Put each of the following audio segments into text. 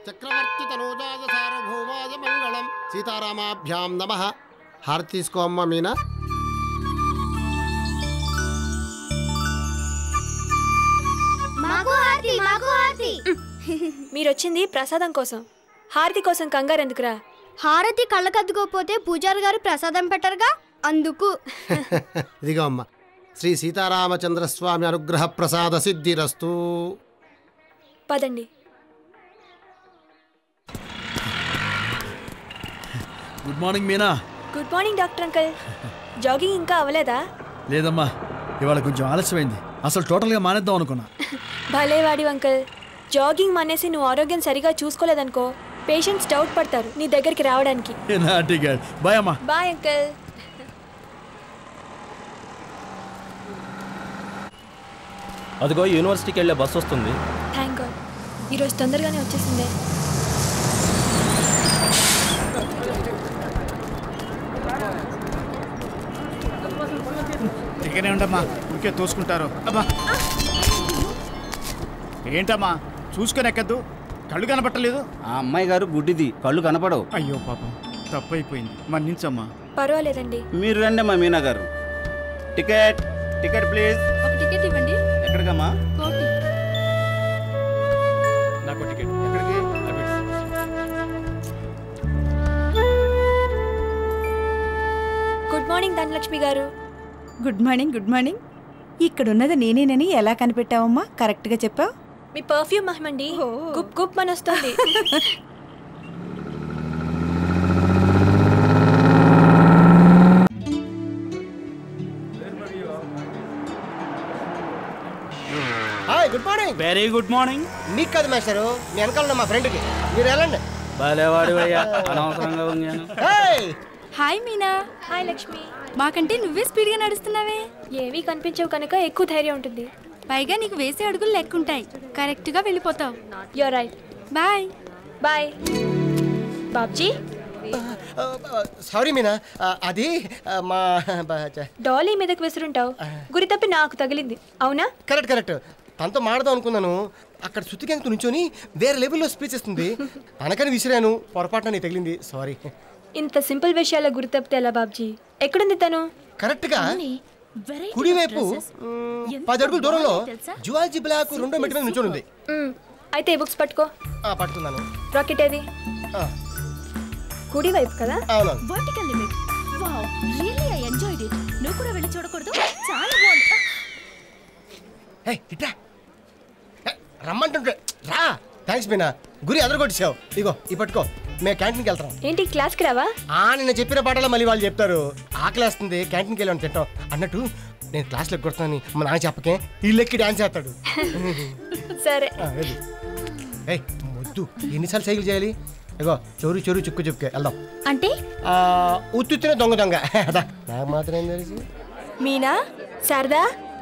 చక్రవర్తి తనూజాయ సార్వభౌమాయ మంగళం సీతారామాభ్యాం నమ హారతి తీసుకో అమ్మ మీనా మాకు హారతి మాకు హారతి మీరొచ్చింది ప్రసాదం కోసం హారతి కోసం కంగారు ఎందుకురా హారతి కళ్ళకద్దుకోపోతే పూజారి గారు ప్రసాదం పెట్టరుగా అందుకు ఇదిగో అమ్మ శ్రీ సీతారామచంద్రస్వామి అనుగ్రహ ప్రసాద సిద్ధిరస్తు పదండి good morning Meena good morning doctor uncle jogging ఇంకా అవ్వలేదా లేదమ్మా ఇవాళ కొంచెం ఆలస్యమైంది అసలు టోటల్గా మానేద్దాం అనుకున్నా భలే వాడి అంకల్ జాగింగ్ మానేసి నువ్వు ఆరోగ్యం సరిగా చూసుకోలేదనుకో పేషెంట్స్ డౌట్ పడతారు నీ దగ్గరికి రావడానికి నాటిగా బాయ్ అమ్మా బాయ్ అంకల్ అదిగో యూనివర్సిటీకి వెళ్ళే బస్ వస్తుంది థ్యాంక్ గాడ్ ఈరోజు తొందరగానే వచ్చేసిందే ఇకనే ఉండమ్మా ఇంకే తోసుకుంటారు అమ్మా ఏంటమ్మా చూసుకొని ఎక్కద్దు కళ్ళు కనపట్టలేదు ఆ అమ్మాయి గారు గుడ్డిది కళ్ళు కనపడవు అయ్యో పాపం తప్పైపోయింది మన్నించమ్మా పర్వాలేదండి మీరు రండి అమ్మా Meena garu ticket ticket please ఒక టికెట్ ఇవ్వండి ఎక్కడికమ్మా నాకు టికెట్ ఎక్కడికి good morning Dhanalakshmi garu good morning good morning ఇక్కడున్నది నేనేనని ఎలా కనిపెట్టావమ్మా కరెక్ట్గా చెప్పావు మీ పర్ఫ్యూమ్ మహమండి గుప్ గుప్ అని వస్తుంది hi good morning very good morning మీకు కాదు మేస్టారు మీ వెనకాల మా ఫ్రెండ్కి మీరు వెళ్ళండి భలేవాడు అయ్యా అనవసరంగా ఉంగాను hi hi Meena hi Lakshmi మాకంటే నువ్వే స్పీడ్గా నడుస్తున్నావే ఏమీ కనిపించవు కనుక ఎక్కువ ధైర్యం ఉంటుంది పైగా నీకు వేసే అడుగులు లెక్కుంటాయి కరెక్ట్గా వెళ్ళిపోతావు you're right bye bye Babji sorry Meena ఆ, అది ఆ, మా బ- చ- డాలీ మీదకి విసురుంటావు గురి తప్పి నాకు తగిలింది అవునా కరెక్ట్ కరెక్ట్ తనతో మాడదాం అనుకున్నాను అక్కడ శృతికాంత్ నుంచొని వేరే లెవెల్లో స్పీచ్ ఇస్తుంది తనకని విసిరాను పొరపాటున నీ తగిలింది సారీ ఇంత సింపుల్ విషయాల గురి తప్పితే ఎలా బాబ్జీ ఎక్కడుంది తను కరెక్ట్గా కుడివైపు మ్, పది అడుగుల దూరంలో జువాలజీ బ్లాక్ రెండో మెట్టు మీద నుంచొని ఉంది మ్, అయితే ఈ బుక్స్ పట్టుకో ఆ, పట్టుకున్నాను రాకెట్ ఏది ఆ, కుడి వైపు కదా అవునవును vertical limit wow really I enjoyed it నువ్వు కూడా వెళ్ళి చూడకూడదు చాలా బాగుంది ఏయ్, ఇట్రా ఏయ్, రమ్మంటుంటే రా థ్యాంక్స్ మీనా గురి అదరగొట్టేసావు ఇగో ఈ పట్టుకో మేము క్యాంటీన్కి వెళ్తాం ఏంటి క్లాస్కి రావా ఆ నిన్న చెప్పిన పాటలో మళ్ళీ వాళ్ళు చెప్తారు ఆకలి వేస్తుంది క్యాంటీన్కి వెళ్ళి తింటాం అన్నట్టు నేను క్లాస్లో కొడుతున్నాను మా నాన్న చెప్పకే ఇల్లెక్కి డాన్స్ చేస్తాడు సరే ఆ, వెళ్ళు. ఏయ్ వద్దు ఎన్నిసార్లు సైకిల్ చేయాలి ఇగో చోరు చోరు చుక్కు చెప్పుకే వెళ్దాం అంటే ఆ, ఉత్తుత్తిన దొంగ దొంగ అదా నాకు మాత్రం ఏం తెలుసు మీనా శారదా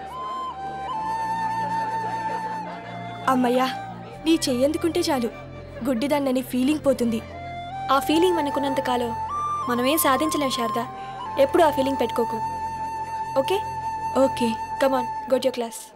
అమ్మయ్యా నీ చెయ్యందుకుంటే చాలు గుడ్డిదాన్నని ఫీలింగ్ పోతుంది ఆ ఫీలింగ్ మనకున్నంత కాలం మనమేం సాధించలేం శారదా ఎప్పుడు ఆ ఫీలింగ్ పెట్టుకోకు okay okay come on go to your class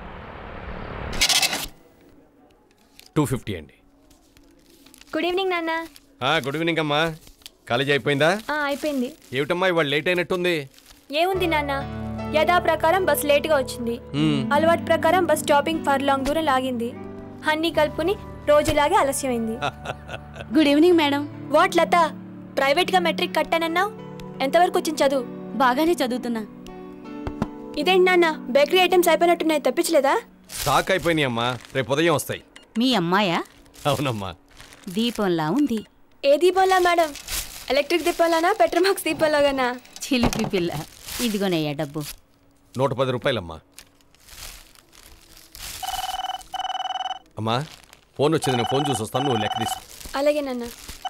two fifty అండి గుడ్ ఈవినింగ్ నాన్న ఆ, గుడ్ ఈవినింగ్ అమ్మా కాలేజ్ అయిపోయిందా ఆ, అయిపోయింది ఏమిటమ్మా ఇవాళ లేట్ అయినట్టుంది ఏముంది నాన్న యథా ప్రకారం బస్ లేట్గా వచ్చింది మ్మ్. అలవాటు ప్రకారం బస్ స్టాపింగ్ ఫర్ లాంగ్ దూరం లాగింది అన్నీ కలుపుకుని రోజులాగే ఆలస్యమైంది good evening madam what Latha ప్రైవేట్గా మెట్రిక్ కట్టానన్నావు ఎంతవరకు వచ్చింది చదువు బాగానే చదువుతున్నా ఇదేంటి నాన్న బేకరీ ఐటమ్స్ అయిపోయినట్టున్నాయి తప్పించలేదా స్టాక్ అయిపోయినాయి అమ్మా రేపు ఉదయం వస్తాయి మీ అమ్మాయా అవునమ్మా దీపంలా ఉంది ఏ దీపంలా మేడం ఎలక్ట్రిక్ దీపంలానా పెట్రోమాక్స్ దీపంలాగానా చిలిపి పిల్ల ఇదిగోనయ్యా డబ్బు నూట పది రూపాయలమ్మా అమ్మా ఫోన్ వచ్చింది నేను ఫోన్ చూసి వస్తాను నువ్వు లెక్క తీసు అలాగే నాన్న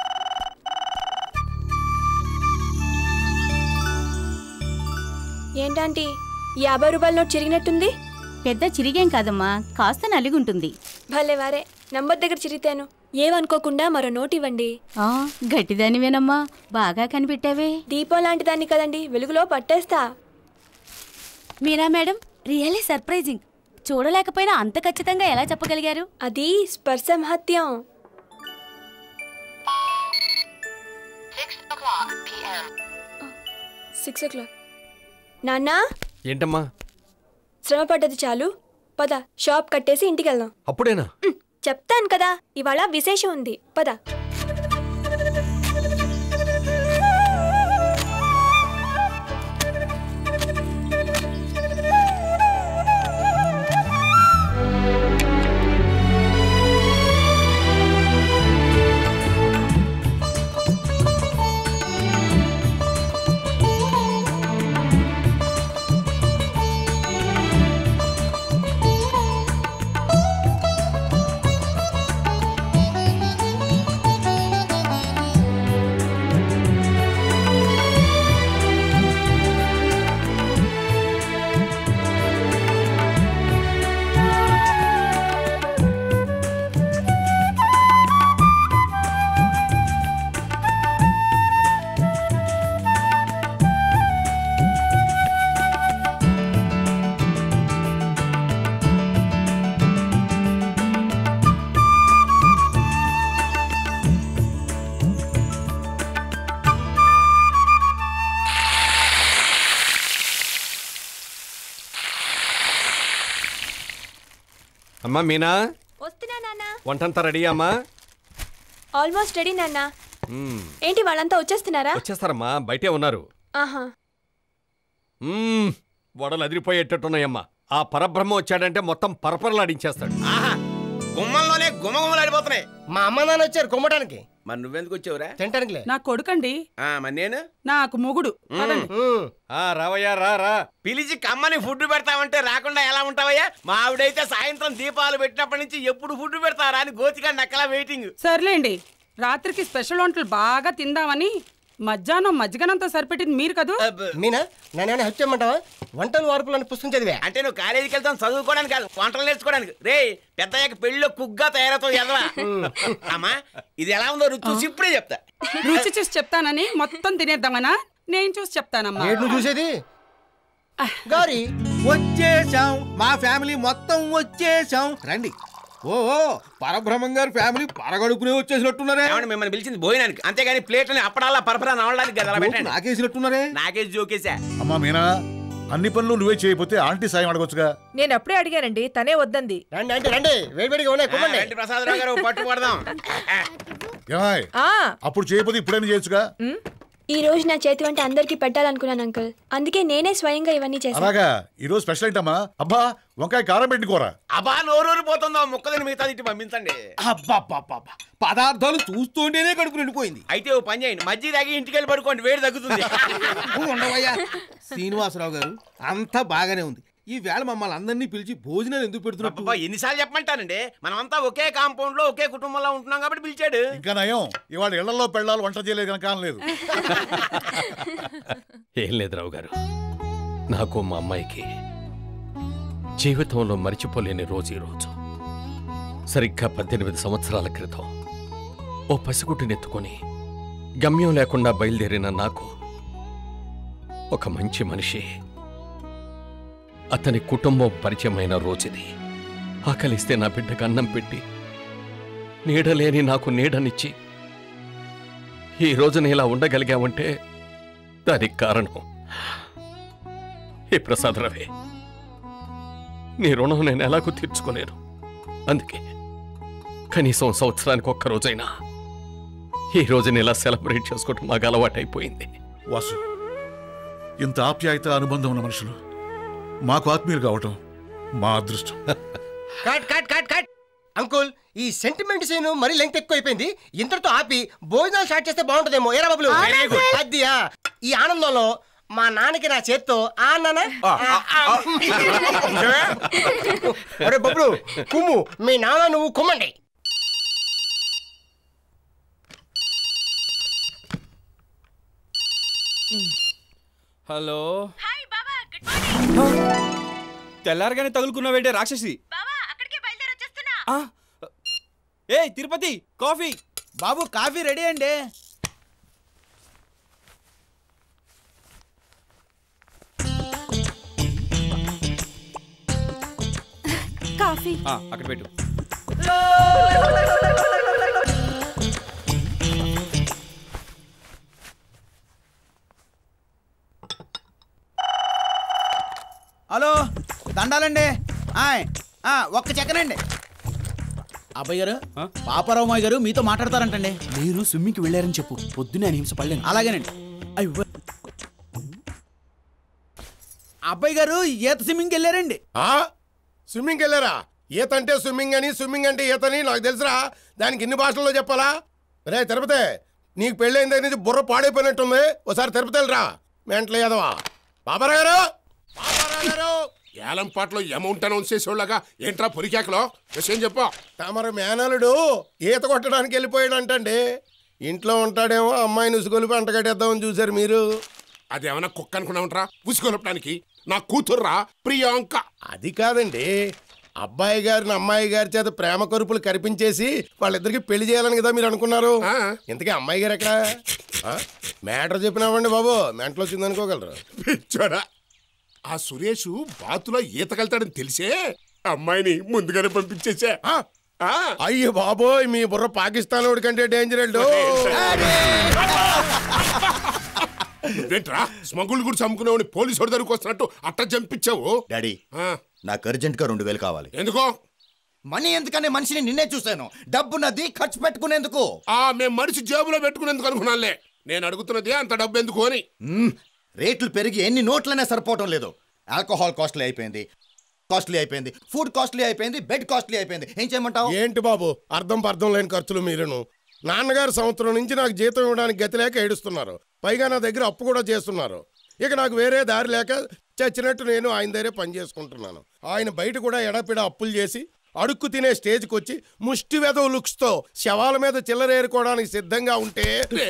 ఏంటంటీ యాభై రూపాయల నోట్ చిరిగినట్టుంది పెద్ద చిరిగేం కాదమ్మా కాస్త నలిగుంటుంది భలే వారే నంబర్ దగ్గర చిరిగితేను ఏమనుకోకుండా మరో నోట్ ఇవ్వండి ఆ గట్టిదానివేనమ్మా బాగా కనిపెట్టావే దీపం లాంటి దాన్ని కదండి వెలుగులో పట్టేస్తా మీరా మేడం రియల్లీ సర్ప్రైజింగ్ చూడలేకపోయినా అంత ఖచ్చితంగా ఎలా చెప్పగలిగారు అది స్పర్శ మహత్యం సిక్స్ ఓ క్లాక్ నాన్నా ఏంటమ్మా శ్రమ పడ్డది చాలు పద షాప్ కట్టేసి ఇంటికి వెళ్దాం అప్పుడేనా ఉమ్, చెప్తాను కదా ఇవాళ విశేషం ఉంది పద అమ్మా మీనా వస్తున్నా నాన్న వంటంతా రెడీ అమ్మా ఆల్మోస్ట్ రెడీ నాన్న మ్మ్. ఏంటి వాళ్ళంతా వచ్చేస్తున్నారా వచ్చేస్తారమ్మా బయటే ఉన్నారు ఆహా మ్మ్. వడలు అదిరిపోయేటట్టున్నాయమ్మా ఆ పరబ్రహ్మ వచ్చాడంటే మొత్తం పరపరలాడించేస్తాడు ఆహా గుమ్మంలోనే గుమగుమలాడిపోతున్నాయి మా అమ్మ నాన్న వచ్చారు కొమ్మటానికి మరి నువ్వెందుకు వచ్చావురా తినటానికిలే నా కొడుకండి ఆ, మరి నేను నాకు మొగుడు పదండి. ఉమ్. ఆ రావయ్యా రా రా పిలిచి కమ్మని ఫుడ్ పెడతామంటే రాకుండా ఎలా ఉంటావయ్యా మా ఆవిడైతే సాయంత్రం దీపాలు పెట్టినప్పటి నుంచి ఎప్పుడు ఫుడ్ పెడతారా అని గోతిగా నక్కలా వెయిటింగ్ సర్లేండి రాత్రికి స్పెషల్ వంటలు బాగా తిందామని మధ్యాహ్నం మజ్జిగనంతో సరిపెట్టింది మీరు కదూ మీనా నన్ను హెల్ప్ చేయమంటావా వంటలు వార్పులు అని పుస్తకం చదివా అంటే నువ్వు కాలేజీకి వెళ్తాం చదువుకోవడానికి కాదు వంటలు నేర్చుకోవడానికి రే పెద్దయ్యాక పెళ్ళిలో కుగ్గా తయారవుతావు ఎదవా అమ్మా ఇది ఎలా ఉందో రుచి చూసి ఇప్పుడే చెప్తా రుచి చూసి చెప్తానని మొత్తం తినేద్దామనా నేను చూసి చెప్తానమ్మా ఏడు నువ్వు చూసేది గారి వచ్చేసాం మా ఫ్యామిలీ మొత్తం వచ్చేసాం రండి ఓ ఓ, పరబ్రహ్మం గారి ఫ్యామిలీ పరగడుకునే వచ్చేసినట్టున్నారే ఏమండి మిమ్మల్ని పిలిచింది భోజనానికి అంతేగాని ప్లేట్లని అప్పడాలా పరపరా నవడానికి కదా అలా పెట్టండి నాకేసినట్టున్నారే నాకే జోకేసా అమ్మా మీనా అన్ని పనులు నువ్వే చేయకపోతే ఆంటీ సాయం అడగొచ్చుగా నేను అప్పుడే అడిగానండి తనే వద్దంది రండి అంటే రండి వేడివేడిగా ఉన్నాయి కుమ్మండి రండి ప్రసాదరావు గారు పట్టు పడదాం ఏమాయ్ ఆ అప్పుడు చేయకపోతే ఇప్పుడేమి చేయొచ్చుగా ఈ రోజు నా చేతి వంట అందరికీ పెట్టాలనుకున్నాను అంకుల్ అందుకే నేనే స్వయంగా ఇవన్నీ చేశాను అలాగా ఈరోజు స్పెషల్ ఏంటమ్మా అబ్బా వంకాయ కారం పెట్టుకోరా అబ్బా నోరూరి పోతుందో ముక్కదని మిగతా ఇటు పంపించండి అబ్బబ్బబ్బబ్బ. పదార్థాలు చూస్తుంటేనే కడుపు నిండిపోయింది అయితే ఓ పని చేయండి మజ్జి తాగి ఇంటికి వెళ్ళి పడుకోండి వేడి తగ్గుతుంది నువ్వు ఉండవయ్యా శ్రీనివాసరావు గారు అంతా బాగానే ఉంది ఈ వేళ మమ్మల్ని అందరినీ పిలిచి భోజనాలు ఎందుకు పెడుతున్నట్టు అబ్బా ఎన్నిసార్లు చెప్పమంటానండి మనమంతా ఒకే కాంపౌండ్ లో ఒకే కుటుంబంలో ఉంటున్నాం కాబట్టి పిలిచాడు ఇంకా నయం ఇవాళ ఇళ్లలో పెళ్ళాలు వంట చేయలేదు కనుక లేదు ఏం లేదు రావు గారు నాకు మా అమ్మాయికి జీవితంలో మర్చిపోలేని రోజు ఈ రోజు సరిగ్గా పద్దెనిమిది సంవత్సరాల క్రితం ఓ పసిగుడ్డునెత్తుకొని గమ్యం లేకుండా బయలుదేరిన నాకు ఒక మంచి మనిషి అతని కుటుంబం పరిచయమైన రోజుది ఆకలిస్తే నా బిడ్డకు అన్నం పెట్టి నీడలేని నాకు నీడనిచ్చి ఈ రోజున ఇలా ఉండగలిగామంటే దానికి కారణం ఈ ప్రసాద్ రవి నీ రుణం నేను ఎలాగూ తీర్చుకోలేను అందుకే కనీసం సంవత్సరానికి ఒక్క రోజైనా ఈ రోజుని ఇలా సెలబ్రేట్ చేసుకోవటం మాకు అలవాటైపోయింది వాసు ఇంత ఆప్యాయత అనుబంధం ఉన్న మనుషులు మాకు ఆత్మీయులు కావటం మా అదృష్టం cut cut cut cut uncle ఈ సెంటిమెంట్ సీన్ మరీ లెంగ్త్ ఎక్కువ అయిపోయింది ఇంతటితో ఆపి భోజనాలు స్టార్ట్ చేస్తే బాగుంటుందేమో ఏరా బాబులు అదియా ఈ ఆనందంలో మా నాన్నకి నా చేత్తో ఆ నాన్న అరే బబ్బులు కుమ్ము మీ నాన్న నువ్వు కుమ్మండి హలో తెల్లారగానే తగులుకున్నావేంటే రాక్షసి ఆ, ఏయ్ తిరుపతి కాఫీ బాబు కాఫీ రెడీ అండి కాఫీ ఆ, అక్కడ పెట్టు దండాలండి ఆయ్, ఆ, ఒక్క చెక్కనండి అబ్బాయి గారు పాపారావు మాయ గారు మీతో మాట్లాడతారంటండి మీరు స్విమ్మింగ్కి వెళ్ళారని చెప్పు పొద్దునే ఆయన హింస పడలేను అలాగేనండి అయ్యో అబ్బాయి గారు ఈత స్విమ్మింగ్కి వెళ్ళారండి స్విమ్మింగ్కి వెళ్ళారా ఈత అంటే స్విమ్మింగ్ అని స్విమ్మింగ్ అంటే ఈతని నాకు తెలుసురా దానికి ఇన్ని భాషల్లో చెప్పాలా రే తిరుపతి నీకు పెళ్ళైన దగ్గర నుంచి బుర్ర పాడైపోయినట్టుంది ఒకసారి తిరుపతి వెళ్ళరా మెంటలు ఏదవా బాబారా గారు బాబారా గారు ఏలంపాట్లో అమౌంట్ అనౌన్స్ చేసేవాళ్ళగా ఏంట్రా పొరికాకలో విషయం చెప్పు తమరు మేనలుడు ఈత కొట్టడానికి వెళ్ళిపోయాడంటండి ఇంట్లో ఉంటాడేమో అమ్మాయిని ఉసుగొలిపి అంటగట్టేద్దామని చూశారు మీరు అదేమన్నా కుక్క అనుకున్నా ఉంటారా ఉసుగొలపడానికి నా కూతుర్రా ప్రియాంక అది కాదండి అబ్బాయి గారిని అమ్మాయి గారి చేత ప్రేమ కరుపులు కరిపించేసి వాళ్ళిద్దరికి పెళ్లి చేయాలని కదా మీరు అనుకున్నారు ఇంతకీ అమ్మాయి గారు ఎక్కడ మ్యాటర్ చెప్పినామండి బాబు మెంటలో వచ్చింది అనుకోగలరు పిచ్చోడా ఆ సురేష్ బాతులో ఈతకెళ్తాడని తెలిసే అమ్మాయిని ముందుగానే పంపించేసా అయ్యో బాబోయ్ మీ బుర్ర పాకిస్తాన్ వాడి కంటే డేంజర్ ఏంట్రా స్మగుల్ గురించి అమ్ముకునేవాడిని పోలీసు వాడి దగ్గరకు వస్తున్నట్టు అట్ట చంపించావు డాడీ నాకు అర్జెంట్ గా రెండు వేలు కావాలి ఎందుకో మనీ ఎందుకనే మనిషిని నిన్నే చూశాను డబ్బు నది ఖర్చు పెట్టుకునేందుకు ఆ మేము మనిషి జేబులో పెట్టుకునేందుకు అనుకున్నానులే నేను అడుగుతున్నది అంత డబ్బు ఎందుకు అని మ్మ్. రేట్లు పెరిగి ఎన్ని నోట్లనే సరిపోవటం లేదు ఆల్కహాల్ కాస్ట్లీ అయిపోయింది కాస్ట్లీ అయిపోయింది ఫుడ్ కాస్ట్లీ అయిపోయింది బెడ్ కాస్ట్లీ అయిపోయింది ఏం చేయమంటావు ఏంటి బాబు అర్థం పర్థం లేని ఖర్చులు మీరును నాన్నగారు సంవత్సరం నుంచి నాకు జీతం ఇవ్వడానికి గతి లేక ఏడుస్తున్నారు పైగా నా దగ్గర అప్పు కూడా చేస్తున్నారు ఇక నాకు వేరే దారి లేక చచ్చినట్టు నేను ఆయన దగ్గరే పని చేసుకుంటున్నాను ఆయన బయట కూడా ఎడపిడ అప్పులు చేసి అడుక్కు తినే స్టేజ్కి వచ్చి ముష్టి వెదవ లుక్స్తో శవాల మీద చిల్లరేరుకోవడానికి సిద్ధంగా ఉంటే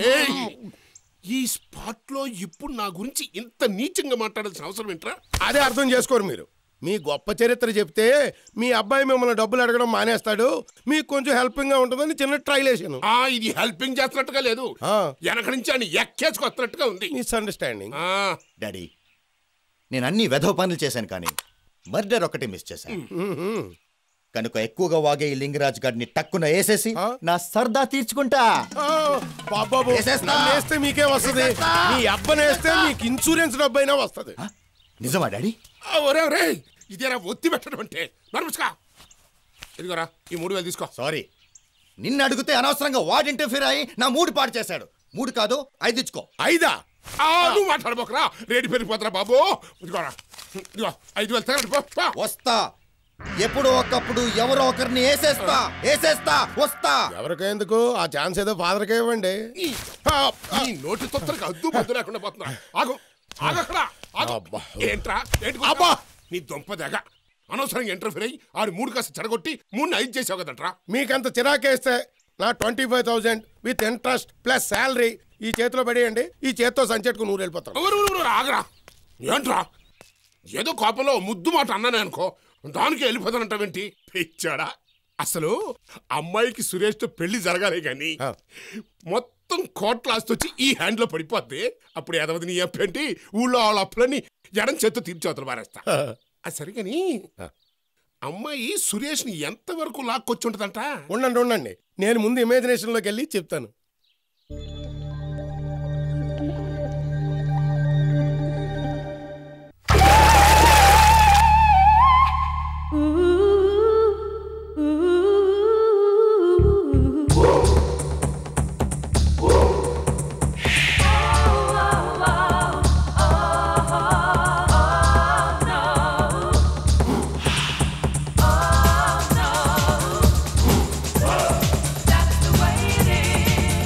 ఈ స్పాట్ లో ఇప్పుడు నా గురించి ఇంత నీచంగా మాట్లాడాల్సిన అవసరం ఏంట్రా అదే అర్థం చేసుకోరు మీరు మీ గొప్ప చరిత్ర చెప్తే మీ అబ్బాయి మిమ్మల్ని డబ్బులు అడగడం మానేస్తాడు మీకు కొంచెం హెల్పింగ్ గా ఉంటుందని చిన్న ట్రైల్ వేసాను ఇది హెల్పింగ్ చేస్తున్నట్టుగా లేదు వెనక నుంచి ఆయన ఎక్కేసుకొస్తున్నట్టుగా ఉంది మిస్అండర్స్టాండింగ్ డాడీ నేను అన్ని వెధవ పనులు చేశాను కానీ మర్డర్ ఒకటి మిస్ చేశాను కనుక ఎక్కువగా వాగే ఈ లింగరాజ్ గారిని టక్కున వేసేసి నా సరదా తీర్చుకుంటా బాబాబు వేసేస్తా. నన్ను వేస్తే మీకే వస్తుంది వేసేస్తా. మీ అబ్బని వేస్తే మీకు ఇన్సూరెన్స్ డబ్బు అయినా వస్తుంది నిజమా డాడీ ఒరే ఒరే ఇదేనా ఒత్తి పెట్టడం అంటే నర్మస్కా ఇదిగోరా ఈ మూడు వేలు తీసుకో సారీ నిన్ను అడిగితే అనవసరంగా వాడు ఇంటర్ఫీర్ అయ్యి నా మూడు పాడు చేశాడు మూడు కాదు ఐదు ఇచ్చుకో ఐదా ఆ, నువ్వు మాట్లాడబోకరా రేటు పెరిగిపోతురా బాబు ఇదిగోరా ఇదిగో ఐదు వేలు తగలడు పో, పో. వస్తా ఎప్పుడో ఒకప్పుడు ఎవరో ఒకరిని వేసేస్తా వేసేస్తా వస్తా ఎవరికెందుకు ఆ ఛాన్స్ ఏదో ఫాదర్కే ఇవ్వండి ఈ నోటి తొత్తరికి అద్దు పద్దు లేకుండా పోతున్నా ఆగు ఆగక్కడ ఏంట్రా ఏంటి అబ్బా నీ దొంప దగ్గ అనవసరంగా ఇంటర్ఫీర్ అయ్యి ఆడు మూడు కాస్త చెడగొట్టి మూడు ఐదు చేసావు కదంట్రా మీకంత చిరాకేస్తే నా twenty five thousand with interest plus salary ఈ చేతిలో పడేయండి ఈ చేత్తో సంచెట్టుకు నూరు వెళ్ళిపోతాను ఆగరా ఏంట్రా ఏదో కోపంలో ముద్దు మాట అన్నానే అనుకో దానికి వెళ్ళిపోతానంటావేంటి పిచ్చాడా అసలు అమ్మాయికి సురేష్తో పెళ్లి జరగాలి కానీ మొత్తం కోట్ల ఆస్తి వచ్చి ఈ హ్యాండ్లో పడిపోద్ది అప్పుడు ఎదవది నీ అప్పేంటి ఊళ్ళో వాళ్ళ అప్పులని ఎడం చేత్తో తీర్చవతలు మారేస్తా అది సరిగని అమ్మాయి సురేష్ని ఎంతవరకు లాక్కొచ్చి ఉంటుందంట ఉండండి ఉండండి నేను ముందు ఇమాజినేషన్లోకి వెళ్ళి చెప్తాను That's the way it is.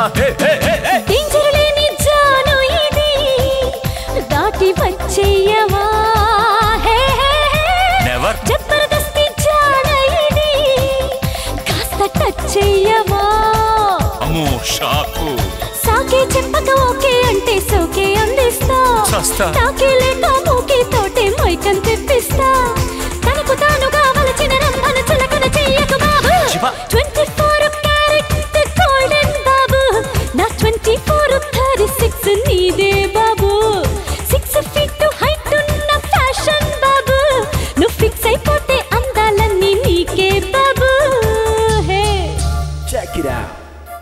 Danger లేని జాను ఇది దాటి వచ్చేయవా హే హే Never. జబర్దస్తి జాన ఇది కాస్త టచ్ చెయ్యవా అమ్మో షాకు సాకే చెప్పక ఓకే అంటే సోకే అందిస్తా చస్తా. తాకే లేక మూకే తోటే మైకం తెప్పిస్తా తనకు తానుగా వలచిన రంభన చిలకన చెయ్యకు బాబు ట్వంటీ ఫోర్ క్యారెట్ గోల్డెన్ బాబు నా ట్వంటీ ఫోర్ థర్టీ సిక్స్ నీదే బాబు సిక్స్ ఫీట్ హైట్ ఉన్న ఫ్యాషన్ బాబు నువ్వు ఫిక్స్ అయిపోతే అందాలన్నీ నీకే బాబు హే చెక్ ఇట్ అవుట్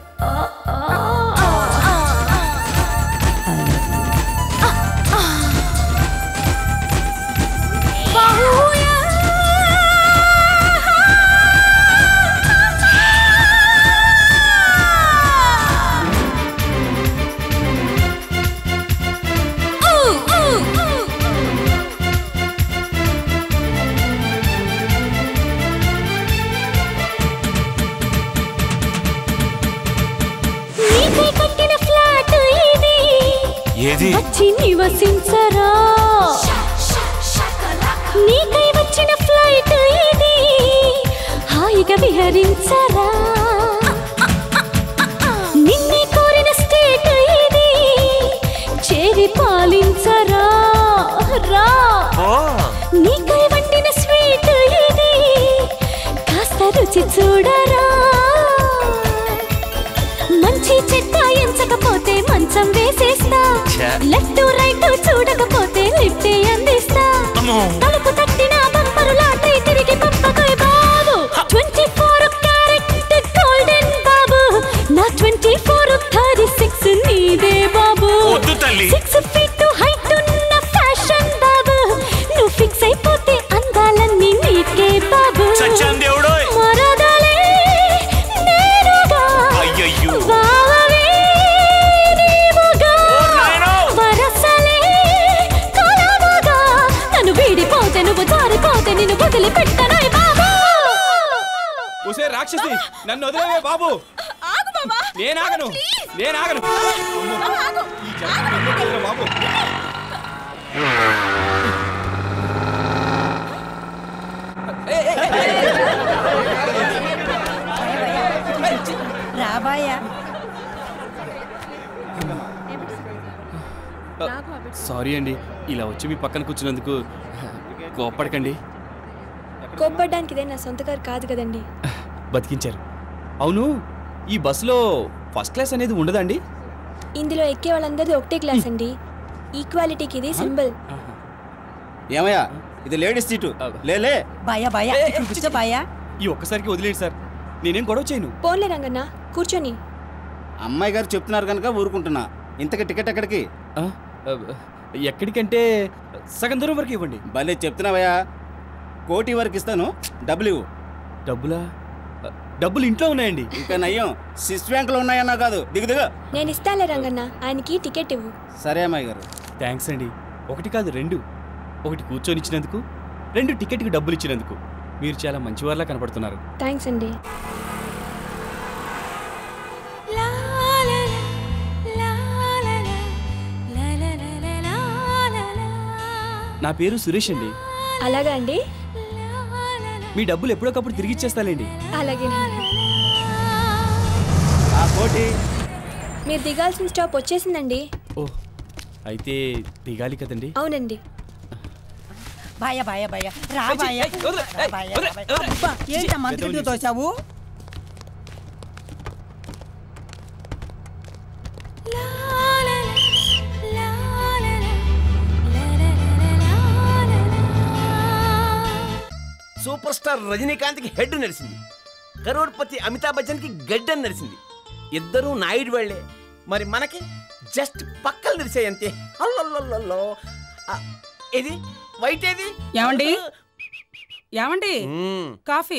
నీకై కట్టిన ఫ్లాట్ ఇది ఏది వచ్చి నివసించరా నీకై వచ్చిన ఫ్లైట్ ఇది హాయిగా విహరించరా నిన్నే కోరిన స్టేట్ ఇది చేరి పాలించరా రా నీకై వండిన స్వీట్ ఇది కాస్త రుచి చూడరా మంచి చెడ్డ ఎంచకపోతే మంచం వేసేస్తా ఛే. లెఫ్ట్ రైట్ చూడకపోతే లిఫ్ట్ అందిస్తా తలుపు తట్టిన బంపరు లాటరీ తిరిగి పంపకోయ్ బాబు ట్వంటీ ఫోర్ క్యారెట్ గోల్డెన్ బాబు నా ట్వంటీ ఫోర్ థర్టీ సిక్స్ నీదే బాబు వద్దు తల్లి. సిక్స్ ఫీట్ హైట్ ఉన్న ఫ్యాషన్ బాబు నువ్వు ఫిక్స్ అయిపోతే అందాలన్నీ నీకే బాబు సత్యం దేవుడోయ్. మరదలే నేరుగా అయ్యయ్యో బావవే నీవుగా వరసలే కలవగా నన్ను వీడిపోతే నువ్వు జారిపోతే నిన్ను వదిలిపెట్టనోయ్ బాబు ఒసే రాక్షసి నన్ను వదిలేవే బాబు నేను ఆగను నేను ఆగను అమ్మో, ఈ జనం నన్ను వదిలేరా బాబు రాబాయా సారీ అండి ఇలా వచ్చి మీ పక్కన కూర్చున్నందుకు కోప్పడకండి కోప్పడ్డానికి ఇదే నా సొంత కారు కాదు కదండి బతికించారు అవును ఈ బస్సులో ఫస్ట్ క్లాస్ అనేది ఉండదండి ఇందులో ఎక్కే వాళ్ళందరిది ఒకటే క్లాస్ అండి ఈక్వాలిటీకి ఇది సింబల్ ఏమయ్యా ఇది లేడీస్ సీటు లేలే బాయా బాయా ఇక్కడ కూర్చో బాయా ఈ ఒక్కసారికి వదిలేండి సార్ నేనేం గొడవ చేయను పోన్లే రంగన్న కూర్చొని అమ్మాయి గారు చెప్తున్నారు కనుక ఊరుకుంటున్నా ఇంతకి టికెట్ ఎక్కడికి ఆ, ఆ, ఎక్కడికంటే సగం దూరం వరకు ఇవ్వండి భలే చెప్తున్నావయ్యా కోటి వరకు ఇస్తాను డబ్బులు ఇవ్వు డబ్బులా డబ్బులు ఇంట్లో ఉన్నాయండి ఇంకా నయ్యం స్విస్ బ్యాంకులో ఉన్నాయన్నా కాదు దిగు దిగు నేను ఇస్తాలే రంగన్న ఆయనకి టికెట్ ఇవ్వు సరే అమ్మాయి గారు థ్యాంక్స్ అండి ఒకటి కాదు రెండు ఒకటి కూర్చొని ఇచ్చినందుకు రెండు టికెట్కి డబ్బులు ఇచ్చినందుకు మీరు చాలా మంచివారిలా కనపడుతున్నారు థ్యాంక్స్ అండి నా పేరు సురేష్ అండి అలాగా అండి మీ డబ్బులు ఎప్పుడొకప్పుడు తిరిగి ఇచ్చేస్తాలేండి అలాగే ఆ కోటి మీరు దిగాల్సిన స్టాప్ వచ్చేసిందండి ఓ అయితే దిగాలి కదండి అవునండి బాయా బాయా బాయా రా బాయా రా బాయా, రా బాయా. అబ్బా, ఏంటా మంత్రి తోసావు సూపర్ స్టార్ రజనీకాంత్కి హెడ్ నడిచింది కరోడ్పతి అమితాబ్ బచ్చన్కి గడ్డని నడిచింది ఇద్దరూ నాయుడు వాళ్ళే మరి మనకి జస్ట్ పక్కలు నడిచాయి అంతే అల్లల్లల్లో ఏది వైట్ ఏది ఏమండి ఏమండి కాఫీ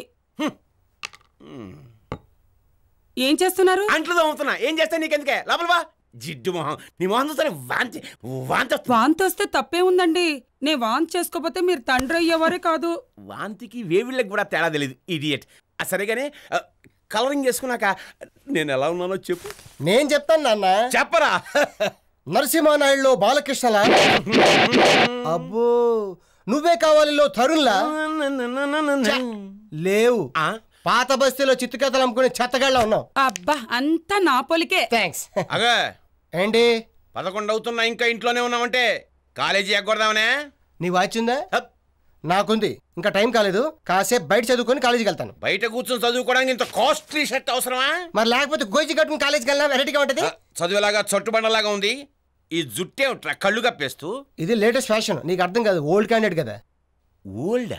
ఏం చేస్తున్నారు అంట్లు తోముతున్నా ఏం చేస్తా నీకెందుకే లోపల వా జిడ్డు మొహం నీ మొహం చూస్తే వాంతి వాంతి వస్తుంది. వాంతి వస్తే తప్పే ఉందండి నే వాంతి చేసుకోపోతే మీరు తండ్రి అయ్యేవారే కాదు వాంతికి వేవిళ్ళకి కూడా తేడా తెలియదు ఇడియట్ సరేగానే ఆ, కలరింగ్ వేసుకున్నాక నేను ఎలా ఉన్నానో చెప్పు నేను చెప్తాను నాన్న చెప్పరా నరసింహానాయుడులో బాలకృష్ణలా అబ్బో నువ్వే కావాలిలో తరుణ్లా ఛ, లేవు పాత బస్తీలో చిత్తు కథలు అమ్ముకునే చెత్తగాళ్ళ ఉన్నావు అబ్బా అంతా నా పొలికే థ్యాంక్స్ అగా ఏంటి పదకొండు అవుతున్నా ఇంకా ఇంట్లోనే ఉన్నామంటే కాలేజీ ఎగ్గొడదామనే నీ వాచ్ ఉందా నాకుంది ఇంకా టైం కాలేదు కాసేపు బయట చదువుకొని కాలేజీకి వెళ్తాను బయట కూర్చొని చదువుకోవడానికి ఇంత కాస్ట్లీ షర్ట్ అవసరమా మరి లేకపోతే గోజి కట్టుకుని కాలేజీకి వెళ్ళినా వెరైటీగా ఉంటది చదువులాగా చట్టుబండలాగా ఉంది ఈ జుట్టే ఉంట్రా కళ్ళు కప్పేస్తూ ఇది లేటెస్ట్ ఫ్యాషన్ నీకు అర్థం కాదు ఓల్డ్ క్యాండిడేట్ కదా ఓల్డా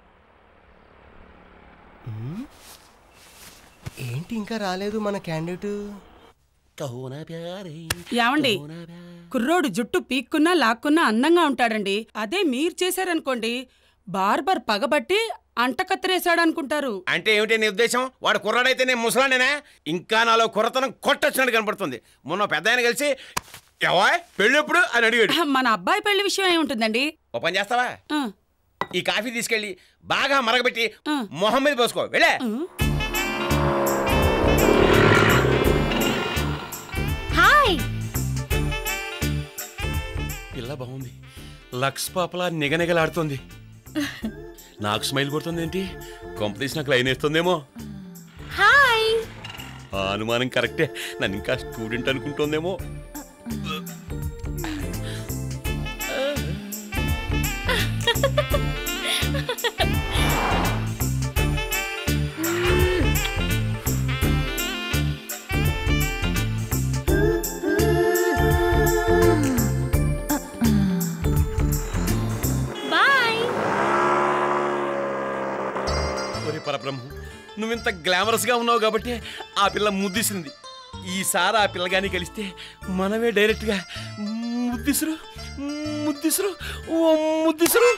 ఏంటి ఇంకా రాలేదు మన క్యాండిడేట్ ఏమండి కుర్రోడు జుట్టు పీక్కున్నా లాక్కున్నా అందంగా ఉంటాడండి అదే మీరు చేశారనుకోండి బార్బర్ పగబట్టి అంట కత్తిరేశాడు అనుకుంటారు అంటే ఏమిటి నీ ఉద్దేశం వాడు కుర్రాడైతే నేను ముసలానేనా ఇంకా నాలో కుర్రతనం కొట్టొచ్చినట్టు కనపడుతుంది మొన్న పెద్ద ఆయన కలిసి ఎవా పెళ్ళెప్పుడు అని అడిగాడు మన అబ్బాయి పెళ్లి విషయం ఏముంటుందండి ఓ పని చేస్తావా ఈ కాఫీ తీసుకెళ్ళి బాగా మరగబెట్టి మొహం మీద పోసుకో వెళ్ళే హాయ్ పిల్ల బాగుంది లక్స్ పాపలా నిగనిగలాడుతుంది నాకు స్మైల్ కొడుతుంది ఏంటి కొంపతీసి నాకు లైన్ వేస్తుందేమో హాయ్ ఆ అనుమానం కరెక్టే నన్ను ఇంకా స్టూడెంట్ అనుకుంటుందేమో బాయ్ ఒరే పరబ్రహ్మ నువ్వింత గ్లామరస్ గా ఉన్నావు కాబట్టి ఆ పిల్ల ముద్దిసింది ఈసారి ఆ పిల్లగాని కలిస్తే మనమే డైరెక్ట్ గా ముద్దిసురు ముద్దిసురు ఓ ముద్దిసురు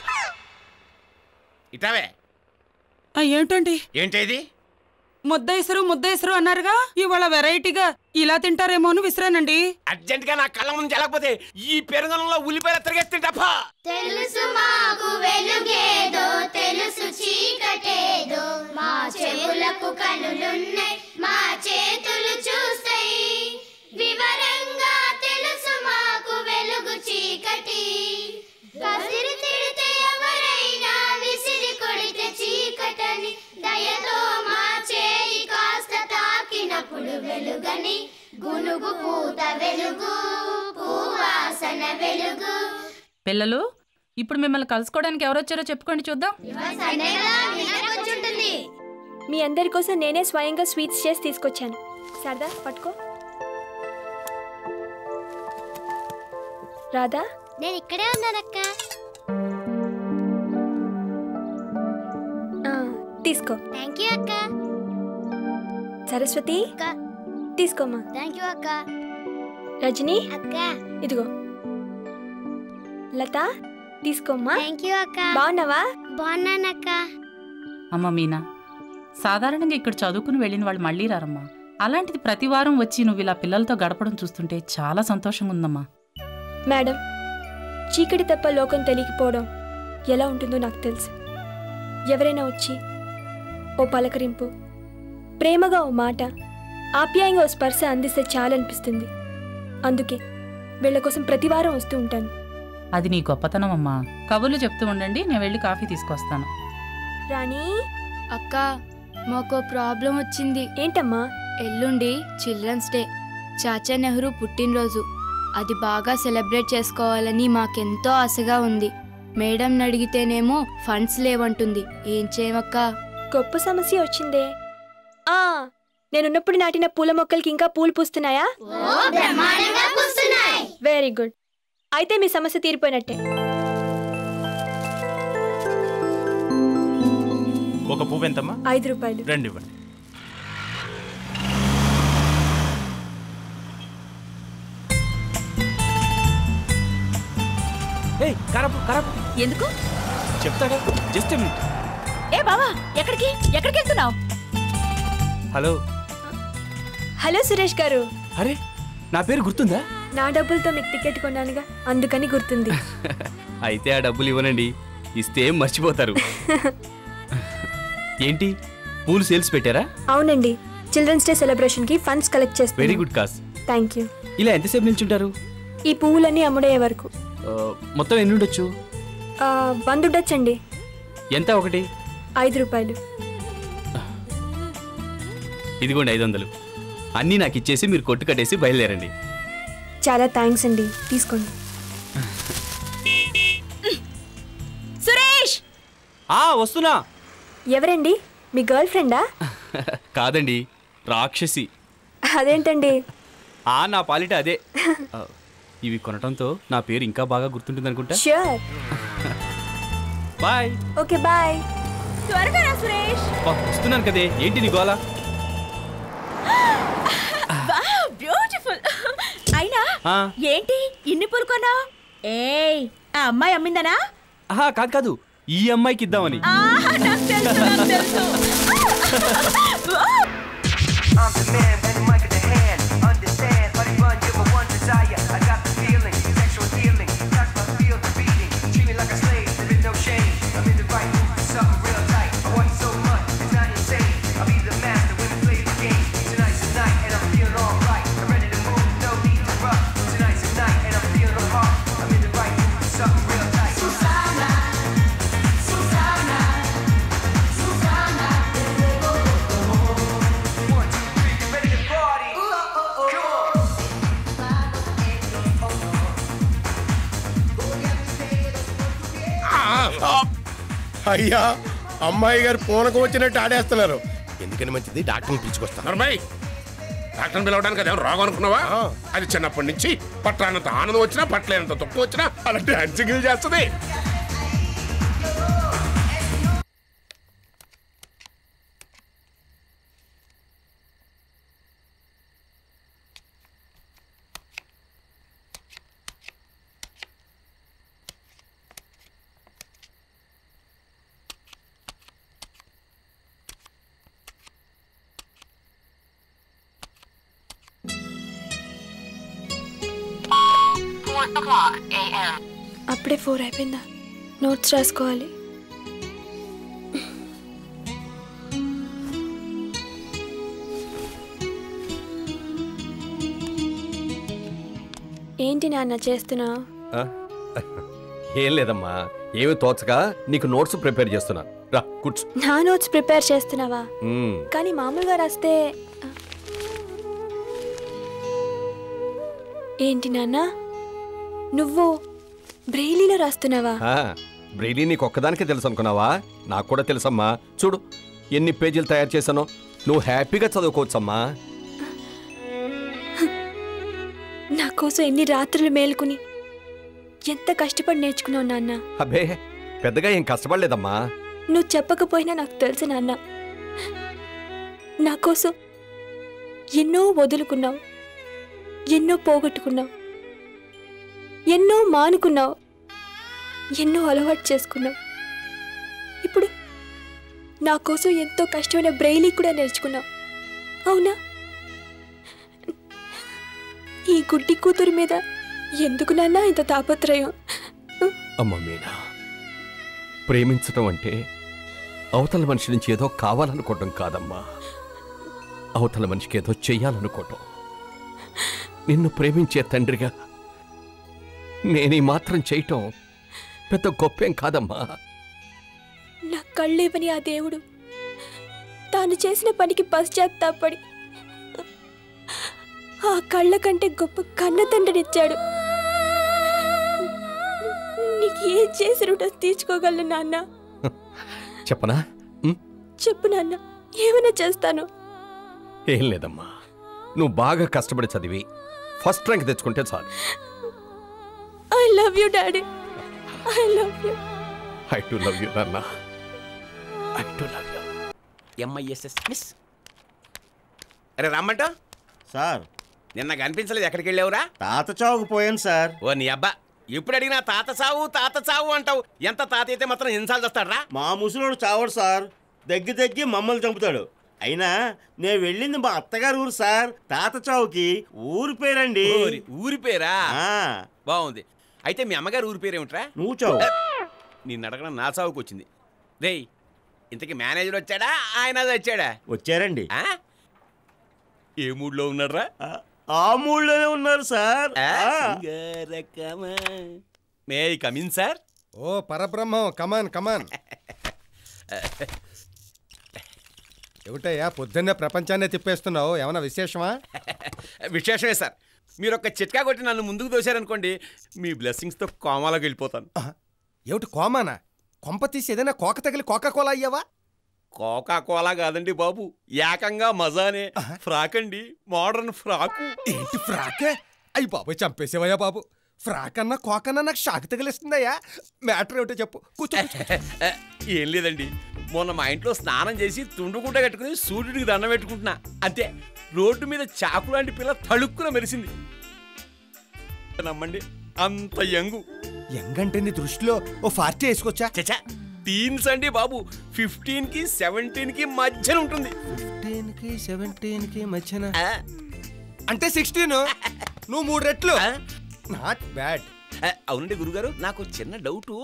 ఇటావే ఏంటండి ఏంటేది ముద్ద ముద్ద అన్నారుగా ఇవాళ వెరైటీగా ఇలా తింటారేమో అని విసిరానండి అర్జెంట్ గా నా కళ్ళ ముందు జరగకపోతే ఈ పెరుగనంలో ఉల్లిపాయలు తిరిగేస్తే తప్ప తెలుసు మాకు వెలుగేదో తెలుసు చీకటేదో మా చెవులకు కనులున్నాయి మా చేతులు చూస్తాయి వివరంగా తెలుసు మాకు వెలుగు చీకటి కసిరి తిడితే ఎవరైనా విసిరి కొడితే చీకటని దయతో మా చేయి కాస్త తాకినప్పుడు వెలుగని గునుగు పూత వెలుగు పూవాసన వెలుగు పిల్లలు ఇప్పుడు మిమ్మల్ని కలుసుకోవడానికి ఎవరొచ్చారో చెప్పుకోండి చూద్దాం మీ అందరి కోసం నేనే స్వయంగా స్వీట్స్ చేసి తీసుకొచ్చాను శారదా పట్టుకో రాధా నేను ఇక్కడే ఉన్నానక్క ఆ, తీసుకో థ్యాంక్ యూ అక్క సరస్వతి తీసుకోమ్మా థ్యాంక్ యూ అక్క రజని అక్క ఇదిగో లత తీసుకోమ్మా థ్యాంక్ యూ అక్క బాగున్నావా బాగున్నానక్క అమ్మ మీనా సాధారణంగా ఇక్కడ చదువుకుని వెళ్ళిన వాళ్ళు మళ్ళీ రారమ్మా అలాంటిది ప్రతి వారం వచ్చి నువ్వు ఇలా పిల్లలతో గడపడం చూస్తుంటే చాలా సంతోషంగా ఉందమ్మా మేడం చీకటి తప్ప లోకం తెలియకపోవడం ఎలా ఉంటుందో నాకు తెలుసు ఎవరైనా వచ్చి ఓ పలకరింపు ప్రేమగా ఓ మాట ఆప్యాయంగా ఓ స్పర్శ అందిస్తే చాలనిపిస్తుంది అందుకే వీళ్ళ కోసం ప్రతి వారం వస్తూ ఉంటాను అది నీ గొప్పతనం అమ్మా కబుర్లు చెప్తూ ఉండండి నేను వెళ్ళి కాఫీ తీసుకొస్తాను రాణి అక్క మాకు ప్రాబ్లం వచ్చింది ఏంటమ్మా ఎల్లుండి చిల్డ్రన్స్ డే చాచా నెహ్రూ పుట్టినరోజు అది బాగా సెలబ్రేట్ చేసుకోవాలని మాకెంతో ఆశగా ఉంది మేడం అడిగితేనేమో ఫండ్స్ లేవంటుంది ఏం చేయమక్క గొప్ప సమస్య వచ్చిందే ఆ నేనున్నప్పుడు నాటిన పూల మొక్కలకి ఇంకా పూలు పూస్తున్నాయా వెరీ గుడ్ అయితే మీ సమస్య తీరిపోయినట్టే ఒక పువ్వు ఎంతమ్మా ఐదు రూపాయలు రెండు ఇవ్వండి ఏయ్ కరపు కరపు ఎందుకు చెప్తాగా జస్ట్ మినిట్ ఏ బావా ఎక్కడికి ఎక్కడికి వెళ్తున్నావు హలో హలో సురేష్ గారు అరే నా పేరు గుర్తుందా నా డబ్బులతో మీకు టికెట్ కొన్నానుగా అందుకని గుర్తుంది అయితే ఆ డబ్బులు ఇవ్వనండి ఇస్తే ఏం మర్చిపోతారు ఏంటి పూలు సేల్స్ పెట్టారా అవునండి చిల్డ్రన్స్ డే సెలబ్రేషన్కి ఫండ్స్ కలెక్ట్ వెరీ చేస్తాను గుడ్ కాస్ థ్యాంక్ యూ ఇలా ఎంతసేపు నిల్చుంటారు ఈ పువ్వులన్నీ అమ్ముడయ్యే వరకు ఆ, మొత్తం ఎన్ని ఉండొచ్చు ఆ, వంద ఉండొచ్చండి ఎంత ఒకటి ఐదు రూపాయలు ఇదిగోండి ఐదు వందలు అన్నీ నాకు ఇచ్చేసి మీరు కొట్టు కట్టేసి బయలుదేరండి చాలా థ్యాంక్స్ అండి తీసుకోండి సురేష్ ఆ వస్తున్నా ఎవరండి మీ గర్ల్ ఫ్రెండా కాదండి రాక్షసి అదేంటండి ఆ నా పాలిట అదే ఆ, ఇవి కొనటంతో నా పేరు ఇంకా బాగా గుర్తుంటుంది అనుకుంటా ష్యూర్ బాయ్ ఓకే బాయ్ త్వరగా రా సురేష్ వస్తున్నాను కదే ఏంటి నీ గోలా బ్యూటిఫుల్ అయినా ఆ. ఏంటి ఇన్ని పూలుకొన్నా ఏయ్ ఆ అమ్మాయి అమ్మిందనా ఆహా కాదు కాదు ఈ అమ్మాయికి ఇద్దామని ఆహా, నాకు తెలుసు నాకు తెలుసు అయ్యా అమ్మాయి గారు పూనకం వచ్చినట్టు ఆడేస్తున్నారు ఎందుకని మంచిది డాక్టర్ని పిలుచుకొస్తాను నర్మయ్ డాక్టర్ని పిలవడానికి అదేం రోగం అనుకున్నావా అది చిన్నప్పటి నుంచి పట్టానంత ఆనందం వచ్చినా పట్టలేనంత దుఃఖం వచ్చినా అలా డాన్సింగ్ చేస్తుంది అప్పుడే ఫోర్ అయిపోయిందా నోట్స్ రాసుకోవాలి ఏంటి నాన్న చేస్తున్నావు ఆ? ఏం లేదమ్మా ఏమి తోచగా నీకు నోట్స్ ప్రిపేర్ చేస్తున్నాను రా కూర్చో నా నోట్స్ ప్రిపేర్ చేస్తున్నావా మ్మ్. కానీ మామూలుగా రాస్తే ఏంటి నాన్న నువ్వు బ్రెయిలీలో రాస్తున్నావా ఆ, బ్రెయిలీ నీకు ఒక్కదానికే తెలుసు అనుకున్నావా నాకు కూడా తెలుసమ్మా చూడు ఎన్ని పేజీలు తయారు చేశానో నువ్వు హ్యాపీగా చదువుకోవచ్చమ్మా నా కోసం ఎన్ని రాత్రులు మేలుకుని ఎంత కష్టపడి నేర్చుకున్నావు నాన్న అబ్బే పెద్దగా ఏం కష్టపడలేదమ్మా నువ్వు చెప్పకపోయినా నాకు తెలుసు నాన్న నా కోసం ఎన్నో వదులుకున్నావు ఎన్నో పోగొట్టుకున్నావు ఎన్నో మానుకున్నావు ఎన్నో అలవాటు చేసుకున్నావు ఇప్పుడు నా కోసం ఎంతో కష్టమైన బ్రెయిలీ కూడా నేర్చుకున్నావు అవునా ఈ గుడ్డి కూతురు మీద ఎందుకు నాన్న ఇంత తాపత్రయం అమ్మ మీనా ప్రేమించడం అంటే అవతల మనిషి నుంచి ఏదో కావాలనుకోవటం కాదమ్మా అవతల మనిషికి ఏదో చెయ్యాలనుకోవటం నిన్ను ప్రేమించే తండ్రిగా నేనీ మాత్రం చేయటం పెద్ద గొప్పేం కాదమ్మా నా కళ్ళేవని ఆ దేవుడు తాను చేసిన పనికి పశ్చాత్తాపడి ఆ కళ్ళ కంటే గొప్ప కన్న తండ్రినిచ్చాడు నీకు ఏం చేసి రుణం తీర్చుకోగలను నాన్న చెప్పనా చెప్పు నాన్న ఏమైనా చేస్తాను ఏం లేదమ్మా నువ్వు బాగా కష్టపడి చదివి ఫస్ట్ ర్యాంక్ తెచ్చుకుంటే చాలు I love you daddy I love you I too love you నాన్న I too love you M I S S miss అరే రమ్మంట సార్ నిన్న కనిపించలేదు ఎక్కడికి వెళ్ళావురా తాత చావుకు పోయాను సార్ ఓ నీ అబ్బా ఎప్పుడు అడిగినా తాత సావు తాత సావు అంటావు ఎంత తాత అయితే మాత్రం ఎన్నిసార్లు వస్తాడరా మా ముసలోడు చావడు సార్ దగ్గి దగ్గి మమ్మల్ని చంపుతాడు అయినా నేను వెళ్ళింది మా అత్తగారు ఊరు సార్ తాత చావుకి ఊరు పేరండి ఊరి ఊరి పేరా ఆ. బాగుంది అయితే మీ అమ్మగారు ఊరి పేరేమిట్రా నువ్వు చావు నిన్ను అడగడం నా చావుకు వచ్చింది రేయ్ ఇంతకి మేనేజర్ వచ్చాడా ఆయన అది వచ్చాడా వచ్చారండి ఆ? ఏ మూడ్లో ఉన్నారా ఆ మూడ్లోనే ఉన్నారు సార్ మే కమిన్ సార్ ఓ పరబ్రహ్మం కమాన్ కమాన్ ఏమిటయ్యా పొద్దున్నే ప్రపంచాన్నే తిప్పేస్తున్నావు ఏమైనా విశేషమా విశేషమే సార్ మీరు ఒక చిట్కా కొట్టి నన్ను ముందుకు దోశారనుకోండి మీ బ్లెస్సింగ్స్తో కోమాలోకి వెళ్ళిపోతాను ఏమిటి కోమానా కొంప తీసి ఏదైనా కోక తగిలి కోకా కోలా అయ్యావా కోకా కోలా కాదండి బాబు ఏకంగా మజానే ఫ్రాక్ అండి మోడర్న్ ఫ్రాకు ఏంటి ఫ్రాక్ అయ్యి బాబు చంపేసేవయ్యా బాబు ఫ్రాక్ అన్నా కోకన్నా నాకు షాక్ తగిలిస్తుందయ్యా మ్యాటర్ ఏమిటో చెప్పు కూర్చో కూర్చో. ఏం లేదండి మొన్న మా ఇంట్లో స్నానం చేసి తుండుకుంట కట్టుకుని సూర్యుడికి దండం పెట్టుకుంటున్నా అంతే రోడ్డు మీద చాకు లాంటి పిల్ల తళుక్కున మెరిసింది నమ్మండి అంత యంగు ఎంగంటే నీ దృష్టిలో ఓ ఫార్టీ వేసుకొచ్చా చచా టీన్స్ అండి బాబు ఫిఫ్టీన్ కి సెవెంటీన్ కి మధ్యన ఉంటుంది ఫిఫ్టీన్ కి సెవెంటీన్ కి మధ్యన అంటే సిక్స్టీన్ నువ్వు మూడు రెట్లు నాట్ బ్యాడ్ ఆ, అవునండి గురుగారు నాకు చిన్న డౌటు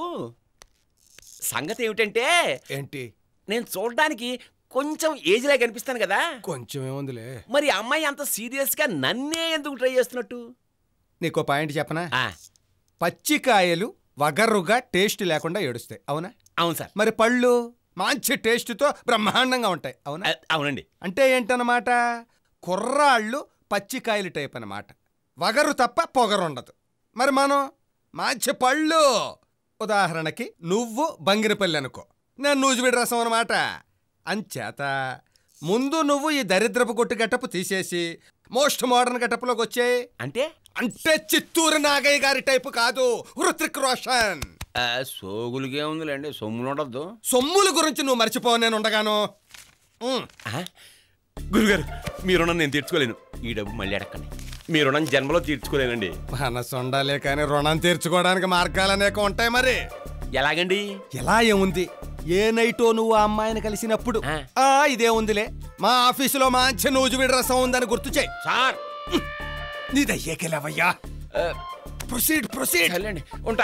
సంగతి ఏమిటంటే ఏంటి నేను చూడడానికి కొంచెం ఏజ్ లాగా కనిపిస్తాను కదా కొంచెం ఏముందిలే మరి ఆ అమ్మాయి అంత సీరియస్ గా నన్నే ఎందుకు ట్రై చేస్తున్నట్టు నీకో పాయింట్ చెప్పనా పచ్చికాయలు వగర్రుగా టేస్ట్ లేకుండా ఏడుస్తాయి అవునా అవును సార్ మరి పళ్ళు మంచి టేస్ట్తో బ్రహ్మాండంగా ఉంటాయి అవునా అవునండి అంటే ఏంటన్నమాట కుర్రాళ్ళు పచ్చికాయలు టైప్ అన్నమాట వగరు తప్ప పొగరు ఉండదు మరి మనం మంచి పళ్ళు ఉదాహరణకి నువ్వు బంగినపల్లి అనుకో నేను నూజిబిడి రసం అనమాట అంచేత ముందు నువ్వు ఈ దరిద్రపు కొట్టు గెటప్ తీసేసి మోస్ట్ మోడర్న్ గెటప్లోకి వచ్చాయి అంటే అంటే చిత్తూరు నాగయ్య గారి టైపు కాదు హృతిక్ రోషన్ ఆ, సోగులకే ఉందిలేండి సొమ్ములు ఉండద్దు సొమ్ముల గురించి నువ్వు మర్చిపో నేను ఉండగాను ఉమ్. గురుగారు మీ రుణం నేను తీర్చుకోలేను ఈ డబ్బు మళ్ళీ అడగండి మీ రుణం జన్మలో తీర్చుకోలేనండి మనసు ఉండాలే కానీ రుణం తీర్చుకోవడానికి మార్గాలు అనేక ఉంటాయి మరి ఎలాగండి ఎలా ఏముంది ఏ నైటో నువ్వు ఆ అమ్మాయిని కలిసినప్పుడు ఆ ఇదే ఉందిలే మా ఆఫీసులో మంచి నూజువిడి రసం ఉందని గుర్తు చేయి సార్ నీ దయ్యేకెళ్ళవయ్యా ప్రొసీడ్ ప్రొసీడ్ వెళ్ళండి ఉంటా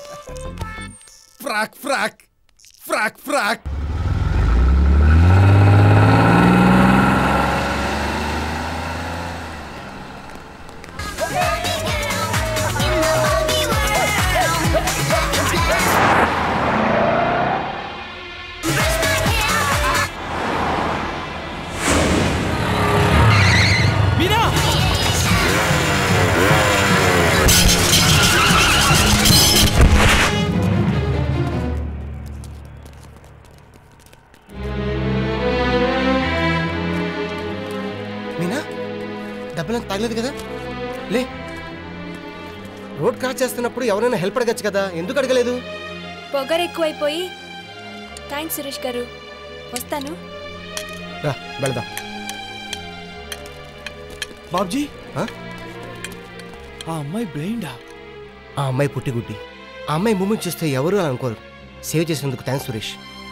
frock frock frock frock Meena Meena డబ్బులంత తగలేదు కదా లే రోడ్ క్రాస్ చేస్తున్నప్పుడు ఎవరైనా హెల్ప్ అడగచ్చు కదా ఎందుకు అడగలేదు పొగరు ఎక్కువైపోయి థ్యాంక్స్ సురేష్ గారు వస్తాను రా వెళదాం బాబ్జీ ఆ? ఆ అమ్మాయి బ్లైండా ఆ అమ్మాయి పుట్టిగుడ్డి ఆ అమ్మాయి మూమెంట్ చూస్తే ఎవరు అలా అనుకోరు సేవ్ చేసినందుకు థ్యాంక్స్ సురేష్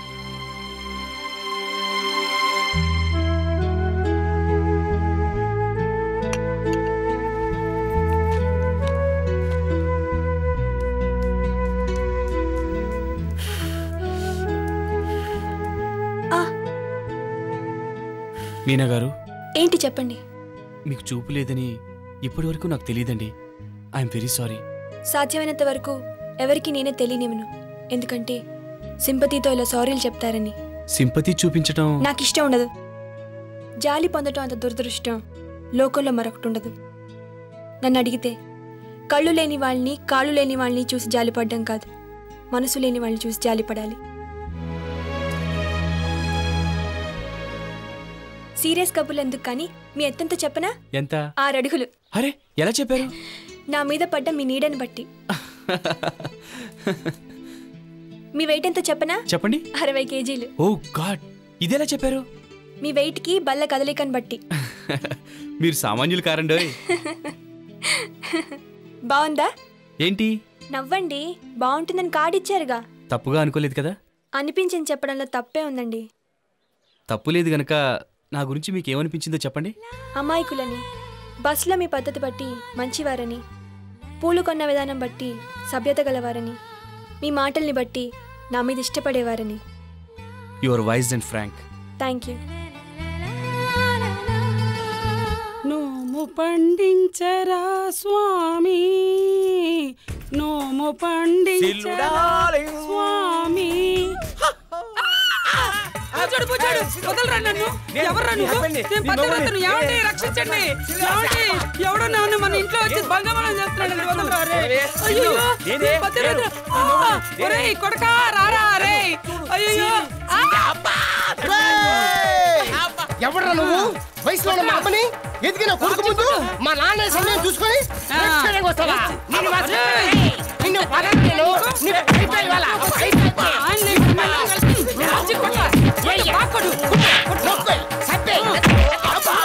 మీనా గారు ఏంటి చెప్పండి మీకు చూపు లేదని ఇప్పటి వరకు నాకు తెలియదండి ఐఎమ్ వెరీ సారీ సాధ్యమైనంత వరకు ఎవరికి నేనే తెలియనివ్వను ఎందుకంటే సింపతితో ఇలా సారీలు చెప్తారని సింపతి చూపించడం నాకు ఇష్టం ఉండదు జాలి పొందటం అంత దురదృష్టం లోకంలో మరొకటి ఉండదు నన్ను అడిగితే కళ్ళు లేని వాళ్ళని కాళ్ళు లేని వాళ్ళని చూసి జాలిపడ్డం కాదు మనసు లేని వాళ్ళని చూసి జాలిపడాలి సీరియస్ కబుర్లు ఎందుకు కానీ మీ ఎత్తంత చెప్పనా ఎంత ఆరు అడుగులు అరే ఎలా చెప్పారు నా మీద పడ్డ మీ నీడని బట్టి మీ వెయిట్ ఎంతో చెప్పనా చెప్పండి అరవై కేజీలు ఓ గాడ్ ఇదెలా చెప్పారు మీ వెయిట్కి బల్ల కదలికని బట్టి మీరు సామాన్యులు కారండోయ్ బాగుందా ఏంటి నవ్వండి బాగుంటుందని కార్డు ఇచ్చారుగా తప్పుగా అనుకోలేదు కదా అనిపించింది చెప్పడంలో తప్పే ఉందండి తప్పు లేదు గనక నా గురించి మీకు ఏమనిపించిందో చెప్పండి అమాయకులని బస్సులో మీ పద్ధతి బట్టి మంచివారని పూలు కొన్న విధానం బట్టి సభ్యత గలవారని మీ మాటల్ని బట్టి నా మీద ఇష్టపడేవారని your wise and frank thank you పండించరా స్వామి నోము పండించరా స్వామి పూజాడు పూజాడు వదలరా నన్ను ఎవరు నువ్వు నేను పతివ్రతను ఏమండి రక్షించండి ఏమండి ఎవడో నన్ను మన ఇంట్లో వచ్చి భంగమనం చేస్తున్నాడు వదలరా రే అయ్యో నేనే, పతివ్రత ఒరేయ్ కొడకా రారా రే అయ్యో ఎవడ్రా నువ్వు వయసులో ఉన్న మా అమ్మని ఎదిగిన కొడుకు ముందు మా నాన్న సమయం చూసుకొని రెస్టారెంట్కి వస్తావా? నిన్ను మాత్రం- నిన్ను పడను, నిన్ను అయిపోయి ఇవాళ. ఏయ్, ఆపడు. నొక్కు, సప్పే. అబ్బా.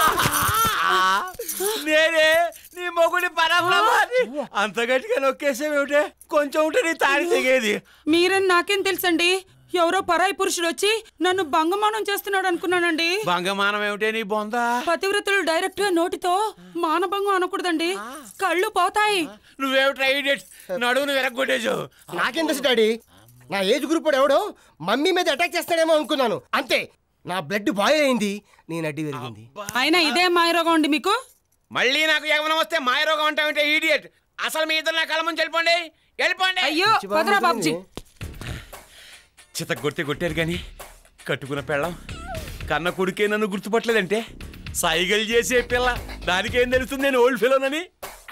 నేనే నీ మొగుడి పరబ్రహ్మాన్ని అంత గట్టిగా నొక్కేసేమిటే కొంచెం ఉంటే నీ తాడి తెగేది మీరని నాకేం తెలుసండి ఎవరో పరాయి పురుషుడు వచ్చి నన్ను భంగమానం చేస్తున్నాడు అనుకున్నానండి భంగమానం ఏమిటే నీ బొంద పతివ్రతలు డైరెక్ట్ గా నోటితో మానభంగం అనకూడదండి కళ్ళు పోతాయి నువ్వేమిట్రా idiot? నడువును వెరగొట్టేజు నాకేం తెలుసు డాడీ నా ఏజ్ గ్రూప్ వాడు ఎవడో మమ్మీ మీద అటాక్ చేస్తాడేమో అనుకున్నాను అంతే నా బ్లడ్ బాయిల్ అయింది నేను అడ్డి పెరిగింది అయినా ఇదే మాయరోగం అండి మీకు మళ్ళీ నాకు యవనం వస్తే మాయరోగం అంటావంటే ఈడియట్ అసలు మీ ఇద్దరు నా కళ్ళ ముందు వెళ్ళిపోండి వెళ్ళిపోండి అయ్యో వదరా బాబుజీ చిత కొట్టి కొట్టారు కానీ కట్టుకున్న పెళ్ళం కన్న కొడుకే నన్ను గుర్తుపట్టలేదంటే సైగలు చేసే పిల్ల దానికేం తెలుస్తుంది నేను ఓల్డ్ ఫిలోనని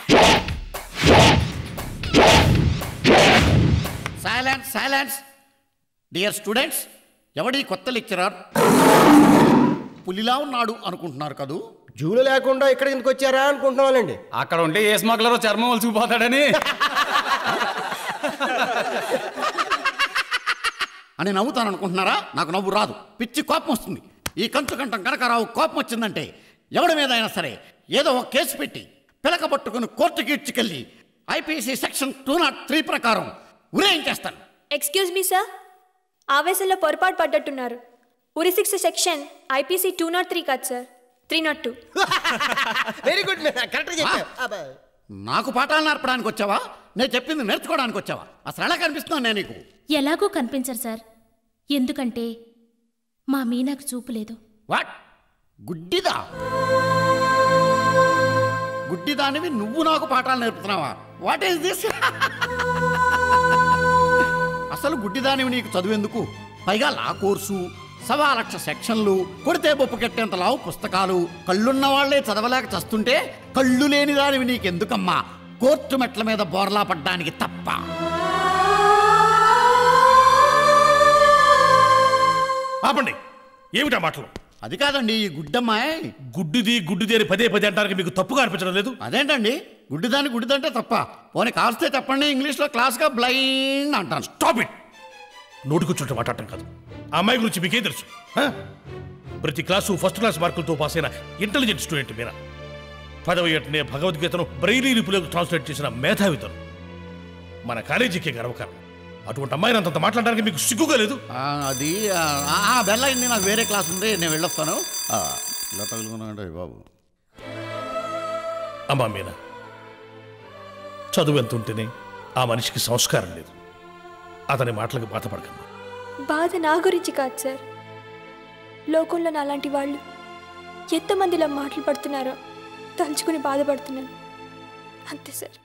సైలెన్స్ సైలెన్స్ డియర్ స్టూడెంట్స్ ఎవడి కొత్త లెక్చరర్ పులిలా ఉన్నాడు అనుకుంటున్నారు కదూ జూలు లేకుండా ఇక్కడ ఎందుకు వచ్చారా అనుకుంటున్నానండి అక్కడ ఉంటే ఏ స్మగ్లరో చర్మం వలిసిపోతాడని అని నవ్వుతాను అనుకుంటున్నారా నాకు నవ్వు రాదు పిచ్చి కోపం వస్తుంది ఈ కంచు కంఠం కనకరావు కోపం వచ్చిందంటే ఎవడి మీద అయినా సరే ఏదో ఒక కేసు పెట్టి పిలక పట్టుకుని కోర్టుకి ఇచ్చుకెళ్ళి IPC section two not three ప్రకారం ఉరేం చేస్తాను ఎక్స్క్యూజ్ మీ సార్ ఆవేశంలో పొరపాటు పడ్డట్టున్నారు ఉరి శిక్ష section IPC two not three కాదు sir three not two very good correct చెప్పా నాకు పాఠాలు నేర్పడానికి వచ్చావా నేను చెప్పింది నేర్చుకోవడానికి వచ్చావా అసలు ఎలా కనిపిస్తున్నాను నేను నీకు ఎలాగో కనిపించరు సార్ ఎందుకంటే మా మీనాకు చూపు లేదు వాట్ గుడ్డిదా గుడ్డిదానివి నువ్వు నాకు పాఠాలు నేర్పుతున్నావా వాట్ ఈస్ దిస్ అసలు గుడ్డిదానివి నీకు చదువెందుకు పైగా లా కోర్సు సవా లక్ష సెక్షన్లు కొడితే బొప్పు కట్టేంత లావు పుస్తకాలు కళ్ళున్న వాళ్లే చదవలేక చస్తుంటే కళ్ళు లేని దానివి నీకెందుకమ్మా కోర్టు మెట్ల మీద బోర్లా పడ్డానికి తప్ప ఆపండి ఏమిటా మాటలు అది కాదండి ఈ గుడ్డమ్మాయి గుడ్డిది గుడ్డిది అని పదే పదే అంటానికి మీకు తప్పుగా అనిపించడం లేదు అదేంటండి గుడ్డిదాని గుడ్డిదంటే తప్ప పోనీ కాల్స్తే చెప్పండి ఇంగ్లీష్లో క్లాస్గా బ్లైండ్ అంటాను స్టాప్ ఇట్ నోటికొచ్చుంటే మాట్లాడటం కాదు ఆ అమ్మాయి గురించి మీకేం తెలుసు ఆ? ప్రతి క్లాసు ఫస్ట్ క్లాస్ మార్కులతో పాస్ అయిన ఇంటెలిజెంట్ స్టూడెంట్ మీరా పదవ ఏటనే భగవద్గీతను బ్రెయిలీ లిపిలోకి ట్రాన్స్లేట్ చేసిన మేధావితను మన కాలేజీకే గర్వకారణం అటువంటి అమ్మాయిని అంతంత మాట్లాడడానికి మీకు సిగ్గుగా లేదు ఆ, అది ఆ, ఆ, బెల్ అయింది నాకు వేరే క్లాస్ ఉంది నేను వెళ్ళొస్తాను ఆ, ఇలా తగులుకున్నాడు బాబు అమ్మా మీనా చదువు ఎంత ఉంటేనే ఆ మనిషికి సంస్కారం లేదు అతని మాటలకు బాధపడకమ్మా బాధ నా గురించి కాదు సార్ లోకంలో నాలాంటి వాళ్ళు ఎంతమందిలో మాటలు పడుతున్నారో తలుచుకుని బాధపడుతున్నాను అంతే సార్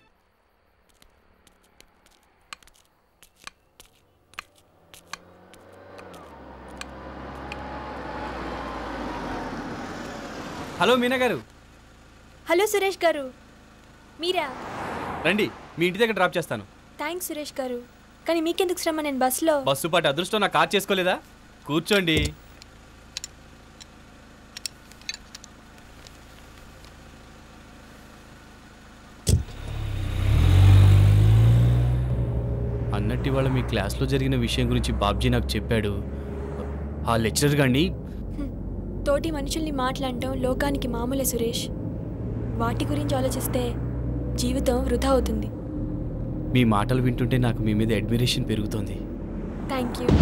హలో మీనా గారు హలో సురేష్ గారు మీరా రండి మీ ఇంటి దగ్గర డ్రాప్ చేస్తాను థ్యాంక్స్ సురేష్ గారు కానీ మీకెందుకు శ్రమ నేను బస్సులో బస్సు పాటు అదృష్టం నా కార్ చేసుకోలేదా కూర్చోండి అన్నట్టు ఇవాళ మీ క్లాస్లో జరిగిన విషయం గురించి బాబ్జీ నాకు చెప్పాడు ఆ లెక్చరర్ గారిని తోటి మనుషుల్ని మాట్లాడటం లోకానికి మామూలే సురేష్ వాటి గురించి ఆలోచిస్తే జీవితం వృధా అవుతుంది మీ మాటలు వింటుంటే నాకు మీ మీద అడ్మిరేషన్ పెరుగుతోంది థ్యాంక్ యూ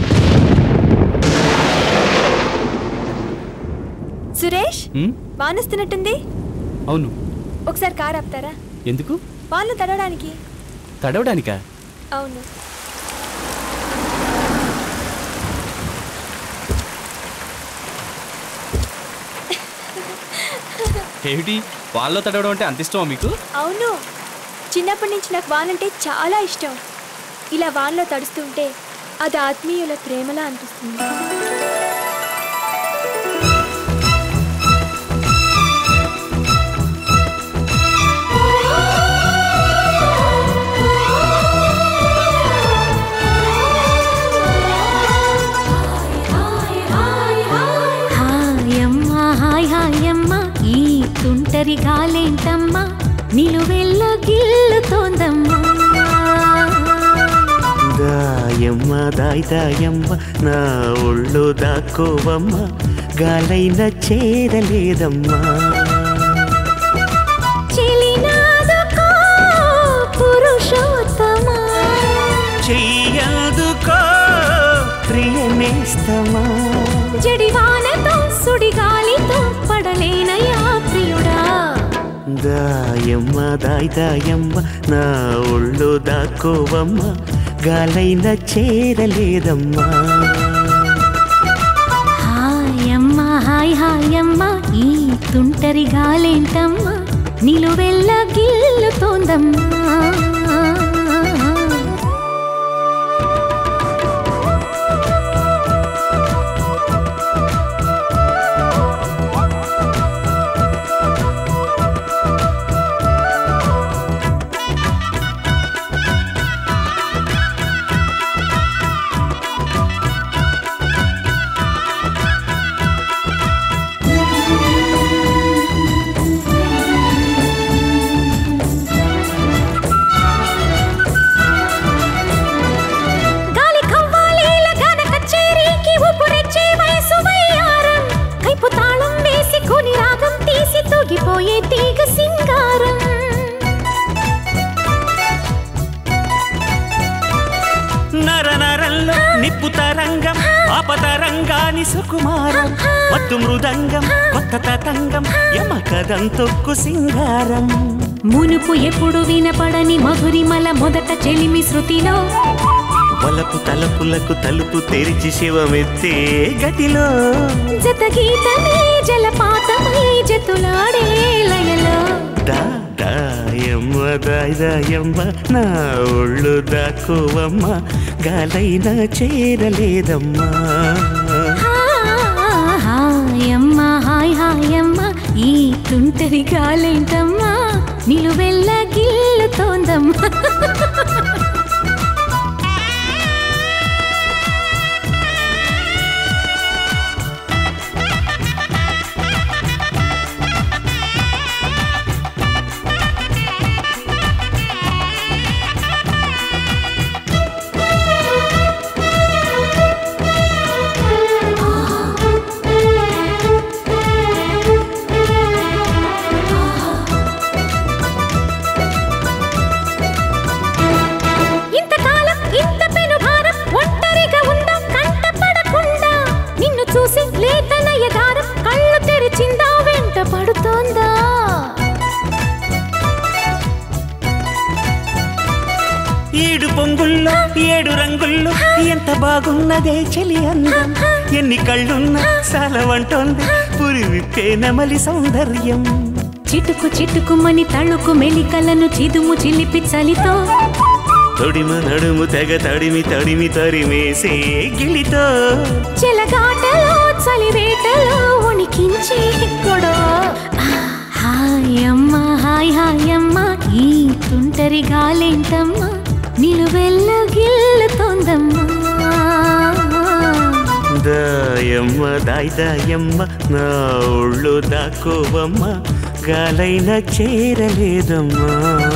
సురేష్ హ్మ్? వానొస్తున్నట్టుంది అవును ఒకసారి కార్ ఆపుతారా ఎందుకు వాళ్ళు తడవడానికి తడవడానికా అవును ఏమిటి వాళ్ళలో తడవడం అంటే అంత ఇష్టమా మీకు అవును చిన్నప్పటి నుంచి నాకు వానంటే చాలా ఇష్టం ఇలా వాన్లో తడుస్తూ ఉంటే అది ఆత్మీయుల ప్రేమలా అనిపిస్తుంది హాయమ్మ హాయ్ హాయమ్మ ఈ తుంటరి గాలేంటమ్మ నిలువెల్ల గిల్లుతోందమ్మా దాయమ్మ దాయ్ దాయమ్మ నా ఒళ్ళు దాక్కోవమ్మ గాలైన చేరలేదమ్మా చెలినాదుకో పురుషోత్తమా చెయ్యదుకో ప్రియనేస్తమా జడివానతో సుడిగాలితో పడలేనయా ప్రియుడా దాయమ్మ దాయ్ దాయమ్మ నా ఒళ్ళు దాక్కోవమ్మ గాలైన చేరలేదమ్మా హాయమ్మ హాయ్ హాయమ్మ ఈ తుంటరి గాలేంటమ్మ నిలువెల్ల గిల్లుతోందమ్మా గాలి కవ్వాలీల గాన కచేరీకి ఊపురెచ్చే వయసు వయ్యారం కైపు తాళం వేసి కొని రాగం తీసి తూగిపోయే తీగ సింగారం నర నరంలో నిప్పు తరంగం ఆపతరంగాని సుకుమారం మత్తు మృదంగం కొత్త తతంగం యమకదం తొక్కు సింగారం మునుపు ఎప్పుడు వినపడని మధురిమల మొదట చెలిమి శృతిలో వలపు తలపులకు తలుపు తెరిచి శివమెత్తే గతిలో జత గీతమే జలపాతమై జతులాడే లయలో దా దాయమ్మ దాయ్ దాయమ్మ నా ఒళ్ళు దాక్కువమ్మ గాలైన చేరలేదమ్మా హాయమ్మ హాయ్ హాయమ్మ ఈ తుంటరి గాలేంటమ్మా నిలువెల్ల గిల్లుతోందమ్మా ఇంతకాలం ఇంత పెను భారం ఒంటరిగా ఉందాం కంటపడకుండా నిన్ను చూసి లేత నయగారం కళ్ళు తెరిచిందా వెంట పడుతోందా ఏడు పొంగుల్లో ఏడు రంగుల్లో ఎంత బాగున్నదే చెలి అందం ఎన్ని కళ్ళున్నా సాలవంటోంది పురి విప్పే నెమలి సౌందర్యం చిటుకు చిటుకుమని తళుకు మెలికలను చిదుము చిలిపి చలితో తొడిమ నడుము తెగ తడిమి తడిమి తరిమేసే గిలితో చెలగాటలో చలివేటలో ఉణికించే గొడవ హాయమ్మ హాయ్ హాయమ్మ ఈ తుంటరి గాలేంటమ్మ నిలువెల్ల గిల్లుతోందమ్మా దాయమ్మ దాయ్ దాయమ్మ నా ఒళ్ళు దాక్కోవమ్మ గాలైన చేరలేదమ్మా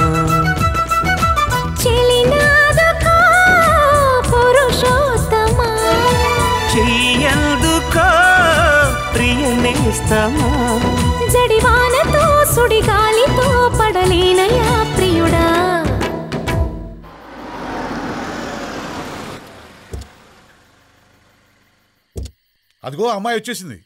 చెలినాదుకో పురుషోత్తమా చెయ్యందుకో ప్రియనేస్తమా జడివానతో సుడిగాలితో పడలేనయా ప్రియుడా అదిగో అమ్మాయి వచ్చేసింది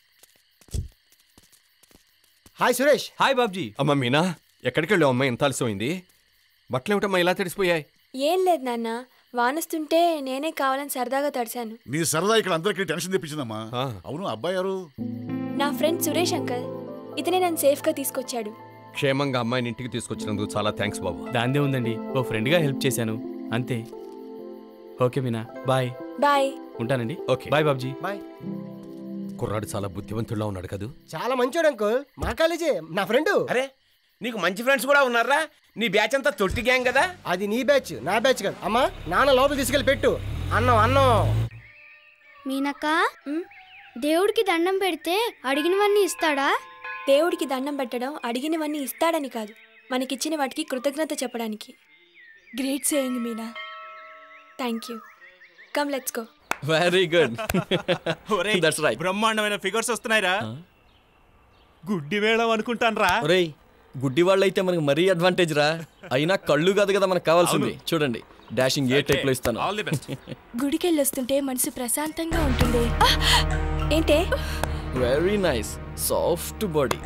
హాయ్ సురేష్ హాయ్ బాబ్జీ అమ్మ మీనా ఎక్కడికి వెళ్ళావు అమ్మ ఇంత ఆలస్యమైంది బట్టలు ఏమిటమ్మా ఇలా తడిసిపోయాయి ఏం లేదు నాన్న వానొస్తుంటే నేనే కావాలని సరదాగా తడిశాను నీ సరదా ఇక్కడ అందరికీ టెన్షన్ తెప్పించిందమ్మా అవును అబ్బాయి ఎవరు నా ఫ్రెండ్ సురేష్ అంకల్ ఇతనే నన్ను సేఫ్గా తీసుకొచ్చాడు క్షేమంగా అమ్మాయిని ఇంటికి తీసుకొచ్చినందుకు చాలా థ్యాంక్స్ బాబు దాందే ఉందండి ఓ ఫ్రెండ్గా హెల్ప్ చేశాను అంతే ఓకే మీనా బాయ్ బాయ్ ఉంటానండి ఓకే బాయ్ బాబ్జీ బాయ్ కుర్రాడు చాలా బుద్ధివంతుల్లా ఉన్నాడు కదూ చాలా మంచోడు అంకుల్ మా కాలేజే నా ఫ్రెండ్ అరే నీకు మంచి ఫ్రెండ్స్ కూడా ఉన్నారా నీ బ్యాచ్ అంతా తొట్టి గ్యాంగ్ కదా అది నీ బ్యాచ్ నా బ్యాచ్ కాదు అమ్మా నాన్న లోపల తీసుకెళ్ళి పెట్టు అన్నం అన్నం మీనక్క దేవుడికి దండం పెడితే అడిగినవన్నీ ఇస్తాడా దేవుడికి దండం పెట్టడం అడిగినవన్నీ ఇస్తాడని కాదు మనకిచ్చిన వాటికి కృతజ్ఞత చెప్పడానికి great saying Meena thank you come let's go very good that's right బ్రహ్మాండమైన ఫిగర్స్ వస్తున్నాయిరా గుడ్డి వేళం అనుకుంటాను రా ఒరేయ్ గుడ్డి వాళ్ళైతే మనకి మరీ అడ్వాంటేజ్ రా అయినా కళ్ళు కాదు కదా మనకు కావాల్సింది చూడండి డాషింగ్ ఏ టైప్ లో ఇస్తాను గుడికెళ్ళి వస్తుంటే మనసు ప్రశాంతంగా ఉంటుంది ఆ! ఏంటే వెరీ నైస్ సాఫ్ట్ బాడీ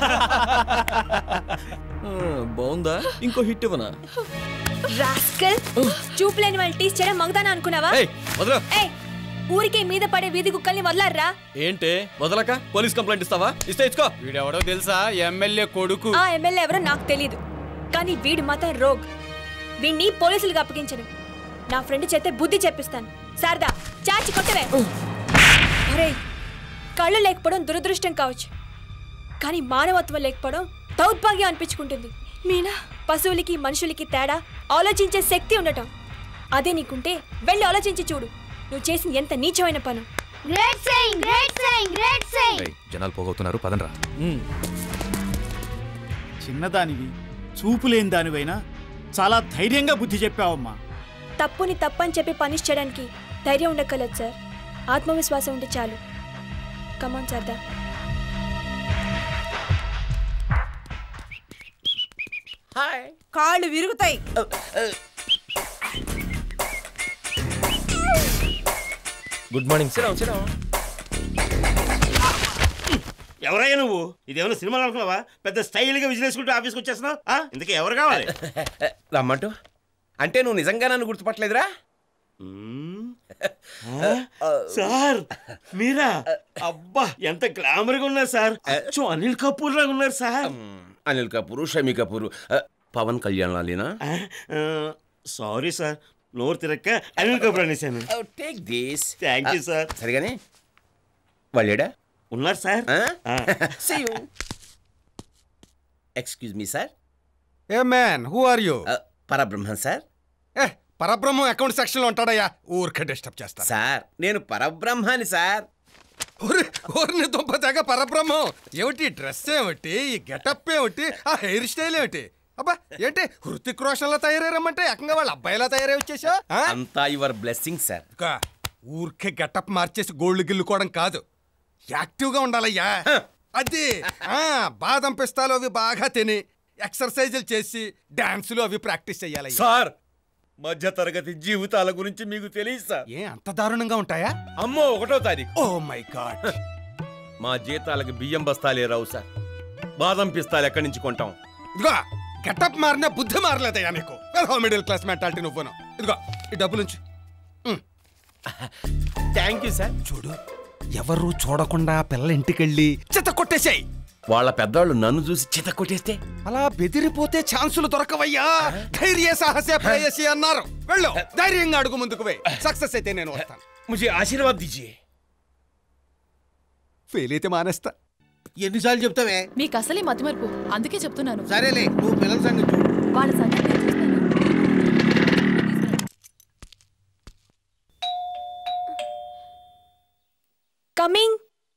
బాగుందా ఇంకో హిట్ ఇవ్వనా రాస్కల్ చూపు లేని వాళ్ళు టీస్ చేయడం మగదానా అనుకున్నావా ఏయ్ వదరా ఏయ్ ఊరికే మీద పడే వీధి కుక్కల్ని వదలర్రా ఏంటే వదలక పోలీస్ కంప్లైంట్ ఇస్తావా ఇస్తే ఇచ్చుకో వీడెవడో తెలుసా ఎమ్మెల్యే కొడుకు ఆ ఎమ్మెల్యే ఎవరో నాకు తెలియదు కానీ వీడి మాత్రం రోగ్ వీడిని పోలీసులకు అప్పగించను నా ఫ్రెండ్ చేతే బుద్ధి చెప్పిస్తాను శారదా చాచి కొట్టవే ఒరేయ్ కళ్ళు లేకపోవడం దురదృష్టం కావచ్చు కానీ మానవత్వం లేకపోవడం దౌర్భాగ్యం అనిపించుకుంటుంది మీనా పశువులకి మనుషులకి తేడా ఆలోచించే శక్తి ఉండటం అదే నీకుంటే వెళ్ళి ఆలోచించి చూడు నువ్వు చేసిన ఎంత నీచమైన పను great saying great saying great saying జనాలు పోగొతున్నారు పదండ్రా చిన్నదానివి చూపు లేని దానివైనా చాలా ధైర్యంగా బుద్ధి చెప్పావమ్మా తప్పుని తప్పని చెప్పి పనిష్ చేయడానికి ధైర్యం ఉండక్కర్లేదు సార్ ఆత్మవిశ్వాసం ఉంటే చాలు కమాన్ సర్దా హాయ్ కాళ్ళు విరుగుతాయి గుడ్ మార్నింగ్ సిరావు సిరావు ఎవరయ్యా నువ్వు ఇదేమైనా సినిమాలు అనుకున్నావా పెద్ద స్టైల్గా విజిలేసుకుంటూ ఆఫీస్కి వచ్చేస్తున్నావు ఆ? ఇంతకీ ఎవరు కావాలి రమ్మంటూ అంటే నువ్వు నిజంగా నన్ను గుర్తుపట్టలేదురా ఆ? సార్ మీరా అబ్బా ఎంత గ్లామర్గా ఉన్నారు సార్ అచ్చం అనిల్ కపూర్ లాగా ఉన్నారు సార్ అనిల్ కపూర్ షమీ కపూర్ ఆ, పవన్ కళ్యాణ్ లాలేనా సారీ సార్ నోరు తిరక్క అనిల్ కపూర్ అనేసాను take this thank you sir సరిగానే వాళ్ళేడా ఉన్నారు sir excuse me sir a man who are you Parabrahmam sir ఏ పరబ్రహ్మం అకౌంట్ సెక్షన్ లో ఉంటాడయ్యా ఊరికే డిస్టర్బ్ చేస్తా సార్ నేను పరబ్రహ్మాని సార్ ఊరిని దుంప తెగ పరబ్రహ్మం ఏమిటి డ్రెస్ ఏమిటి ఈ గెటప్ ఏమిటి ఆ హెయిర్ స్టైల్ ఏమిటి అబ్బా ఏంటి హృతిక్ రోషన్ లా తయారయ్యారమ్మంటే ఏకంగా వాళ్ళ అబ్బాయిలా తయారై వచ్చేసా అంతా యువర్ బ్లెస్సింగ్ సార్ ఊరికే గెటప్ మార్చేసి గోల్డ్ గిల్లుకోవడం కాదు యాక్టివ్ గా ఉండాలయ్యా అది ఆ బాదం పిస్తాలు అవి బాగా తిని ఎక్సర్సైజులు చేసి డాన్సులు అవి ప్రాక్టీస్ చేయాలి సార్ మధ్య తరగతి జీవితాల గురించి మీకు తెలియదు సార్ ఏ అంత దారుణంగా ఉంటాయా అమ్మో ఒకటో తారీఖు ఓ మై గాడ్ మా జీతాలకి బియ్యం బస్తాలే రావు సార్ బాదం పిస్తాలు ఎక్కడి నుంచి కొంటాం ఇదిగో గెటప్ మారినా బుద్ధి మారలేదయ్యా నీకు వెల్ మిడిల్ క్లాస్ మెంటాలిటీ నువ్వును ఇదిగో ఈ డబ్బు నుంచి థ్యాంక్ యూ సార్ చూడు ఎవరు చూడకుండా పిల్ల ఇంటికెళ్ళి చిత్త కొట్టేసాయి వాళ్ళ పెద్దవాళ్ళు నన్ను చూసి చిత కొట్టేస్తే అలా బెదిరిపోతే ఛాన్సులు దొరకవయ్యా ధైర్య సాహసే ప్రేయసి అన్నారు వెళ్ళు ధైర్యంగా అడుగు ముందుకు పోయి సక్సెస్ అయితే నేను వస్తాను ముజే ఆశీర్వాద్ దీజియే ఫెయిల్ అయితే మానేస్తా ఎన్నిసార్లు చెప్తావే మీకు అసలే మతిమరుపు అందుకే చెప్తున్నాను సరేలే నువ్వు పిల్లల సంగతి చూడు వాళ్ళ సంగతి నేను చూస్తాను. కమింగ్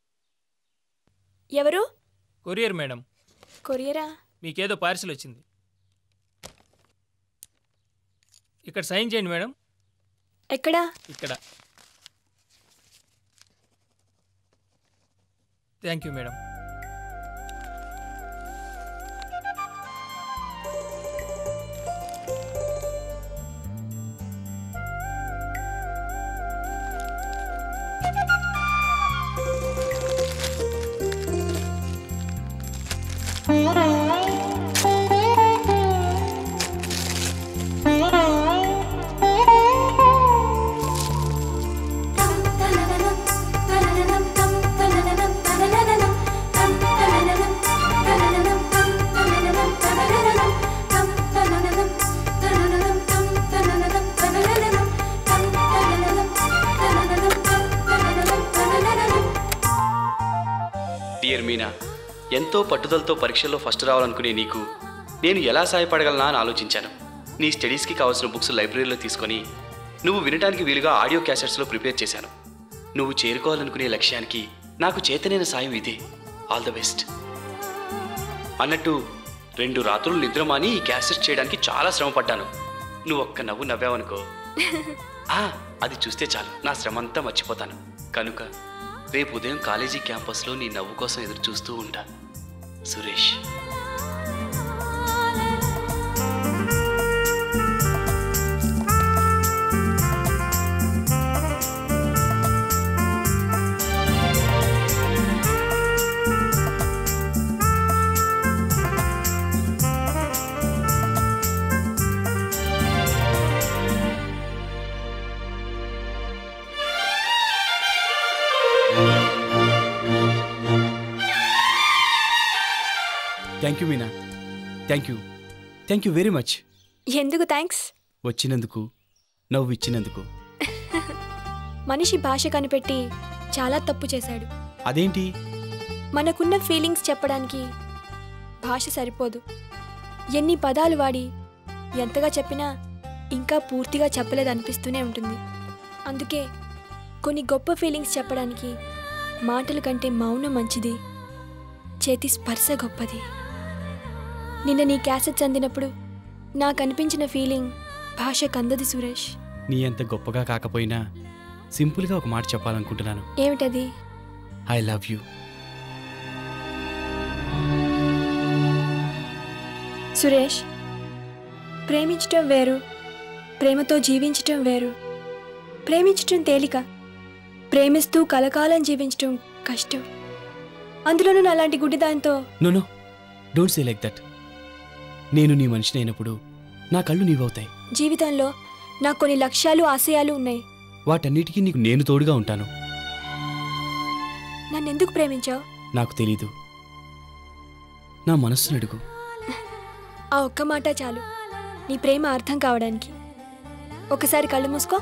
ఎవరు కొరియర్ మేడం కొరియరా మీకేదో పార్సిల్ వచ్చింది ఇక్కడ సైన్ చేయండి మేడం ఎక్కడా ఇక్కడ thank you madam dear Meena ఎంతో పట్టుదలతో పరీక్షల్లో ఫస్ట్ రావాలనుకునే నీకు నేను ఎలా సహాయపడగలనా అని ఆలోచించాను నీ స్టడీస్కి కావాల్సిన బుక్స్ లైబ్రరీలో తీసుకొని నువ్వు వినడానికి వీలుగా ఆడియో క్యాసెట్స్లో ప్రిపేర్ చేశాను నువ్వు చేరుకోవాలనుకునే లక్ష్యానికి నాకు చేతనైన సాయం ఇదే ఆల్ ద బెస్ట్ అన్నట్టు రెండు రాత్రులు నిద్రమాని ఈ క్యాసెట్ చేయడానికి చాలా శ్రమ పడ్డాను నువ్వు ఒక్క నవ్వు నవ్వావనుకో ఆ, అది చూస్తే చాలు నా శ్రమంతా మర్చిపోతాను కనుక రేపు ఉదయం కాలేజీ క్యాంపస్లో నీ నవ్వు కోసం ఎదురు చూస్తూ ఉంటా Suresh thank you Meena thank you thank you very much ఎందుకు థ్యాంక్స్ వచ్చినందుకు నవ్వు ఇచ్చినందుకు మనిషి భాష కనిపెట్టి చాలా తప్పు చేశాడు అదేంటి మనకున్న ఫీలింగ్స్ చెప్పడానికి భాష సరిపోదు ఎన్ని పదాలు వాడి ఎంతగా చెప్పినా ఇంకా పూర్తిగా చెప్పలేదనిపిస్తూనే ఉంటుంది అందుకే కొన్ని గొప్ప ఫీలింగ్స్ చెప్పడానికి మాటల కంటే మౌనం మంచిది చేతి స్పర్శ గొప్పది నిన్న నీ క్యాసెట్స్ అందినప్పుడు నాకు అనిపించిన ఫీలింగ్ భాష కందది సురేష్ నీ అంత గొప్పగా కాకపోయినా సింపుల్గా ఒక మాట చెప్పాలనుకుంటున్నాను ఏమిటది ఐ లవ్ యూ సురేష్ ప్రేమించటం వేరు ప్రేమతో జీవించటం వేరు ప్రేమించటం తేలిక ప్రేమిస్తూ కలకాలం జీవించటం కష్టం అందులోనూ అలాంటి గుడ్డిదాంతో no no don't say like that నేను నీ మనిషిని అయినప్పుడు నా కళ్ళు నీవవుతాయి జీవితంలో నాకు కొన్ని లక్ష్యాలు ఆశయాలు ఉన్నాయి వాటన్నిటికీ నీకు నేను తోడుగా ఉంటాను నన్నెందుకు ప్రేమించావు నాకు తెలీదు నా మనస్సును అడుగు ఆ ఒక్క మాట చాలు నీ ప్రేమ అర్థం కావడానికి ఒకసారి కళ్ళు మూసుకో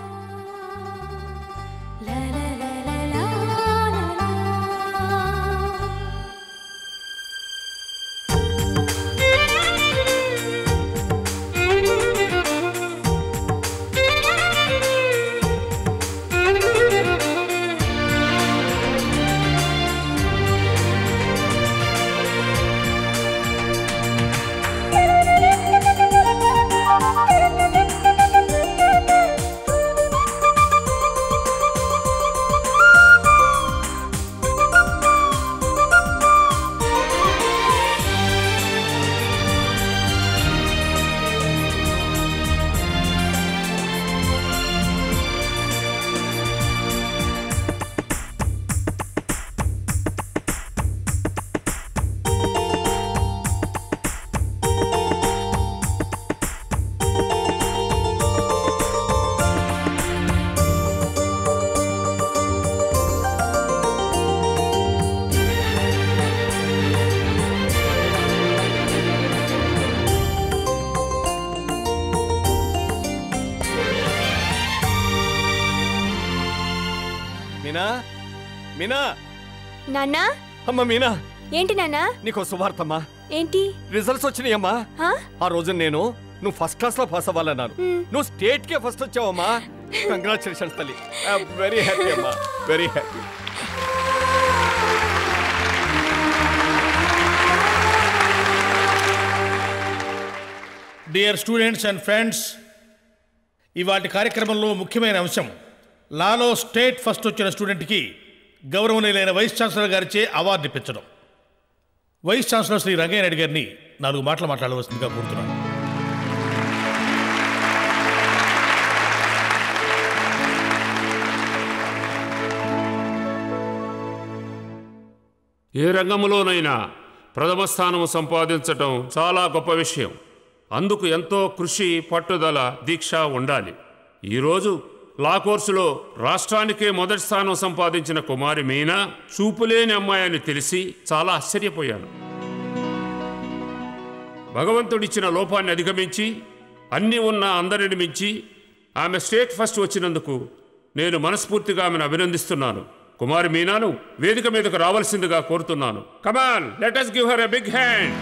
మీనా మీనా నాన్నా అమ్మ మీనా ఏంటి నాన్నా నీకు శుభార్తమ్మా ఏంటి రిజల్ట్స్ వచ్చినాయమ్మా హా? ఆ రోజు నేను నువ్వు ఫస్ట్ క్లాస్ లో పాస్ అవ్వాలన్నాను నువ్వు స్టేట్ కే ఫస్ట్ వచ్చావమ్మా కంగ్రాచులేషన్స్ తల్లి వెరీ హ్యాపీ అమ్మా very happy dear students and friends ఇవాటి కార్యక్రమంలో ముఖ్యమైన అంశం లాలో స్టేట్ ఫస్ట్ వచ్చిన స్టూడెంట్కి గౌరవనీయులైన వైస్ ఛాన్సలర్ గారిచే అవార్డు ఇప్పించడం వైస్ ఛాన్సలర్ శ్రీ రంగయ్య నాయుడు గారిని నాలుగు మాటలు మాట్లాడవలసిందిగా కోరుతున్నాను ఏ రంగంలోనైనా ప్రథమ స్థానం సంపాదించటం చాలా గొప్ప విషయం అందుకు ఎంతో కృషి పట్టుదల దీక్ష ఉండాలి ఈరోజు లా కోర్సులో రాష్ట్రానికే మొదటి స్థానం సంపాదించిన కుమారి మీనా చూపులేని అమ్మాయి అని తెలిసి చాలా ఆశ్చర్యపోయాను భగవంతుడిచ్చిన లోపాన్ని అధిగమించి అన్నీ ఉన్న అందరిని మించి ఆమె స్టేట్ ఫస్ట్ వచ్చినందుకు నేను మనస్ఫూర్తిగా ఆమెను అభినందిస్తున్నాను కుమారి మీనాను వేదిక మీదకు రావాల్సిందిగా కోరుతున్నాను come on let us give her a big hand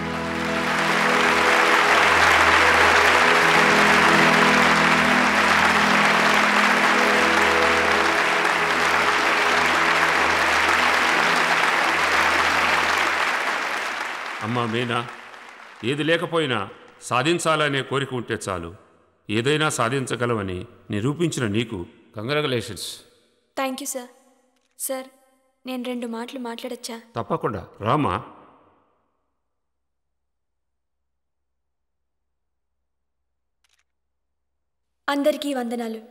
అమ్మా మీనా ఏది లేకపోయినా సాధించాలనే కోరిక ఉంటే చాలు ఏదైనా సాధించగలవని నిరూపించిన నీకు congratulations thank you sir sir నేను రెండు మాటలు మాట్లాడచ్చా తప్పకుండా రామా అందరికీ వందనాలు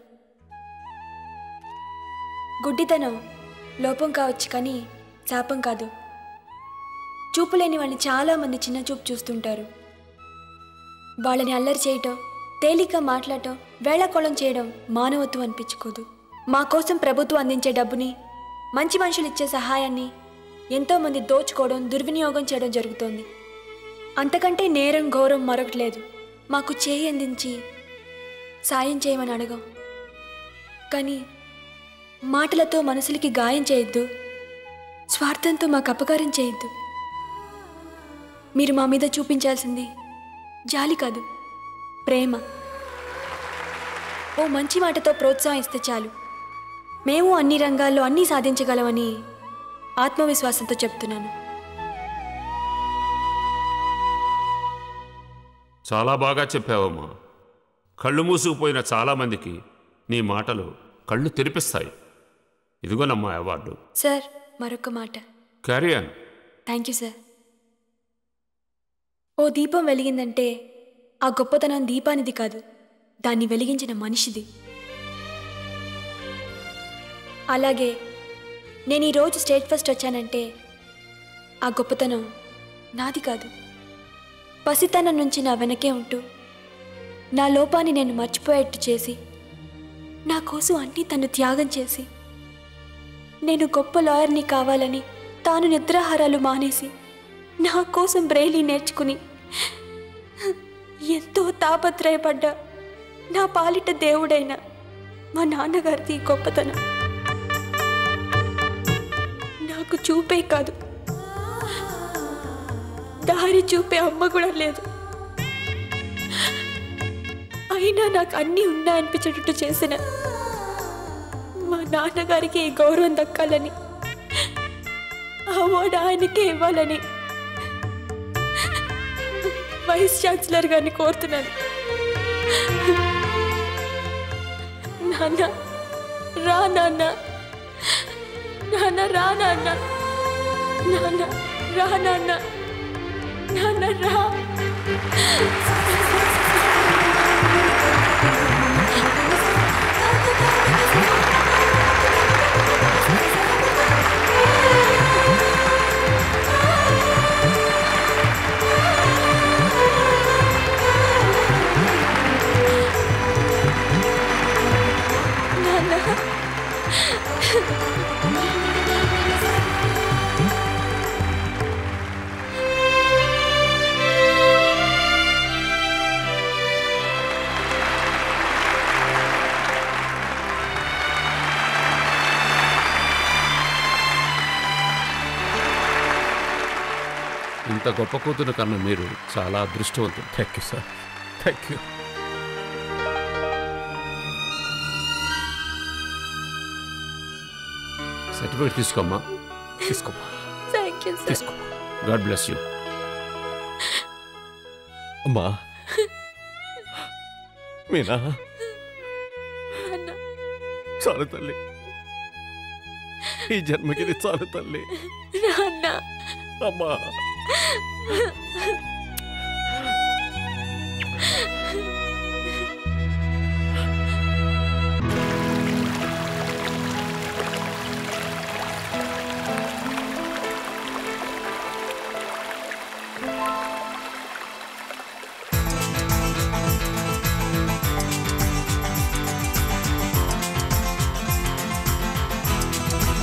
గుడ్డితనం లోపం కావచ్చు కానీ శాపం కాదు చూపు లేని వాళ్ళని చాలామంది చిన్న చూపు చూస్తుంటారు వాళ్ళని అల్లరి చేయటం తేలిక మాట్లాడటం వేళకోళం చేయడం మానవత్వం అనిపించుకోదు మా కోసం ప్రభుత్వం అందించే డబ్బుని మంచి మనుషులు ఇచ్చే సహాయాన్ని ఎంతోమంది దోచుకోవడం దుర్వినియోగం చేయడం జరుగుతోంది అంతకంటే నేరం ఘోరం మరొకటి లేదు మాకు చేయి అందించి సాయం చేయమని అడగం కానీ మాటలతో మనసులకి గాయం చేయొద్దు స్వార్థంతో మాకు అపకారం చేయొద్దు మీరు మా మీద చూపించాల్సింది జాలి కాదు ప్రేమ ఓ మంచి మాటతో ప్రోత్సాహం ఇస్తే చాలు మేము అన్ని రంగాల్లో అన్నీ సాధించగలమని ఆత్మవిశ్వాసంతో చెప్తున్నాను చాలా బాగా చెప్పావమ్మా కళ్ళు మూసుకుపోయిన చాలామందికి నీ మాటలు కళ్ళు తెరిపిస్తాయి ఇదిగోనమ్మా అవార్డు సార్ మరొక మాట క్యారియన్ థ్యాంక్ యూ సార్ ఓ దీపం వెలిగిందంటే ఆ గొప్పతనం దీపానిది కాదు దాన్ని వెలిగించిన మనిషిది అలాగే నేను ఈరోజు స్టేట్ ఫస్ట్ వచ్చానంటే ఆ గొప్పతనం నాది కాదు పసితనం నుంచి నా వెనకే ఉంటూ నా లోపాన్ని నేను మర్చిపోయేట్టు చేసి నా కోసం అన్నీ తను త్యాగం చేసి నేను గొప్ప లాయర్ని కావాలని తాను నిద్రాహారాలు మానేసి నా కోసం బ్రెయిలీ నేర్చుకుని ఎంతో తాపత్రయపడ్డా నా పాలిట దేవుడైన మా నాన్నగారిది ఈ గొప్పతనం నాకు చూపే కాదు దారి చూపే అమ్మ కూడా లేదు అయినా నాకు అన్నీ ఉన్నాయనిపించేటట్టు చేసిన మా నాన్నగారికి ఈ గౌరవం దక్కాలని అవార్డు ఆయనకే ఇవ్వాలని వైస్ ఛాన్సలర్ గారిని కోరుతున్నాను నాన్న రా నాన్న నాన్న రా నాన్న నాన్న రా నాన్న నాన్న రా ఇంత గొప్ప కూతురు కన్నా మీరు చాలా అదృష్టవంతులు thank you sir thank you certificate తీసుకోమ్మా తీసుకోమ్మా థ్యాంక్ యూ సార్ తీసుకో గాడ్ బ్లెస్ యూ అమ్మా మీనా చాలు తల్లి ఈ జన్మకి ఇది చాలు తల్లి నాన్న అమ్మా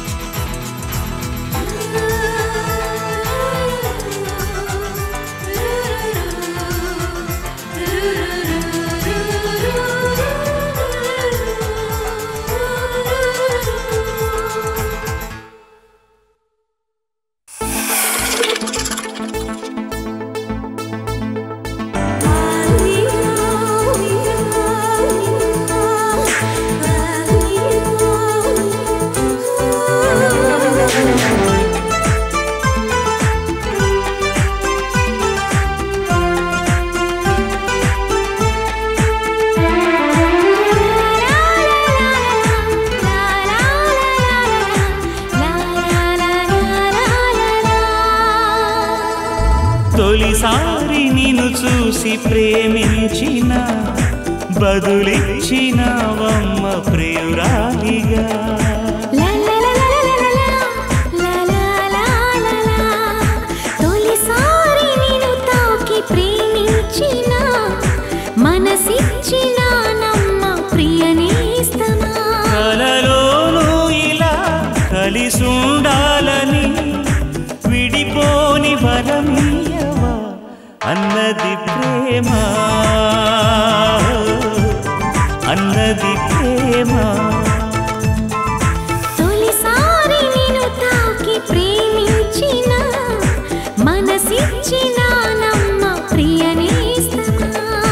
ఆ చూసి ప్రేమించిన బదులిచ్చినవమ్మ ప్రియురాలిగా తొలిసారి నేను తాకి ప్రేమించిన మనసిచ్చిన నమ్మ ప్రియనేస్తమా కలలోనూ ఇలా కలిసుండాలని విడిపోని వరమీయవా అన్నది ప్రేమ అన్నది ప్రేమ తొలిసారి నేను తాకి ప్రేమించిన మనసిచ్చిన నమ్మ ప్రియనేస్తమా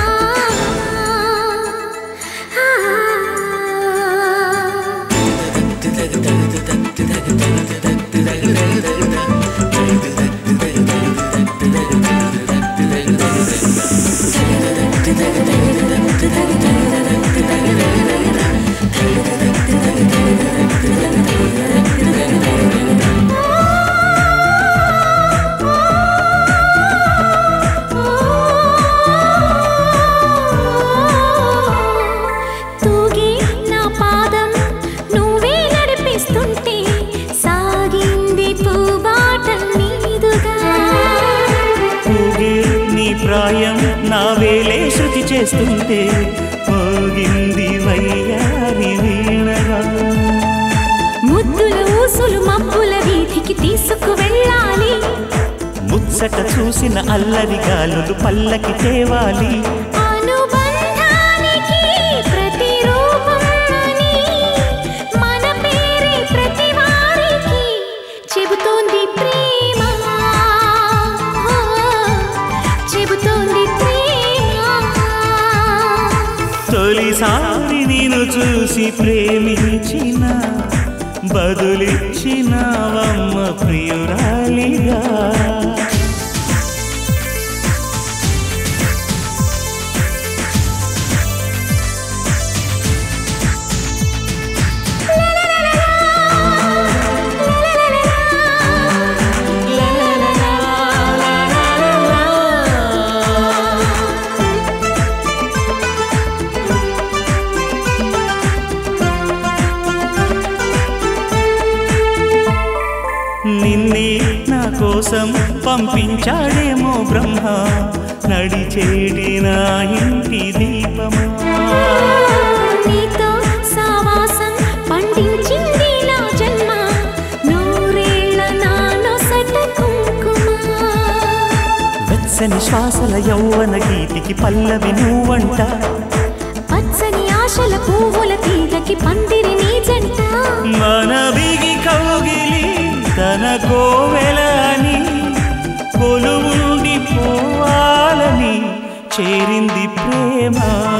తూగి నా పాదం నువ్వే నడిపిస్తుంటే సాగింది పూబాట మీదుగా ఊగే నీ ప్రాయం నా వేలే శృతి చేస్తుంటే మోగింది వయ్యారి వీణగా ముద్దుల ఊసులు మబ్బుల వీధికి తీసుకు వెళ్ళాలి ముచ్చట చూసిన అల్లరి గాలులు పల్లకి తేవాలి అనుబంధానికి ప్రతిరూపం అని మన పేరే ప్రతి వారికి చెబుతోంది ప్రేమ చెబుతోంది ప్రేమ తొలిసారి నేను చూసి ప్రేమించిన బదులిచ్చినవమ్మ ప్రియురాలిగా నిన్నే నా కోసం పంపించాడేమో బ్రహ్మ నడిచేటి నా ఇంటి దీపమా నీతో సావాసం పండించింది నా జన్మ నూరేళ్ల నా నొసట కుంకుమ వెచ్చని శ్వాసల యౌవన గీతికి పల్లవి నువ్వంట పచ్చని ఆశల పువ్వుల తీగకి పందిరి నీ జంట మన బిగి కౌగిలి తన కోవెల అని కొలువుండి పోవాలని చేరింది ప్రేమ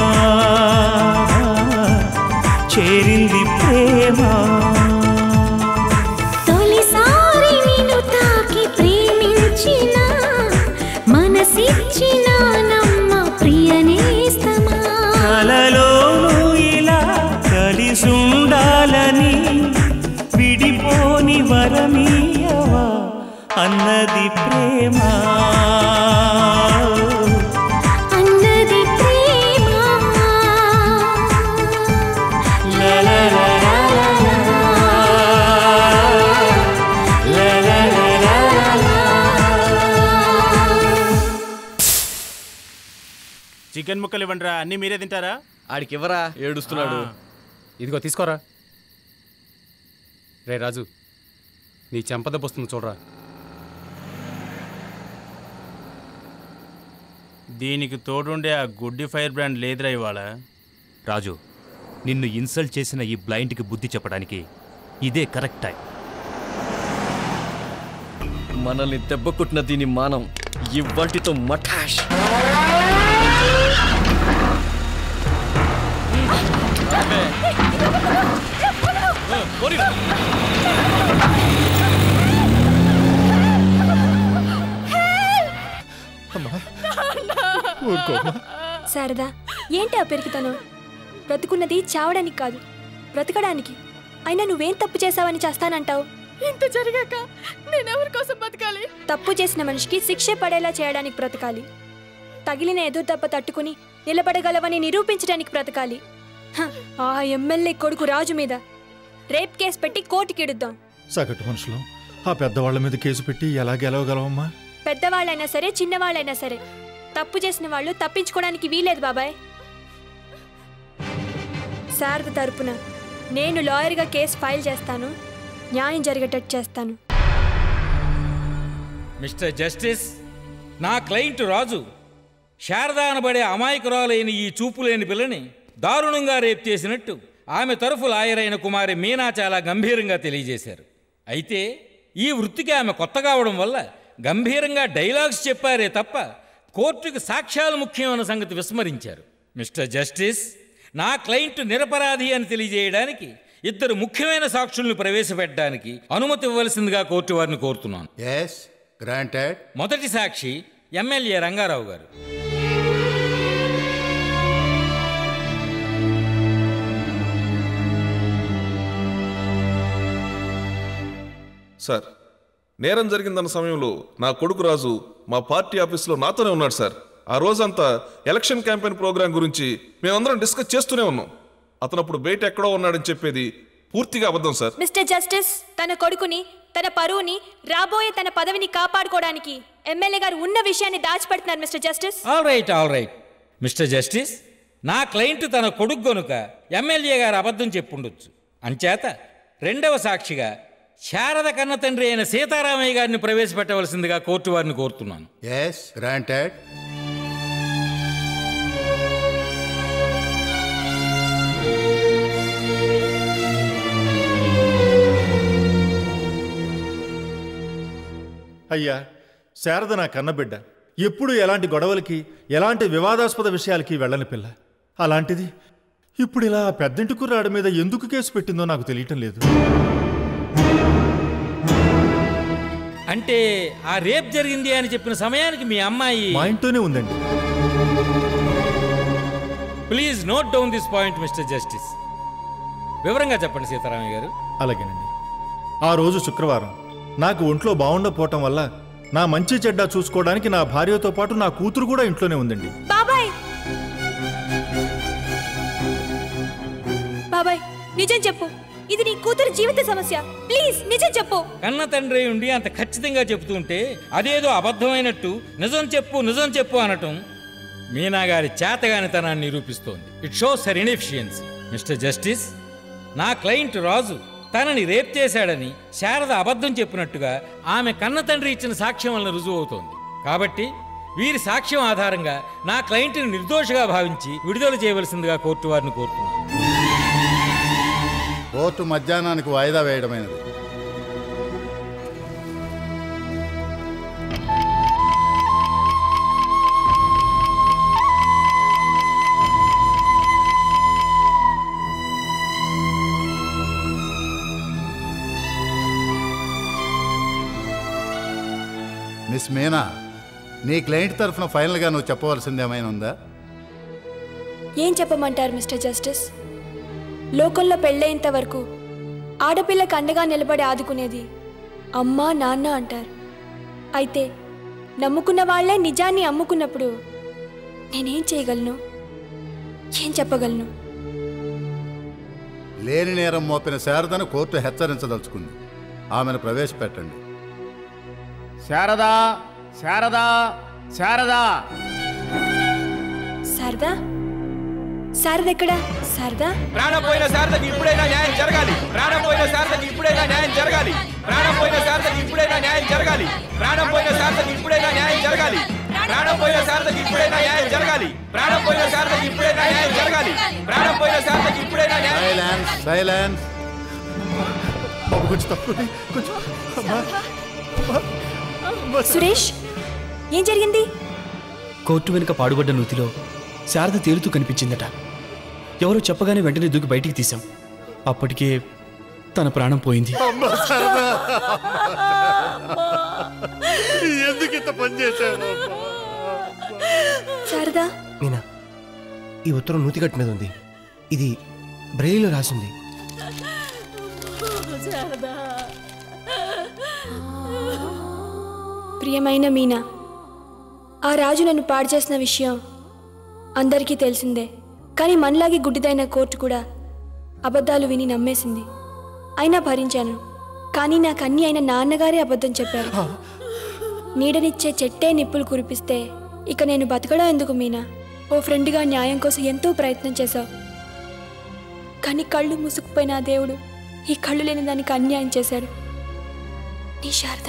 చేరింది ప్రేమ తొలిసారి నిన్ను తాకి ప్రేమించిన మనసిచ్చిన నమ్మ ప్రియనేస్తమా కలలోనూ ఇలా కలిసుండాలని విడిపోని వరమీయవా అన్నది ప్రేమ అన్నది ప్రేమ లా లా లా లా లా లా లా లా లా చికెన్ ముక్కలు ఇవ్వండి రా అన్ని మీరే తింటారా ఆడికి ఇవ్వరా ఏడుస్తున్నాడు ఇదిగో తీసుకోరా రే రాజు నీ చెంపదెబ్బ వస్తుంది చూడరా దీనికి తోడుండే ఆ గుడ్డి ఫైర్ బ్రాండ్ లేదురా ఇవాళ రాజు నిన్ను ఇన్సల్ట్ చేసిన ఈ బ్లైండ్కి బుద్ధి చెప్పడానికి ఇదే కరెక్ట్ టైం మనల్ని దెబ్బ కొట్టిన దీని మానం ఇవ్వంటితో మఠాష్ శారదా ఏంటి ఆ పెరిగితను బ్రతుకున్నది చావడానికి కాదు బ్రతకడానికి అయినా నువ్వేం తప్పు చేసావని చేస్తానంటావు ఇంత జరిగాక నేను ఎవరి కోసం బతకాలి తప్పు చేసిన మనిషికి శిక్ష పడేలా చేయడానికి బ్రతకాలి తగిలిన ఎదురు దెబ్బ తట్టుకుని నిలబడగలవని నిరూపించడానికి బ్రతకాలి హ, ఆ ఎమ్మెల్యే కొడుకు రాజు మీద రేప్ కేసు పెట్టి కోర్టుకిడుద్దాం సగటు మనుషులు ఆ పెద్దవాళ్ళ మీద కేసు పెట్టి ఎలా గెలవగలవమ్మా పెద్దవాళ్ళైనా సరే చిన్నవాళ్ళైనా సరే తప్పు చేసిన వాళ్ళు తప్పించుకోవడానికి వీలేదు బాబాయ్ శారద తరపున నేను లాయర్గా కేసు ఫైల్ చేస్తాను న్యాయం జరిగేటట్టు చేస్తాను మిస్టర్ జస్టిస్ నా క్లయింట్ రాజు శారద అనబడే అమాయకురాలైన ఈ చూపులేని పిల్లని దారుణంగా రేప్ చేసినట్టు ఆమె తరఫు లాయర్ అయిన కుమారి మీనా చాలా గంభీరంగా తెలియజేశారు అయితే ఈ వృత్తికి ఆమె కొత్త కావడం వల్ల గంభీరంగా డైలాగ్స్ చెప్పారే తప్ప కోర్టుకు సాక్ష్యాలు ముఖ్యమైన సంగతి విస్మరించారు మిస్టర్ జస్టిస్ నా క్లయింట్ నిరపరాధి అని తెలియజేయడానికి ఇద్దరు ముఖ్యమైన సాక్షుల్ని ప్రవేశపెట్టడానికి అనుమతి ఇవ్వవలసిందిగా కోర్టు వారిని కోరుతున్నాను ఎస్ గ్రాంటెడ్ మొదటి సాక్షి ఎమ్మెల్యే రంగారావు గారు సార్ నేరం జరిగిందన్న సమయంలో నా కొడుకు రాజు మా పార్టీ ఆఫీస్లో నాతోనే ఉన్నాడు సార్ ఆ రోజంతా ఎలక్షన్ క్యాంపెయిన్ ప్రోగ్రాం గురించి మేమందరం డిస్కస్ చేస్తూనే ఉన్నాం అతను అప్పుడు బయట ఎక్కడో ఉన్నాడని చెప్పేది పూర్తిగా అబద్ధం సార్ మిస్టర్ జస్టిస్ తన కొడుకుని తన పరువుని రాబోయే తన పదవిని కాపాడుకోవడానికి ఎమ్మెల్యే గారు ఉన్న విషయాన్ని దాచిపెడుతున్నారు mister justice all right all right mister justice నా క్లయింట్ తన కొడుకు గనుక ఎమ్మెల్యే గారు అబద్ధం చెప్పుండొచ్చు అంచేత రెండవ సాక్షిగా శారద కన్న తండ్రి అయిన సీతారామయ్య గారిని ప్రవేశపెట్టవలసిందిగా కోర్టు వారిని కోరుతున్నాను ఎస్ గ్రాంటెడ్ అయ్యా శారద నా కన్నబిడ్డ ఎప్పుడు ఎలాంటి గొడవలకి ఎలాంటి వివాదాస్పద విషయాలకి వెళ్ళని పిల్ల అలాంటిది ఇప్పుడు ఇలా ఆ పెద్దంటి కుర్రాడి మీద ఎందుకు కేసు పెట్టిందో నాకు తెలియటం లేదు అంటే ఆ రేప్ జరిగింది అని చెప్పిన సమయానికి మీ అమ్మాయి మా ఇంట్లోనే ఉందండి please note down this point mister justice వివరంగా చెప్పండి సీతారామయ్య గారు అలాగేనండి ఆ రోజు శుక్రవారం నాకు ఒంట్లో బాగుండపోవటం వల్ల నా మంచి చెడ్డ చూసుకోవడానికి నా భార్యతో పాటు నా కూతురు కూడా ఇంట్లోనే ఉందండి బాబాయ్ బాబాయ్ నిజం చెప్పు ఇది నీ కూతురు జీవిత సమస్య ప్లీజ్ నిజం చెప్పు కన్న తండ్రి ఉండి అంత ఖచ్చితంగా చెబుతూ ఉంటే అదేదో అబద్ధమైనట్టు నిజం చెప్పు నిజం చెప్పు అనటం మీనా గారి చేతగానితనాన్ని నిరూపిస్తోంది it shows her inefficiency mister justice నా క్లయింట్ రాజు తనని రేప్ చేశాడని శారద అబద్ధం చెప్పినట్టుగా ఆమె కన్న తండ్రి ఇచ్చిన సాక్ష్యం వలన రుజువు అవుతోంది కాబట్టి వీరి సాక్ష్యం ఆధారంగా నా క్లయింట్ని నిర్దోషిగా భావించి విడుదల చేయవలసిందిగా కోర్టు వారిని కోరుతున్నాను కోర్టు మధ్యాహ్నానికి వాయిదా వేయడమైనది మిస్ మీనా నీ క్లయింట్ తరఫున ఫైనల్గా నువ్వు చెప్పవలసింది ఏమైనా ఉందా ఏం చెప్పమంటారు మిస్టర్ జస్టిస్ లోకంలో పెళ్ళేంత వరకు ఆడపిల్లకి అండగా నిలబడి ఆదుకునేది అమ్మా నాన్న అంటారు అయితే నమ్ముకున్న వాళ్ళే నిజాన్ని అమ్ముకున్నప్పుడు నేనేం చేయగలను ఏం చెప్పగలను లేని నేరం మోపిన శారదను కోర్టు హెచ్చరించదలుచుకుంది ఆమెను ప్రవేశపెట్టండి శారదా శారదా శారదా శారదా శారద ఎక్కడా శారదా ప్రాణం పోయిన శారదకి ఇప్పుడైనా న్యాయం జరగాలి ప్రాణం పోయిన శారదకి ఇప్పుడైనా న్యాయం జరగాలి ప్రాణం పోయిన శారదకి ఇప్పుడైనా న్యాయం జరగాలి ప్రాణం పోయిన శారదకి ఇప్పుడైనా న్యాయం జరగాలి ప్రాణం పోయిన శారదకి ఇప్పుడైనా న్యాయం జరగాలి ప్రాణం పోయిన శారదకి ఇప్పుడైనా న్యాయం జరగాలి ప్రాణం పోయిన శారదకి ఇప్పుడైనా న్యాయం సైలెన్స్ సైలెన్స్ బాబు కొంచెం తప్పుకోండి కొంచెం అమ్మా. సురేష్ ఏం జరిగింది కోర్టు వెనుక పాడుబడ్డ నూతిలో శారద తేలుతూ కనిపించిందట ఎవరో చెప్పగానే వెంటనే దూకి బయటికి తీశాం అప్పటికే తన ప్రాణం పోయింది అమ్మా శారదా ఎందుకు ఇంత పని చేశావు శారదా మీనా ఈ ఉత్తరం నూతికట్టు మీద ఉంది ఇది బ్రెయిల్లో రాసింది ప్రియమైన మీనా ఆ రాజు నన్ను పాడు చేసిన విషయం అందరికీ తెలిసిందే కానీ మనలాగే గుడ్డిదైన కోర్టు కూడా అబద్ధాలు విని నమ్మేసింది అయినా భరించాను కానీ నాకు అన్ని అయిన నాన్నగారే అబద్ధం చెప్పారు నీడనిచ్చే చెట్టే నిప్పులు కురిపిస్తే ఇక నేను బతకడం ఎందుకు మీనా ఓ ఫ్రెండ్గా న్యాయం కోసం ఎంతో ప్రయత్నం చేశావు కానీ కళ్ళు మూసుకుపోయిన ఆ దేవుడు ఈ కళ్ళు లేని దానికి అన్యాయం చేశాడు నీ శారద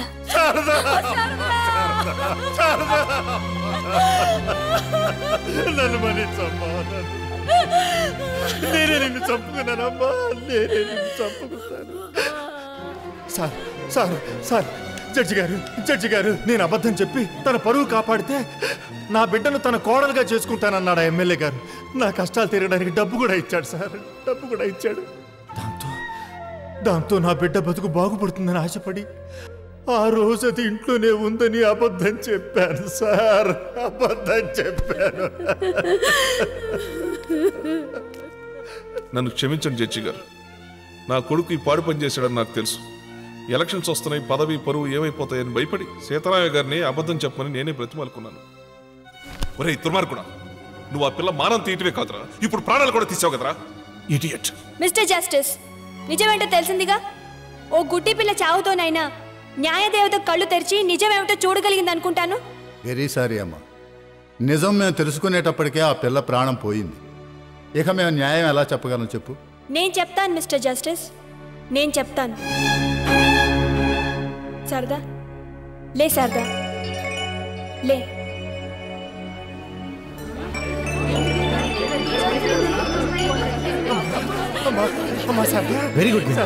నన్ను మన్నించమ్మా నన్ను. నేనే నిన్ను చంపుకున్నానమ్మా నేనే నిన్ను చంపుకున్నాను సార్ సార్ సార్ జడ్జి గారు జడ్జి గారు నేను అబద్ధం చెప్పి తన పరువు కాపాడితే నా బిడ్డను తన కోడలుగా చేసుకుంటానన్నాడు ఆ ఎమ్మెల్యే గారు నా కష్టాలు తీరడానికి డబ్బు కూడా ఇచ్చాడు సార్ డబ్బు కూడా ఇచ్చాడు దాంతో దాంతో నా బిడ్డ బతుకు బాగుపడుతుందని ఆశపడి ఆ రోజు అది ఇంట్లోనే ఉందని అబద్ధం చెప్పాను సార్ అబద్ధం చెప్పాను నన్ను క్షమించండి జడ్జి గారు నా కొడుకు ఈ పాడు పని చేశాడని నాకు తెలుసు ఎలక్షన్స్ వస్తున్నాయి పదవి పరువు ఏమైపోతాయని భయపడి సీతారామయ్య గారిని అబద్ధం చెప్పమని నేనే బ్రతిమాలుకున్నాను ఒరే దుర్మార్గుడా నువ్వు ఆ పిల్ల మానం తీయటమే కాదురా ఇప్పుడు ప్రాణాలు కూడా తీసావు కదరా ఇడియట్ మిస్టర్ జస్టిస్ నిజమేంటో తెలిసిందిగా ఓ గుడ్డి పిల్ల చావుతోనైనా న్యాయదేవత కళ్ళు తెరిచి నిజమేమిటో చూడగలిగింది అనుకుంటాను వెరీ సారీ అమ్మా నిజం మేము తెలుసుకునేటప్పటికే ఆ పిల్ల ప్రాణం పోయింది ఇక మేము న్యాయం ఎలా చెప్పగలం చెప్పు నేను చెప్తాను మిస్టర్ జస్టిస్ నేను చెప్తాను సరదా లే సరదా లే వెరీ గుడ్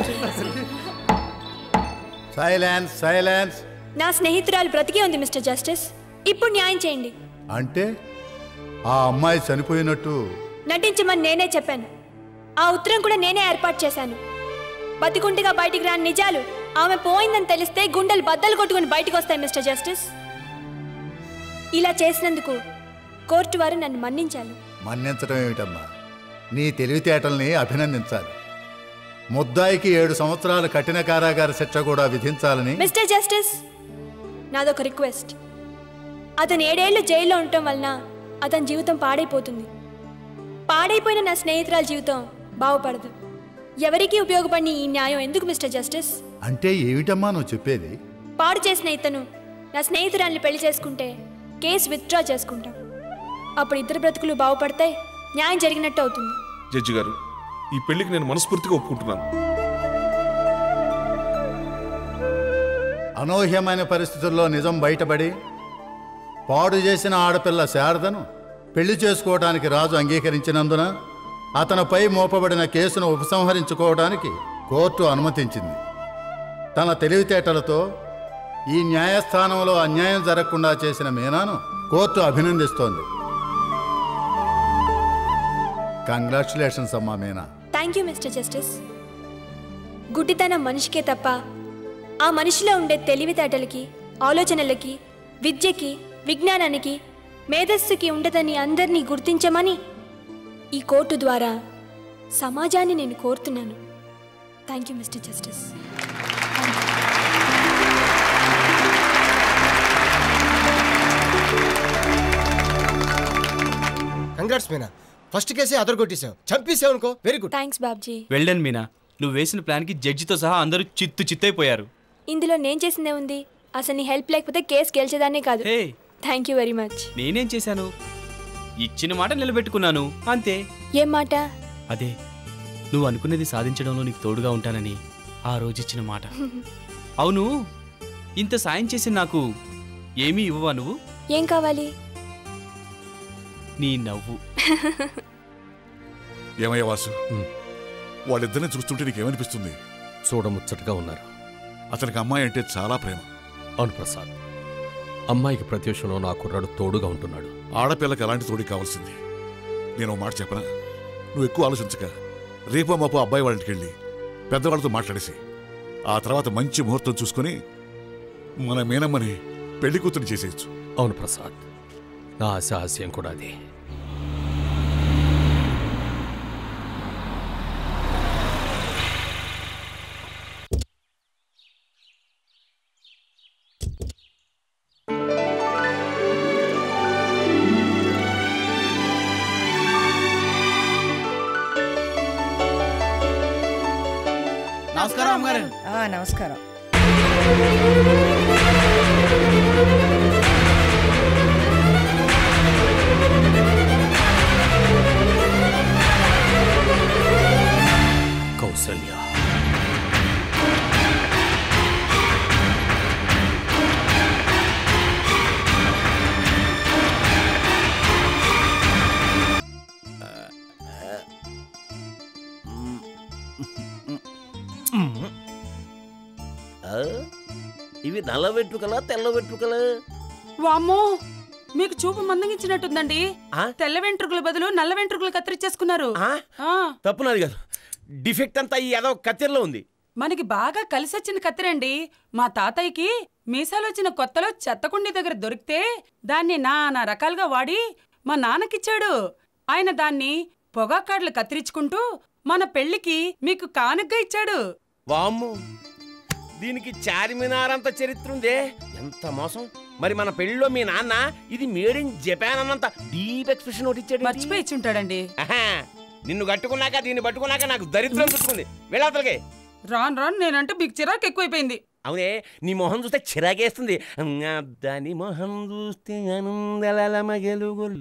సైలెన్స్ సైలెన్స్ నా స్నేహితురాలు బ్రతికే ఉంది మిస్టర్ జస్టిస్ ఇప్పుడు న్యాయం చేయండి అంటే ఆ అమ్మాయి చనిపోయినట్టు నటించమని నేనే చెప్పాను ఆ ఉత్తరం కూడా నేనే ఏర్పాటు చేశాను బతికుంటిగా బయటికి రాని నిజాలు ఆమె పోయిందని తెలిస్తే గుండెలు బద్దలు కొట్టుకుని బయటకు వస్తాయి మిస్టర్ జస్టిస్ ఇలా చేసినందుకు కోర్టు వారు నన్ను మన్నించాలి మన్నించడం ఏమిటమ్మా నీ తెలివితేటల్ని అభినందించాలి ముద్దాయికి ఏడు సంవత్సరాల కఠిన కారాగార శిక్ష కూడా విధించాలని మిస్టర్ జస్టిస్ నాదొక రిక్వెస్ట్ అతను ఏడేళ్లు జైల్లో ఉండటం వలన అతని జీవితం పాడైపోతుంది పాడైపోయిన నా స్నేహితురాల జీవితం బాగుపడదు ఎవరికీ ఉపయోగపడిన ఈ న్యాయం ఎందుకు మిస్టర్ జస్టిస్ అంటే ఏమిటమ్మా నువ్వు చెప్పేది పాడు చేసిన ఇతను నా స్నేహితురాల్ని పెళ్లి చేసుకుంటే కేసు విత్డ్రా చేసుకుంటాం అప్పుడు ఇద్దరు బ్రతుకులు బాగుపడతాయి న్యాయం జరిగినట్టు అవుతుంది జడ్జి గారు ఈ పెళ్లికి నేను మనస్ఫూర్తిగా ఒప్పుకుంటున్నాను అనూహ్యమైన పరిస్థితుల్లో నిజం బయటపడి పాడు చేసిన ఆడపిల్ల శారదను పెళ్లి చేసుకోవడానికి రాజు అంగీకరించినందున అతనిపై మోపబడిన కేసును ఉపసంహరించుకోవడానికి కోర్టు అనుమతించింది తన తెలివితేటలతో ఈ న్యాయస్థానంలో అన్యాయం జరగకుండా చేసిన మీనాను కోర్టు అభినందిస్తోంది కంగ్రాచులేషన్స్ అమ్మా Meena thank you mister justice గుడ్డితనం మనిషికే తప్ప ఆ మనిషిలో ఉండే తెలివితేటలకి ఆలోచనలకి విద్యకి విజ్ఞానానికి మేధస్సుకి ఉండదని అందరినీ గుర్తించమని ఈ కోర్టు ద్వారా సమాజాన్ని నేను కోరుతున్నాను thank you mister justice congrats Meena first కేసే అదర్ కొట్టేసావు చంపేసావు అనుకో very good thanks Babji well done Meena నువ్వు వేసిన ప్లాన్కి జడ్జితో సహా అందరూ చిత్తు చిత్తైపోయారు ఇందులో నేను చేసిందే ఉంది అసలు నీ హెల్ప్ లేకపోతే కేసు గెలిచేదాన్నే కాదు hey thank you very much నేనేం చేశాను ఇచ్చిన మాట నిలబెట్టుకున్నాను అంతే ఏం మాట అదే నువ్వు అనుకున్నది సాధించడంలో నీకు తోడుగా ఉంటానని ఆ రోజు ఇచ్చిన మాట అవును ఇంత సాయం చేసి నాకు ఏమీ ఇవ్వవా నువ్వు ఏం కావాలి నీ నవ్వు ఏమయ్య వాసు వాళ్ళిద్దరిని చూస్తుంటే నీకేమనిపిస్తుంది చూడముచ్చటగా ఉన్నారు అతనికి అమ్మాయి అంటే చాలా ప్రేమ అవును ప్రసాద్ అమ్మాయికి ప్రత్యూషంలో నా కుర్రాడు తోడుగా ఉంటున్నాడు ఆడపిల్లకి అలాంటి తోడి కావాల్సింది నేను ఓ మాట చెప్పనా నువ్వు ఎక్కువ ఆలోచించక రేపో మాపో అబ్బాయి వాళ్ళ ఇంటికి వెళ్ళి పెద్దవాళ్ళతో మాట్లాడేసి ఆ తర్వాత మంచి ముహూర్తం చూసుకొని మన మీనమ్మని పెళ్లి కూతురు చేసేయచ్చు అవును ప్రసాద్ నా ఆశ ఆశయం కూడా అదే నమస్కారం అమ్మగారు ఆ, నమస్కారం కౌసల్య ఆ? ఇవి నల్ల వెంట్రుకలా తెల్ల వెంట్రుకలా వామ్మో మీకు చూపు మందగించినట్టుందండి తెల్ల వెంట్రుకల బదులు నల్ల వెంట్రుకలు కత్తిరించేసుకున్నారు ఆ, తప్పు నాది కాదు డిఫెక్ట్ అంతా ఈ ఏదో కత్తెరలో ఉంది మనకి బాగా కలిసొచ్చిన కత్తిరండి మా తాతయ్యకి మీసాలు వచ్చిన కొత్తలో చెత్తకుండి దగ్గర దొరికితే దాన్ని నానా రకాలుగా వాడి మా నాన్నకిచ్చాడు ఆయన దాన్ని పొగాకాడ్లు కత్తిరించుకుంటూ మన పెళ్లికి మీకు కానుగ్గా ఇచ్చాడు వామ్ము దీనికి చార్మినార్ అంత చరిత్ర ఉందే ఎంత మోసం మరి మన పెళ్ళిలో మీ నాన్న ఇది మేడ్ ఇన్ జపాన్ అన్నంత డీప్ ఎక్స్ప్రెషన్ ఒకటి ఇచ్చాడు మర్చిపోయి ఇచ్చుంటాడండి నిన్ను కట్టుకున్నాక దీన్ని పట్టుకున్నాక నాకు దరిద్రం చుట్టుకుంది వెళ్ళవతలకే రాను రాను నేనంటే మీకు చిరాకు ఎక్కువైపోయింది అవునే నీ మొహం చూస్తే చిరాకేస్తుంది ఆ, దాని మొహం చూస్తే ఆనందల మగలుగులు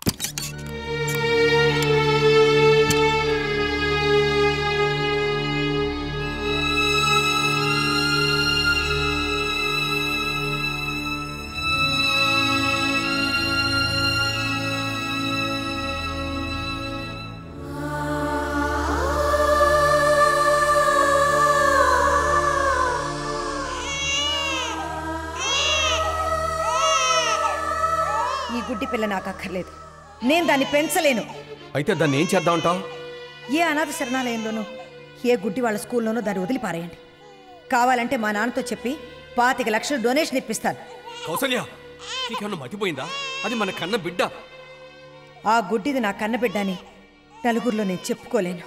ఈ గుడ్డి పిల్ల నాకు అక్కర్లేదు నేను దాన్ని పెంచలేను అయితే దాన్ని ఏం చేద్దామంటావు ఏ అనాథ శరణాలయంలోనూ ఏ గుడ్డి వాళ్ళ స్కూల్లోనూ దాన్ని వదిలిపారేయండి కావాలంటే మా నాన్నతో చెప్పి పాతిక లక్షలు డొనేషన్ ఇప్పిస్తాను కౌసల్య నీకన్నా మతిపోయిందా అది మన కన్న బిడ్డ ఆ గుడ్డిది నా కన్నబిడ్డని నలుగురిలో నేను చెప్పుకోలేను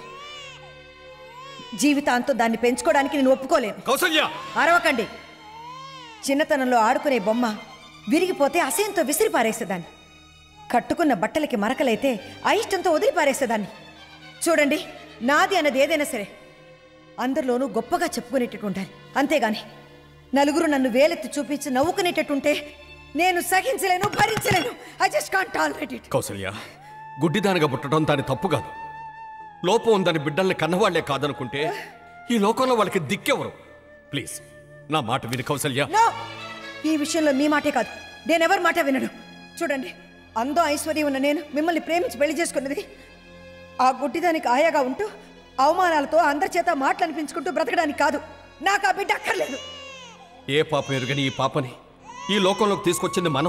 జీవితాంతం దాన్ని పెంచుకోవడానికి నేను ఒప్పుకోలేను కౌసల్య అరవకండి చిన్నతనంలో ఆడుకునే బొమ్మ విరిగిపోతే అసహ్యంతో విసిరి పారేసేదాన్ని కట్టుకున్న బట్టలకి మరకలైతే అయిష్టంతో వదిలి పారేసేదాన్ని చూడండి నాది అన్నది ఏదైనా సరే అందరిలోనూ గొప్పగా చెప్పుకునేటట్టు ఉండాలి అంతేగాని నలుగురు నన్ను వేలెత్తి చూపించి నవ్వుకునేటట్టుంటే నేను సహించలేను భరించలేను I just can't tolerate it Kausalya గుడ్డిదానిగా పుట్టడం దాని తప్పు కాదు లోపం ఉందని బిడ్డల్ని కన్నవాళ్లే కాదనుకుంటే ఈ లోకంలో వాళ్ళకి దిక్కెవరు ప్లీజ్ నా మాట విని కౌసల్య నో ఈ విషయంలో మీ మాటే కాదు నేనెవరి మాట వినను చూడండి అందం ఐశ్వర్యం ఉన్న నేను మిమ్మల్ని ప్రేమించి పెళ్లి చేసుకున్నది ఆ గుడ్డిదానికి ఆయాగా ఉంటూ అవమానాలతో అందరి చేత మాటలు అనిపించుకుంటూ బ్రతకడానికి కాదు నాకు ఆ బిడ్డ అక్కర్లేదు ఏ పాపం ఎరుగని ఈ పాపని ఈ లోకంలోకి తీసుకొచ్చింది మనం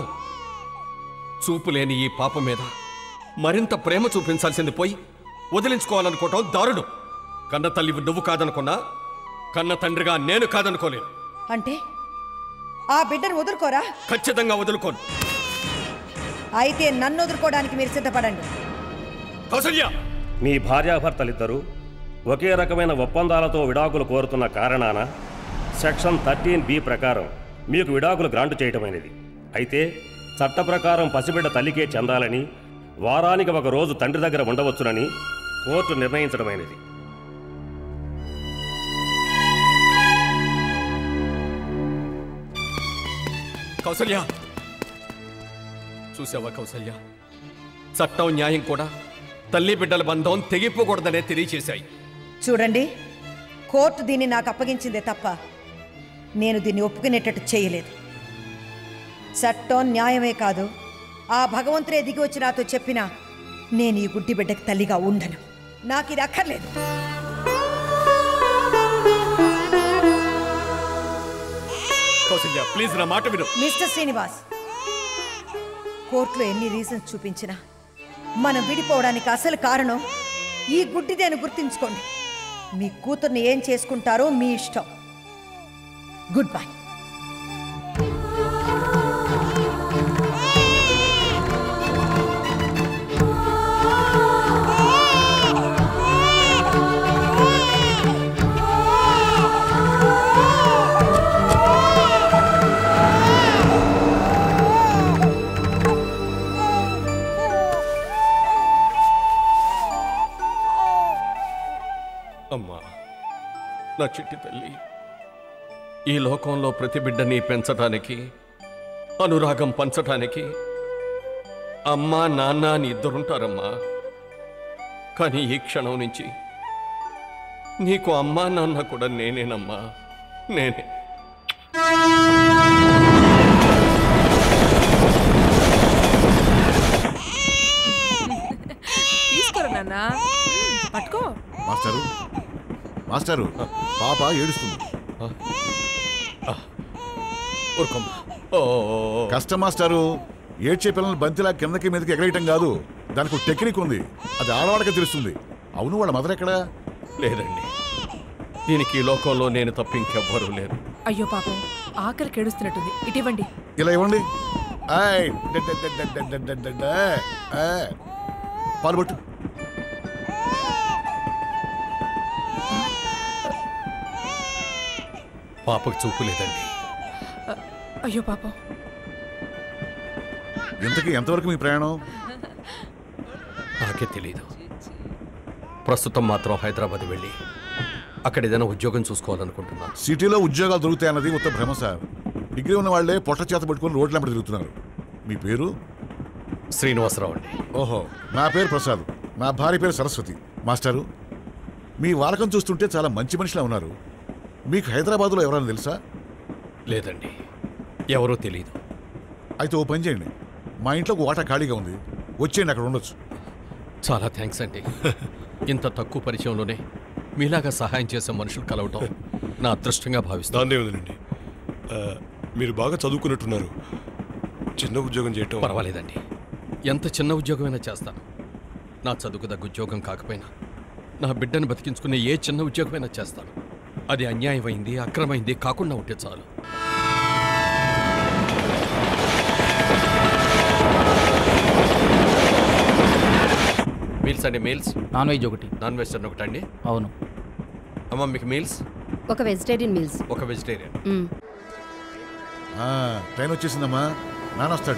చూపు లేని ఈ పాప మీద మరింత ప్రేమ చూపించాల్సింది పోయి వదిలించుకోవాలనుకోవటం దారుణం కన్న తల్లి నువ్వు కాదనుకున్నా కన్న తండ్రిగా నేను కాదనుకోలేను అంటే ఆ బిడ్డను వదులుకోరా ఖచ్చితంగా వదులుకోను అయితే నన్ను వదులుకోవడానికి మీరు సిద్ధపడండి కౌసల్య మీ భార్యాభర్తలిద్దరూ ఒకే రకమైన ఒప్పందాలతో విడాకులు కోరుతున్న కారణాన సెక్షన్ థర్టీన్ బి ప్రకారం మీకు విడాకులు గ్రాంట్ చేయటమైనది అయితే చట్ట ప్రకారం పసిబిడ్డ తల్లికే చెందాలని వారానికి ఒక రోజు తండ్రి దగ్గర ఉండవచ్చునని కోర్టు నిర్ణయించడమైనది కౌసల్య చూసావా కౌసల్య చట్టం న్యాయం కూడా తల్లి బిడ్డల బంధం తెగిపోకూడదనే తెలియచేశాయి చూడండి కోర్టు దీన్ని నాకు అప్పగించిందే తప్ప నేను దీన్ని ఒప్పుకునేటట్టు చేయలేదు చట్టం న్యాయమే కాదు ఆ భగవంతుడే దిగి వచ్చి నాతో చెప్పినా నేను ఈ గుడ్డి బిడ్డకి తల్లిగా ఉండను నాకు ఇది అక్కర్లేదు కౌసల్య ప్లీజ్ నా మాట విను మిస్టర్ శ్రీనివాస్ కోర్టులో ఎన్ని రీజన్స్ చూపించినా మనం విడిపోవడానికి అసలు కారణం ఈ గుడ్డిదేను గుర్తుంచుకోండి మీ కూతుర్ని ఏం చేసుకుంటారో మీ ఇష్టం గుడ్ బై అమ్మా నా చిట్టి తల్లి ఈ లోకంలో ప్రతి బిడ్డని పెంచటానికి అనురాగం పంచటానికి అమ్మా నాన్న అని ఇద్దరుంటారమ్మా కానీ ఈ క్షణం నుంచి నీకు అమ్మా నాన్న కూడా నేనేనమ్మా నేనే తీసుకోరు నాన్న పట్టుకో మాస్టరు మాస్టరు పాప ఏడుస్తుంది కష్టం మాస్టారు ఏడ్చే పిల్లల్ని బంతిలా కిందకి మీదకి ఎగరేయటం కాదు దానికి ఒక టెక్నిక్ ఉంది అది ఆడవాళ్ళకి తెలుస్తుంది అవును వాళ్ళ మదర్ ఎక్కడా లేదండి దీనికి ఈ లోకంలో నేను తప్ప ఇంకెవ్వరూ లేరు అయ్యో పాపం ఆకలి కేడుస్తున్నట్టుంది ఇటివ్వండి ఇలా ఇవ్వండి ఆయ్, డ, డ, డ, డ, డ, డ, డ, డ. ఆ. పాలు పట్టు పాపకు చూపు లేదండి అయ్యో పాపం ఇంతకీ ఎంతవరకు మీ ప్రయాణం నాకే తెలియదు ప్రస్తుతం మాత్రం హైదరాబాద్ వెళ్ళి అక్కడ ఏదైనా ఉద్యోగం చూసుకోవాలనుకుంటున్నాను సిటీలో ఉద్యోగాలు దొరుకుతాయన్నది ఉత్త భ్రమ సార్ డిగ్రీ ఉన్న వాళ్ళే పొట్ట చేత పట్టుకొని రోడ్ల వెంబడి తిరుగుతున్నారు మీ పేరు శ్రీనివాసరావు అండి ఓహో నా పేరు ప్రసాద్ నా భార్య పేరు సరస్వతి మాస్టారు మీ వాలకం చూస్తుంటే చాలా మంచి మనిషిలా ఉన్నారు మీకు హైదరాబాద్లో ఎవరైనా తెలుసా లేదండి ఎవరో తెలియదు అయితే ఓ పని చేయండి మా ఇంట్లో ఒక వాటా ఖాళీగా ఉంది వచ్చేయండి అక్కడ ఉండొచ్చు చాలా థ్యాంక్స్ అండి ఇంత తక్కువ పరిచయంలోనే మీలాగా సహాయం చేసే మనుషులు కలవటం నా అదృష్టంగా భావిస్తాను దాన్నే ఉందండి ఆ, మీరు బాగా చదువుకున్నట్టున్నారు చిన్న ఉద్యోగం చేయటం పర్వాలేదండి ఎంత చిన్న ఉద్యోగమైనా చేస్తాను నా చదువుకు దగ్గ ఉద్యోగం కాకపోయినా నా బిడ్డను బతికించుకునే ఏ చిన్న ఉద్యోగమైనా చేస్తాను అది అన్యాయమైంది అక్రమైంది కాకుండా ఉంటే చాలు మీల్స్ అండి మీల్స్ నాన్ వెజ్ ఒకటి నాన్ వెజిటేరియన్ ఒకటి అండి అవును అమ్మ మీకు మీల్స్ ఒక వెజిటేరియన్ మీల్స్ ఒక వెజిటేరియన్ ఆ, ట్రైన్ వచ్చేసిందమ్మా నాన్న వస్తాడు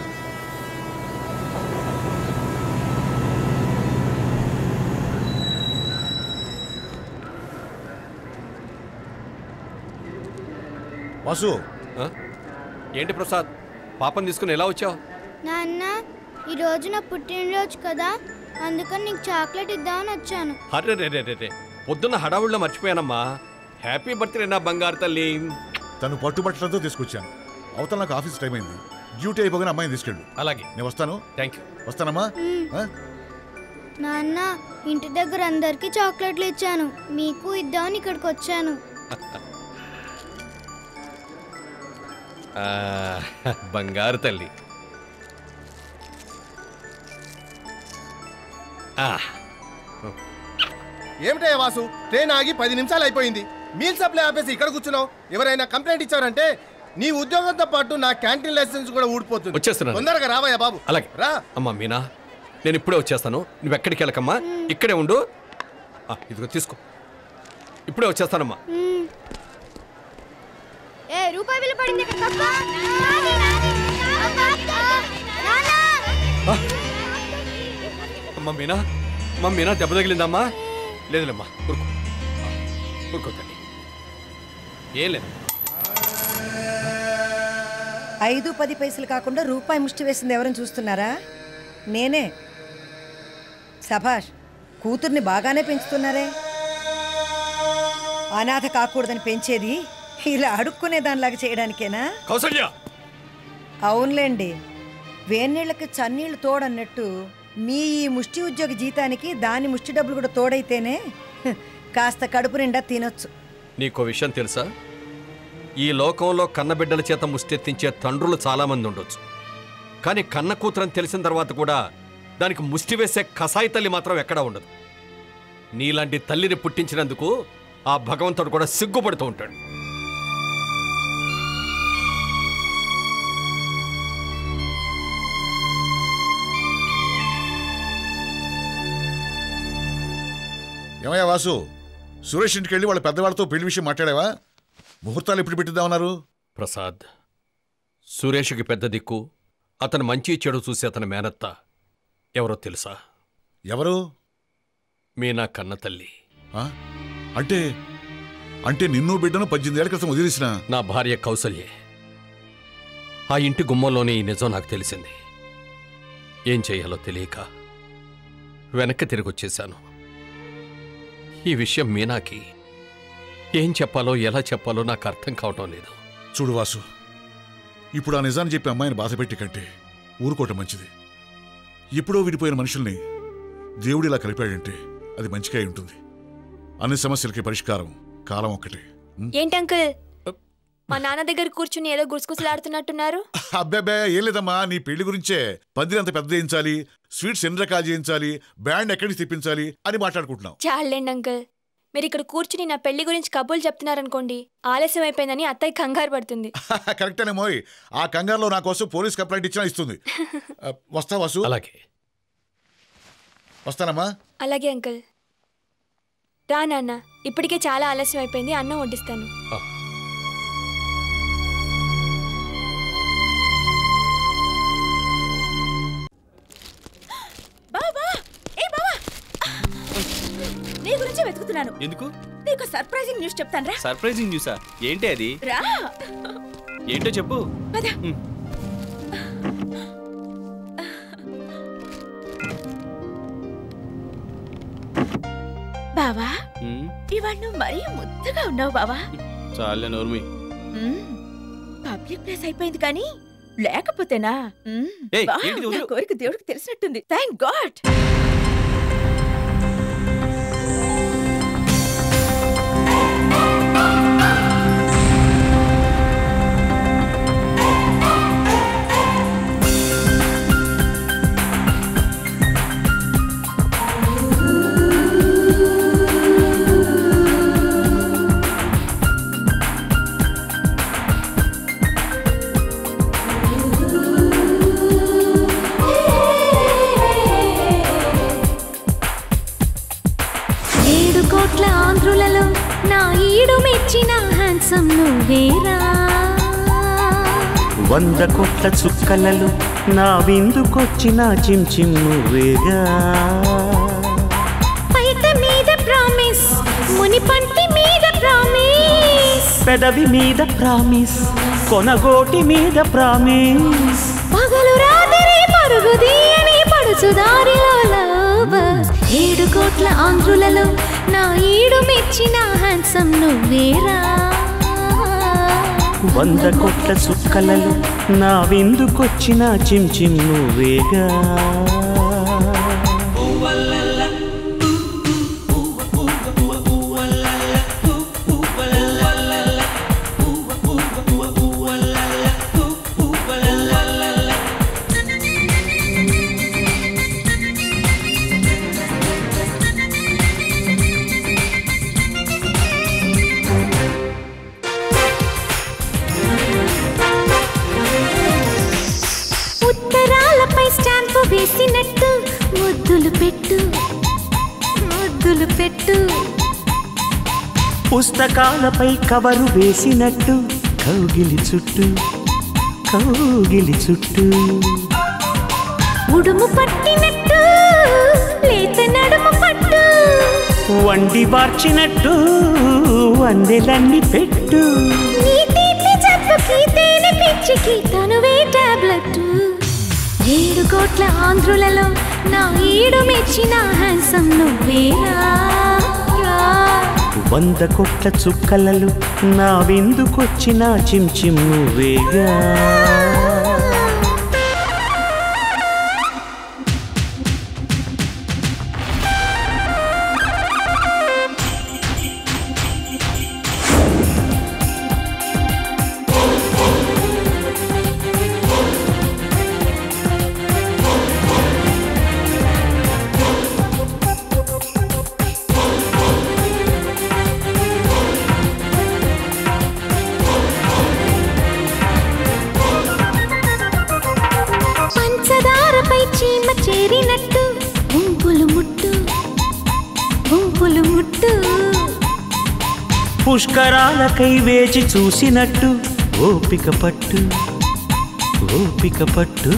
వాసు ఏంటి ప్రసాద్ పాపం తీసుకుని ఎలా వచ్చావు నాన్న ఈరోజు నా పుట్టినరోజు కదా అందుకని నీకు చాక్లెట్ ఇద్దామని వచ్చాను అరే రే రే రే రే పొద్దున్న హడావుల్లో మర్చిపోయానమ్మా హ్యాపీ బర్త్డే నా బంగారు తల్లి తను పట్టుబట్టలతో తీసుకొచ్చాను అవతల నాకు ఆఫీస్ టైం అయింది డ్యూటీ అయిపోగానే అమ్మాయిని తీసుకెళ్ళు అలాగే నేను వస్తాను థ్యాంక్ యూ వస్తానమ్మా ఆ? నాన్న ఇంటి దగ్గర అందరికీ చాక్లెట్లు ఇచ్చాను మీకు ఇద్దామని ఇక్కడికి వచ్చాను ఆ, బంగారు తల్లి ఆ, ఏమిటయ్యా వాసు ట్రైన్ ఆగి పది నిమిషాలు అయిపోయింది మీల్ సప్లై ఆపేసి ఇక్కడ కూర్చున్నావు ఎవరైనా కంప్లైంట్ ఇచ్చారంటే నీ ఉద్యోగంతో పాటు నా క్యాంటీన్ లైసెన్స్ కూడా ఊడిపోతుంది వచ్చేస్తున్నాను. తొందరగా రావయ్యా బాబు అలాగే రా అమ్మా మీనా నేను ఇప్పుడే వచ్చేస్తాను నువ్వు ఎక్కడికి వెళ్ళకమ్మా ఇక్కడే ఉండు ఆ, ఇదిగో తీసుకో ఇప్పుడే వచ్చేస్తానమ్మా ఏ రూపాయి బిల్లు పడింది ఇక్కడ తప్ప నాని, నాని, నాన్న! అమ్మా మీనా అమ్మా మీనా దెబ్బ తగిలిందమ్మా లేదులేమ్మా ఊరుకో ఆ, ఊరుకో తల్లి ఏం లేదు ఐదు పది పైసలు కాకుండా రూపాయి ముష్టి వేసింది ఎవరని చూస్తున్నారా నేనే సభాష్ కూతుర్ని బాగానే పెంచుతున్నారే అనాథ కాకూడదని పెంచేది ఇలా అడుక్కునే దానిలాగా చేయడానికేనా కౌసల్య అవునులేండి వేన్నీళ్ళకి చన్నీళ్ళు తోడన్నట్టు మీ ఈ ముష్టి ఉద్యోగి జీతానికి దాని ముష్టి డబ్బులు కూడా తోడైతేనే హ్, కాస్త కడుపు నిండా తినొచ్చు నీకో విషయం తెలుసా ఈ లోకంలో కన్నబిడ్డల చేత ముష్టెత్తించే తండ్రులు చాలామంది ఉండొచ్చు కానీ కన్న కూతురని తెలిసిన తర్వాత కూడా దానికి ముష్టి వేసే కసాయి తల్లి మాత్రం ఎక్కడా ఉండదు నీలాంటి తల్లిని పుట్టించినందుకు ఆ భగవంతుడు కూడా సిగ్గుపడుతూ ఉంటాడు ఏమయ్యా వాసు సురేష్ ఇంటికి వెళ్ళి వాళ్ళ పెద్దవాళ్ళతో పెళ్లి విషయం మాట్లాడావా ముహూర్తాలు ఎప్పుడు పెట్టిద్దామన్నారు ప్రసాద్ సురేష్కి పెద్ద దిక్కు అతను మంచి చెడు చూసి అతని మేనత్త ఎవరో తెలుసా ఎవరు మీనా కన్న తల్లి ఆ? అంటే అంటే నిన్ను బిడ్డను పద్దెనిమిది ఏళ్ల క్రితం వదిలేసిన నా భార్య కౌసల్యే ఆ ఇంటి గుమ్మంలోనే ఈ నిజం నాకు తెలిసింది ఏం చేయాలో తెలియక వెనక్కి తిరిగి వచ్చేశాను ఈ విషయం మీనాకి ఏం చెప్పాలో ఎలా చెప్పాలో నాకు అర్థం కావటం లేదు చూడు వాసు ఇప్పుడు ఆ నిజాన్ని చెప్పి అమ్మాయిని బాధపెట్టి కంటే ఊరుకోవటం మంచిది ఎప్పుడో విడిపోయిన మనుషుల్ని దేవుడు ఇలా కలిపాడంటే అది మంచిగా అయి ఉంటుంది అన్ని సమస్యలకి పరిష్కారం కాలం ఒక్కటే ఏంటి అంకుల్ మా నాన్న దగ్గర కూర్చుని ఏదో గుసగుసలాడుతున్నట్టున్నారు అబ్బాబే ఏం లేదమ్మా నీ పెళ్లి గురించే పందిరి అంత పెద్ద చేయించాలి స్వీట్స్ ఎన్ని రకాలు చేయించాలి బ్యాండ్ ఎక్కడి నుంచి తెప్పించాలి అని మాట్లాడుకుంటున్నాం చాలండి అంకుల్ మీరు ఇక్కడ కూర్చుని నా పెళ్లి గురించి కబుర్లు చెప్తున్నారనుకోండి ఆలస్యం అయిపోయిందని అత్తయ్య కంగారు పడుతుంది కరెక్టేనే మోయ్ ఆ కంగారులో నా కోసం పోలీస్ కంప్లైంట్ ఇచ్చినా ఇస్తుంది ఆ, వస్తా వాసు అలాగే వస్తానమ్మా అలాగే అంకుల్ రా నాన్న ఇప్పటికే చాలా ఆలస్యం అయిపోయింది అన్నం వడ్డిస్తాను బావా ఏ బావా నీ గురించి వెతుకుతున్నాను ఎందుకు నీకు సర్ప్రైజింగ్ న్యూస్ చెప్తాను రా సర్ప్రైజింగ్ న్యూసా ఏంటి అది రా ఏంటో చెప్పు పద బావా ఇవాళ నువ్వు మరీ ముద్దగా ఉన్నావు బావా చాలే నోర్మి పబ్లిక్ ప్లేస్ అయిపోయింది కానీ లేకపోతేనా మ్మ్. ఏయ్, వావ్, ఏంటిది నా వదిలు. కోరిక దేవుడికి తెలిసినట్టుంది థ్యాంక్ గాడ్ ఏడు కోట్ల ఆంధ్రులలో నా ఈడు మెచ్చిన హ్యాండ్సమ్ నువ్వేరా వంద కొట్ల చుక్కలలో నా విందుకొచ్చిన చిమ్ చిమ్ నువ్వేగా పైట మీద ప్రామిస్ ముని పంటి మీద ప్రామిస్ పెదవి మీద ప్రామిస్ కొనగోటి మీద ప్రామిస్ పగలు రాత్రి పరుగుది అని పడుచు దారిలో లవ్ ఏడు కోట్ల ఆంధ్రులలో నా ఈడు మెచ్చిన హ్యాండ్సమ్ నువ్వేరా వంద కొట్ల చుక్కలలో నా విందుకొచ్చిన చిమ్ చిమ్ నువ్వేగా ఉత్తరాలపై స్టాంపు వేసినట్టు ముద్దులు పెట్టు ముద్దులు పెట్టు పుస్తకాలపై కవరు వేసినట్టు కౌగిలి చుట్టూ కౌగిలి చుట్టూ ఉడుము పట్టినట్టు లేత నడుము పట్టు వండి వార్చినట్టు వందెలన్నీ పెట్టు నీ తీపి జబ్బుకి తేనె పిచ్చికి తనువే టాబ్లెట్ ఏడు కోట్ల ఆంధ్రులలో నా ఈడు మెచ్చిన హ్యాండ్సమ్ నువ్వేరా వంద కొట్ల చుక్కలలో నా విందుకొచ్చిన చిమ్ చిమ్ నువ్వేగా పంచదారపై చీమ చేరినట్టు గుంపులు ముట్టు గుంపులు ముట్టు పుష్కరాలకై వేచి చూసినట్టు ఓపిక పట్టు ఓపిక పట్టు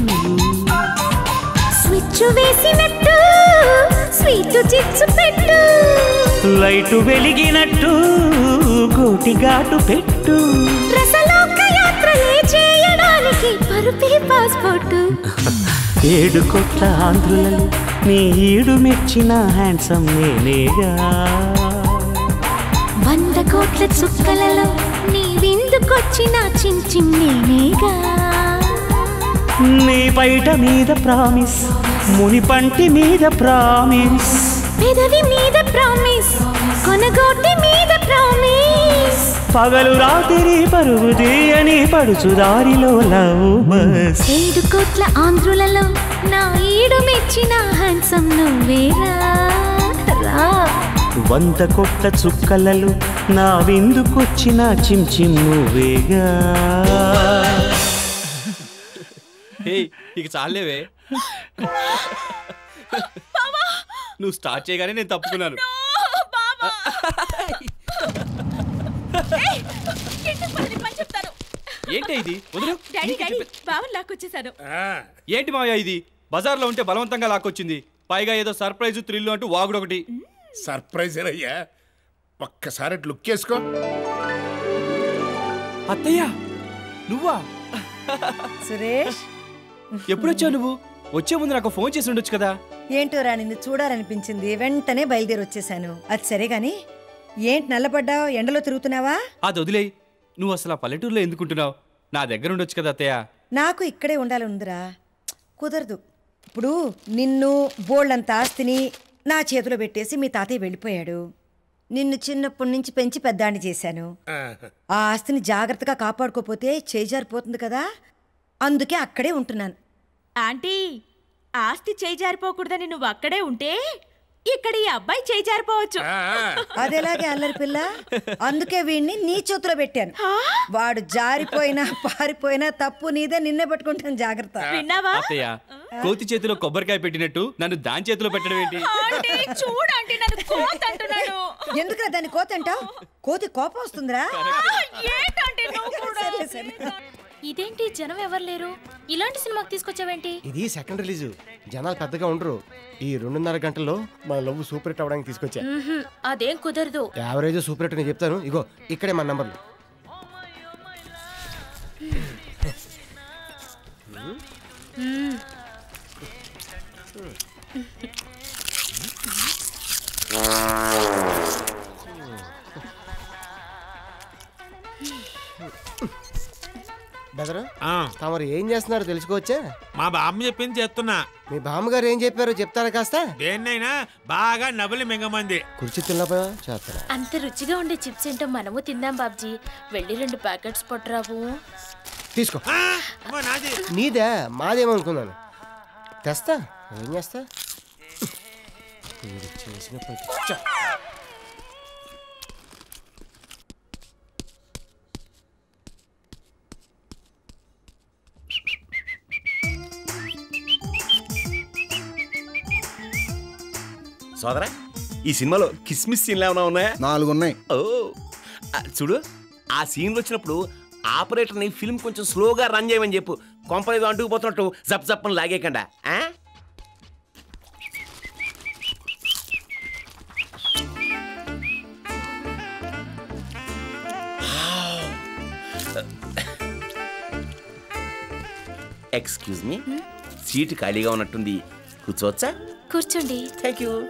స్విచ్ వేసినట్టు స్వీట్ చిచ్చు పెట్టు లైటు వెలిగినట్టు గో కోటి ఘాటు పెట్టు రసలోక యాత్రలే చేయడానికి పరుపే పాస్పోర్టు ఏడు కోట్ల ఆంధ్రులలో నీ ఈడు మెచ్చిన హ్యాండ్సమ్ నేనేగా వంద కోట్ల చుక్కలలో నీ విందుకొచ్చిన చించిం నేనేగా నీ బయట మీద ప్రామిస్ ముని పంటి మీద ప్రామిస్ పెదవి మీద ప్రామిస్ కొనగోటి మీద ప్రామిస్ పగలు రాత్రి పరుగు తీయని పడుచు దారిలో లవ్ బస్ ఏడు కోట్ల ఆంధ్రులలో నా ఈడు మెచ్చిన హ్యాండ్సమ్ నువ్వేరా రా వంద కొట్ల చుక్కలలో నా విందుకొచ్చిన చిమ్చిమ్ నువ్వేగా ఏయ్ ఇక చాలేవే నువ్వు స్టార్ట్ చేయగానే నేను తప్పుకున్నాను ఏంటి ఇది వదిలు డాడీ డాడీ బావన్ లాక్కొచ్చేసాను ఏంటి మావయ్య ఇది బజార్లో ఉంటే బలవంతంగా లాక్కొచ్చింది పైగా ఏదో సర్ప్రైజ్ థ్రిల్ అంటూ వాగుడు ఒకటి సర్ప్రైజ్ అయ్యా ఒక్కసారి అటు లుక్ చేసుకో అత్తయ్య నువ్వా సురేష్ ఎప్పుడొచ్చావు నువ్వు వచ్చే ముందు నాకు ఫోన్ చేసి ఉండొచ్చు కదా ఏంటో రా నిన్ను చూడాలనిపించింది వెంటనే బయలుదేరి వచ్చేసాను అది సరే గాని ఏంటి నల్లబడ్డావు ఎండలో తిరుగుతున్నావా అది వదిలేయ్ నువ్వు అసలు ఆ పల్లెటూరులో ఎందుకుంటున్నావు నా దగ్గర ఉండొచ్చు కదా అత్తయ్య నాకు ఇక్కడే ఉండాలనుందిరా కుదరదు ఇప్పుడు నిన్ను బోళ్ళంత ఆస్తిని నా చేతిలో పెట్టేసి మీ తాతయ్య వెళ్ళిపోయాడు నిన్ను చిన్నప్పటి నుంచి పెంచి పెద్దాన్ని చేశాను ఆ ఆస్తిని జాగ్రత్తగా కాపాడుకోపోతే చేజారిపోతుంది కదా అందుకే అక్కడే ఉంటున్నాను ఆంటీ ఆస్తి చేయి జారిపోకూడదని నువ్వు అక్కడే ఉంటే ఇక్కడ ఈ అబ్బాయి చేయి జారిపోవచ్చు అదేలాగే అల్లరి పిల్ల అందుకే వీడిని నీ చేతిలో పెట్టాను వాడు జారిపోయినా పారిపోయినా తప్పు నీదే నిన్నే పట్టుకుంటాను జాగ్రత్త విన్నావా అత్తయ్య కోతి చేతిలో కొబ్బరికాయ పెట్టినట్టు నన్ను దాని చేతిలో పెట్టడం ఏంటి ఆంటీ చూడండి నన్ను కోత అంటున్నాడు ఎందుకురా దాన్ని కోత అంటావు కోతి కోపం వస్తుందిరా ఏంటంటే నువ్వు కూడా సర్లే, సర్లే. ఇదేంటి జనం ఎవరు లేరు ఇలాంటి సినిమాకి తీసుకొచ్చావేంటి ఇది సెకండ్ రిలీజ్ జనాలు పెద్దగా ఉండరు ఈ రెండున్నర గంటల్లో మన లవ్ సూపర్ హిట్ అవ్వడానికి తీసుకొచ్చా మ్మ్హ్మ్, అదేం కుదరదు యావరేజ్ సూపర్ హిట్ నేను చెప్తాను ఇగో ఇక్కడే మన నంబర్లు మ్మ్. బెదరు తమరు ఏం చేస్తున్నారు తెలుసుకోవచ్చా మా బామ్మ చెప్పింది చేస్తున్నా మీ బామ్మగారు ఏం చెప్పారో చెప్తారా కాస్త దేన్నైనా బాగా నవ్వులు మింగమంది కుర్చీ తిన్నపోయా చేస్తారా అంత రుచిగా ఉండే చిప్స్ ఏంటో మనము తిందాం బాబ్జీ వెళ్ళి రెండు ప్యాకెట్స్ పట్టురావు తీసుకో నీదే మాదేమనుకున్నాను తెస్తా ఏం చేస్తా వీడు చేసిన పని చ్చ. సోదరా ఈ సినిమాలో కిస్మిస్ సీన్లు ఏమైనా ఉన్నాయా నాలుగు ఉన్నాయి ఓ ఆ, చూడు ఆ సీన్లు వచ్చినప్పుడు ఆపరేటర్ని ఫిల్మ్ కొంచెం స్లోగా రన్ చేయమని చెప్పు కొంపలేదు అంటుకుపోతున్నట్టు జప్ జప్పని లాగేకండా ఆ? ఎక్స్క్యూజ్ మీ సీటు ఖాళీగా ఉన్నట్టుంది కూర్చోవచ్చా కూర్చోండి థ్యాంక్ యూ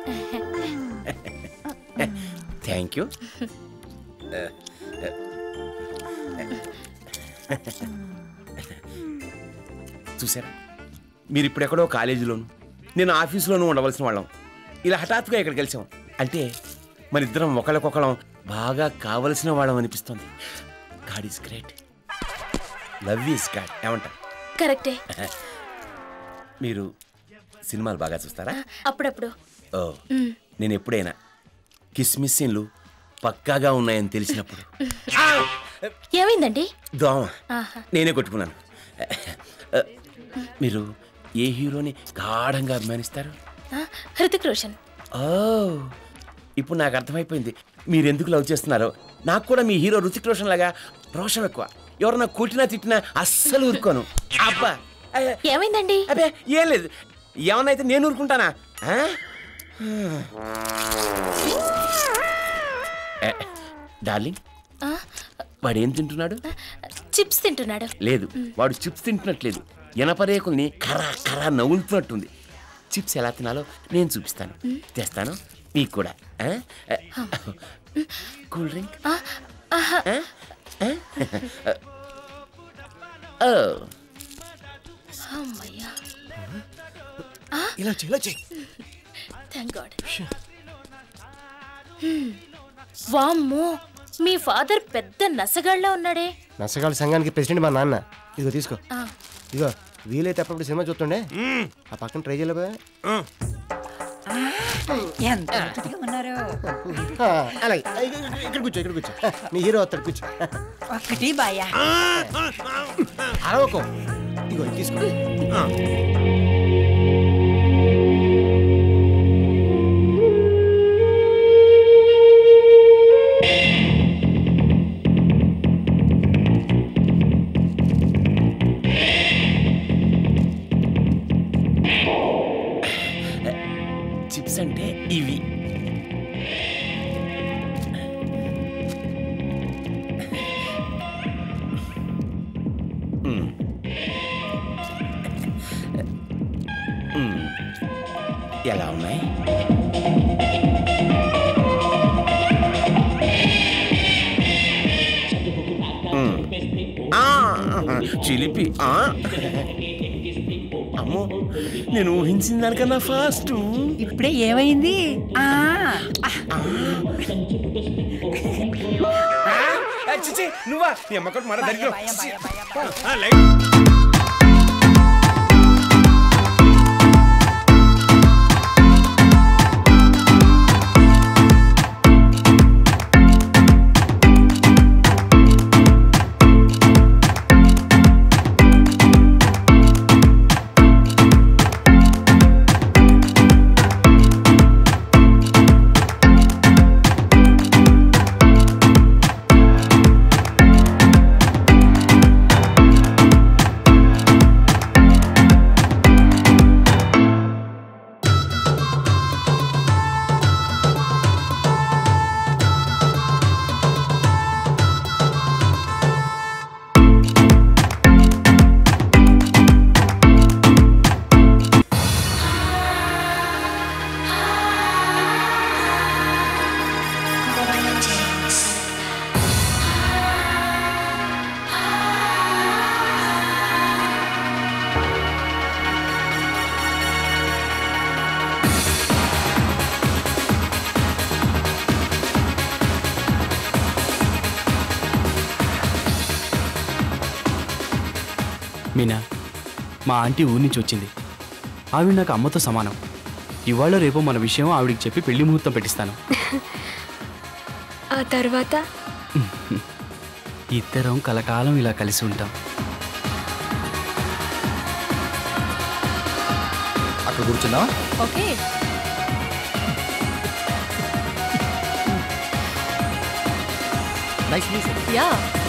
థ్యాంక్ యూ చూసారా మీరు ఇప్పుడెక్కడో కాలేజీలోను నేను ఆఫీసులోనూ ఉండవలసిన వాళ్ళం ఇలా హఠాత్తుగా ఇక్కడ కలిసాం అంటే మన ఇద్దరం ఒకళ్ళకొకళ్ళం బాగా కావలసిన వాళ్ళం అనిపిస్తుంది God is great love is God ఏమంటారు కరెక్టే మీరు సినిమాలు బాగా చూస్తారా అప్పుడప్పుడు ఓ మ్మ్. నేను ఎప్పుడైనా కిస్మిస్ సీన్లు పక్కాగా ఉన్నాయని తెలిసినప్పుడు ఏమైందండి దోమ ఆహా. నేనే కొట్టుకున్నాను మీరు ఏ హీరోని గాఢంగా అభిమానిస్తారు ఆ, హృతిక్ రోషన్ ఓ ఇప్పుడు నాకు అర్థమైపోయింది మీరు ఎందుకు లవ్ చేస్తున్నారో నాకు కూడా మీ హీరో రుచిక్ రోషన్ లాగా రోషం ఎక్కువ ఎవరన్నా కొట్టినా తిట్టినా అస్సలు ఊరుకోను అబ్బా ఏమైందండి అబ్బే ఏం లేదు ఏమన్నా అయితే నేను ఊరుకుంటానా ఆ? ఏ, డార్లింగ్ వాడు ఏం తింటున్నాడు చిప్స్ తింటున్నాడు లేదు వాడు చిప్స్ తింటున్నట్లేదు ఎనపరేకుల్ని కరా కరా నవ్వులుతున్నట్టుంది చిప్స్ ఎలా తినాలో నేను చూపిస్తాను తెస్తాను మీకు కూడా ఆ? కూల్ డ్రింక్ ఆ, ఆహా. ఓ అమ్మయ్యా ఇలా చెయ్యి, ఇలా చెయ్యి. థ్యాంక్ గాడ్ వామ్మో మీ ఫాదర్ పెద్ద నసగాళ్ళ ఉన్నాడే నసగాళ్ళ సంఘానికి ప్రెసిడెంట్ మా నాన్న ఇదిగో తీసుకో ఆ. ఇదిగో వీలైతే అప్పుడప్పుడు సినిమా చూస్తుండే ఆ పక్కన ట్రై చేయలేబా ఎంత ముచ్చటగా ఉన్నారు అలాగే ఇక- ఇక- ఇక్కడ కూర్చో ఇక్కడ కూర్చో నీ హీరో వస్తాడు కూర్చో ఒక్కటి బాయా అరవకో ఇదిగో ఇది తీసుకో చిప్స్ అంటే ఇవి మ్మ్. మ్మ్. ఎలా ఉన్నాయి మ్మ్. ఆ, చిలిపి ఆ. అమ్మో నేను ఊహించిన దానికన్నా ఫాస్ట్ ఇప్పుడే ఏమైంది ఆ చిచి నువ్వా నీ అమ్మకం మన దగ్గర మీనా మా ఆంటీ ఊరి నుంచి వచ్చింది ఆవిడ నాకు అమ్మతో సమానం ఇవాళ రేపు మన విషయం ఆవిడికి చెప్పి పెళ్లి ముహూర్తం పెట్టిస్తాను ఆ తర్వాత ఇద్దరం కలకాలం ఇలా కలిసి ఉంటాం అక్కడ కూర్చున్నా ఓకే నైస్ మ్యూజిక్ యా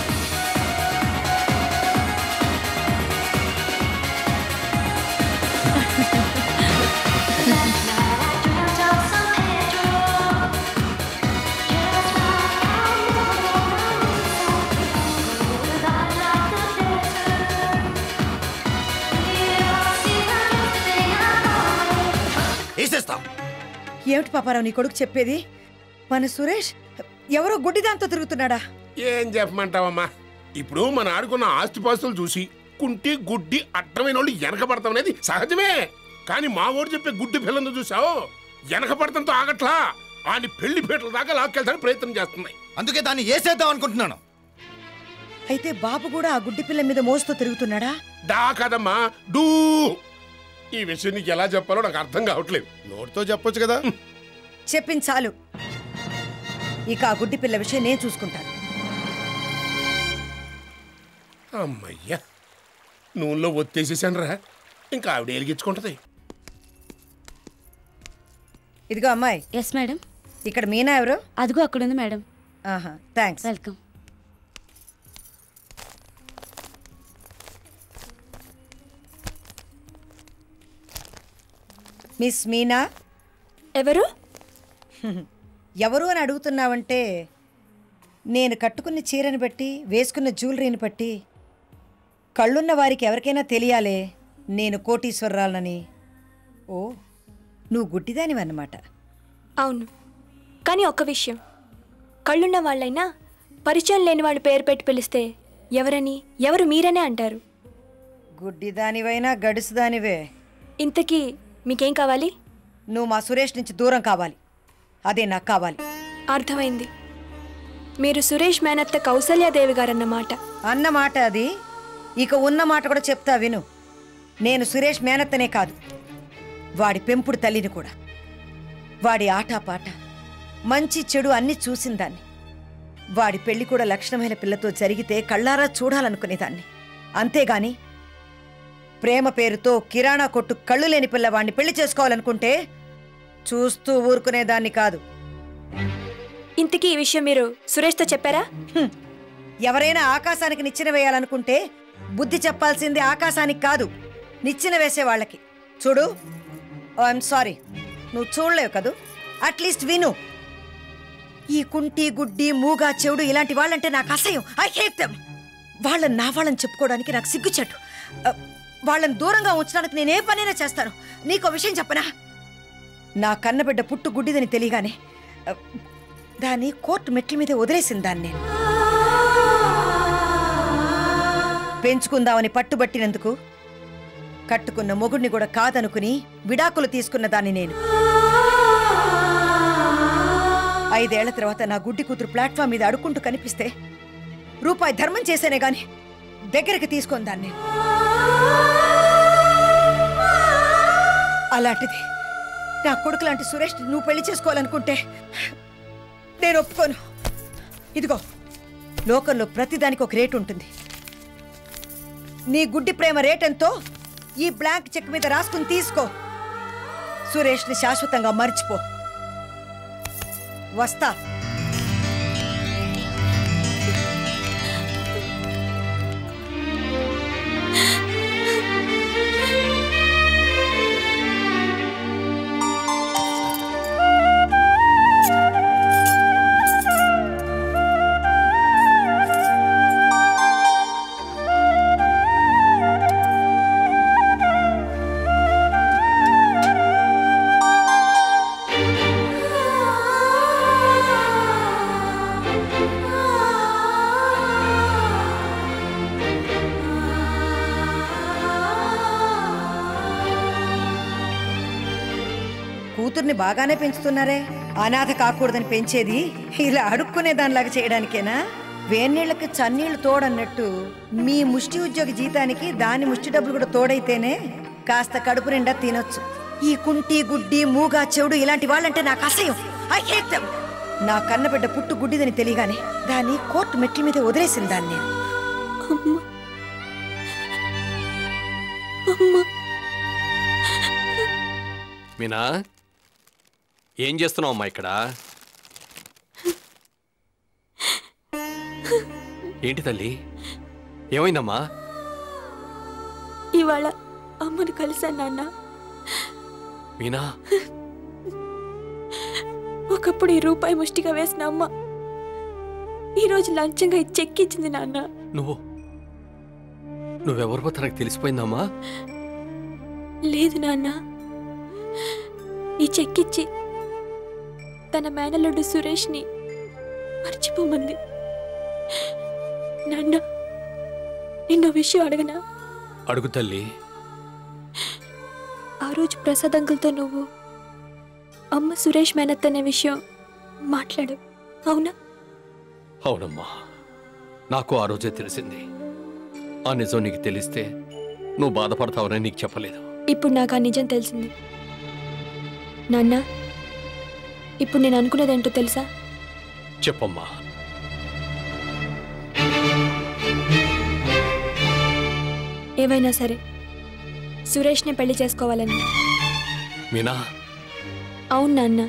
వేసేస్తాం ఏమిటి పాపారావు నీ కొడుకు చెప్పేది మన సురేష్ ఎవరో గుడ్డిదాంతో తిరుగుతున్నాడా ఏం చెప్పమంటావమ్మా ఇప్పుడు మన ఆడుకున్న ఆస్తిపాస్తులు చూసి కుంటి గుడ్డి అడ్డమైన వాళ్ళు వెనకబడతాం అనేది సహజమే కానీ మా ఊరు చెప్పే గుడ్డి పిల్లందు చూసావు వెనకబడతంతో ఆగట్లా ఆని పెళ్లి పీటల దాకా లాక్కెళ్తానికి ప్రయత్నం చేస్తున్నాయి అందుకే దాన్ని వేసేద్దాం అనుకుంటున్నాను అయితే బాబు కూడా ఆ గుడ్డి పిల్ల మీద మోస్తూ తిరుగుతున్నాడా డా కాదమ్మా డూ ఈ విషయం నీకు ఎలా చెప్పాలో నాకు అర్థం కావట్లేదు నోటితో చెప్పొచ్చు కదా చెప్పింది చాలు ఇక ఆ గుడ్డి పిల్ల విషయం నేను చూసుకుంటాను అమ్మయ్యా నూనెలో ఒత్తేసేసాను రా ఇంకా ఆవిడ ఎలిగించుకుంటది ఇదిగో అమ్మాయి ఎస్ మేడం ఇక్కడ మీనా ఎవరు అదిగో అక్కడ ఉంది మేడం ఆహా థ్యాంక్స్ వెల్కమ్ మిస్ మీనా ఎవరు ఎవరు అని అడుగుతున్నావంటే నేను కట్టుకున్న చీరని బట్టి వేసుకున్న జ్యువెలరీని బట్టి కళ్ళున్న వారికి ఎవరికైనా తెలియాలే నేను కోటీశ్వరరాలనని ఓ నువ్వు గుడ్డిదానివన్నమాట అవును కానీ ఒక్క విషయం కళ్ళున్న వాళ్ళైనా పరిచయం లేని వాళ్ళు పేరు పెట్టి పిలిస్తే ఎవరని ఎవరు మీరనే అంటారు గుడ్డిదానివైనా గడుసుదానివే ఇంతకీ మీకేం కావాలి నువ్వు మా సురేష్ నుంచి దూరం కావాలి అదే నాకు కావాలి అర్థమైంది మీరు సురేష్ మేనత్త కౌసల్యాదేవి గారన్నమాట అన్న మాట అది ఇక ఉన్న మాట కూడా చెప్తా విను నేను సురేష్ మేనత్తనే కాదు వాడి పెంపుడు తల్లిని కూడా వాడి ఆటపాట మంచి చెడు అన్నీ చూసిందాన్ని వాడి పెళ్లి కూడా లక్షణమైన పిల్లతో జరిగితే కళ్ళారా చూడాలనుకునేదాన్ని అంతేగాని ప్రేమ పేరుతో కిరాణా కొట్టు కళ్ళు లేని పిల్లవాడిని పెళ్లి చేసుకోవాలనుకుంటే చూస్తూ ఊరుకునేదాన్ని కాదు ఇంతకీ ఈ విషయం మీరు సురేష్తో చెప్పారా ఎవరైనా ఆకాశానికి నిచ్చెన వేయాలనుకుంటే బుద్ధి చెప్పాల్సింది ఆకాశానికి కాదు నిచ్చెన వేసే వాళ్ళకి చూడు ఐఎమ్ సారీ నువ్వు చూడలేవు కదూ అట్లీస్ట్ విను ఈ కుంటి గుడ్డి మూగా చెవుడు ఇలాంటి వాళ్ళంటే నాకు అసహ్యం ఐ హేట్ దెమ్ వాళ్ళని నా వాళ్ళని చెప్పుకోవడానికి నాకు సిగ్గుచెట్టు అ, వాళ్ళని దూరంగా ఉంచడానికి నేను ఏ పనైనా చేస్తాను నీకో విషయం చెప్పనా నా కన్నబిడ్డ పుట్టు గుడ్డిదని తెలియగానే అ, దాన్ని కోర్టు మెట్ల మీద వదిలేసింది దాన్ని నేను పెంచుకుందామని పట్టుబట్టినందుకు కట్టుకున్న మొగుడిని కూడా కాదనుకుని విడాకులు తీసుకున్న దాన్ని నేను ఐదేళ్ల తర్వాత నా గుడ్డి కూతురు ప్లాట్ఫామ్ మీద అడుక్కుంటూ కనిపిస్తే రూపాయి ధర్మం చేసేనే గాని దగ్గరికి తీసుకొని దాన్ని నేను అలాంటిది నా కొడుకు లాంటి సురేష్ నువ్వు పెళ్లి చేసుకోవాలనుకుంటే నేను ఒప్పుకోను ఇదిగో లోకంలో ప్రతిదానికి ఒక రేటు ఉంటుంది నీ గుడ్డి ప్రేమ రేట్ ఎంతో ఈ బ్లాంక్ చెక్ మీద రాసుకుని తీసుకో సురేష్ని శాశ్వతంగా మర్చిపో వస్తా కూతుర్ని బాగానే పెంచుతున్నారే అనాథ కాకూడదని పెంచేది ఇలా అడుక్కునే దానిలాగా చేయడానికేనా వేన్నీళ్ళకి చన్నీళ్లు తోడన్నట్టు మీ ముష్టి ఉద్యోగి జీతానికి దాని ముష్టి డబ్బులు కూడా తోడైతేనే కాస్త కడుపు నిండా తినొచ్చు ఈ కుంటి గుడ్డి మూగా చెవుడు ఇలాంటి వాళ్ళంటే నాకు అసహ్యం I hate them. నా కన్నబిడ్డ పుట్టు గుడ్డిదని తెలియగానే దాన్ని కోర్టు మెట్ల మీద వదిలేసింది దాన్ని నేను మీనా ఏం చేస్తున్నావు అమ్మా ఇక్కడ ఏంటి తల్లి ఏమైందమ్మా ఇవాళ అమ్మను కలిశాను నాన్న మీనా ఒకప్పుడు ఈ రూపాయి ముష్టిగా వేసిన అమ్మ ఈరోజు లంచంగా ఈ చెక్ ఇచ్చింది నాన్న నువ్వు నువ్వెవరిపో తనకు తెలిసిపోయిందమ్మా లేదు నాన్న ఈ చెక్ ఇచ్చి తన మేనల్లుడు సురేష్ని మర్చిపోమంది నాన్న నిన్న విషయం అడగనా అడుగు తల్లి ఆ రోజు ప్రసాద్ అంకుల్తో నువ్వు అమ్మ సురేష్ మేనత్ అనే విషయం మాట్లాడు అవునా అవునమ్మా నాకు ఆ రోజే తెలిసింది ఆ నిజం నీకు తెలిస్తే నువ్వు బాధపడతావని నీకు చెప్పలేదు ఇప్పుడు నాకు ఆ నిజం తెలిసింది నాన్న ఇప్పుడు నేను అనుకున్నది ఏంటో తెలుసా చెప్పమ్మా ఏవైనా సరే సురేష్ని పెళ్లి చేసుకోవాలని మీనా అవును నాన్న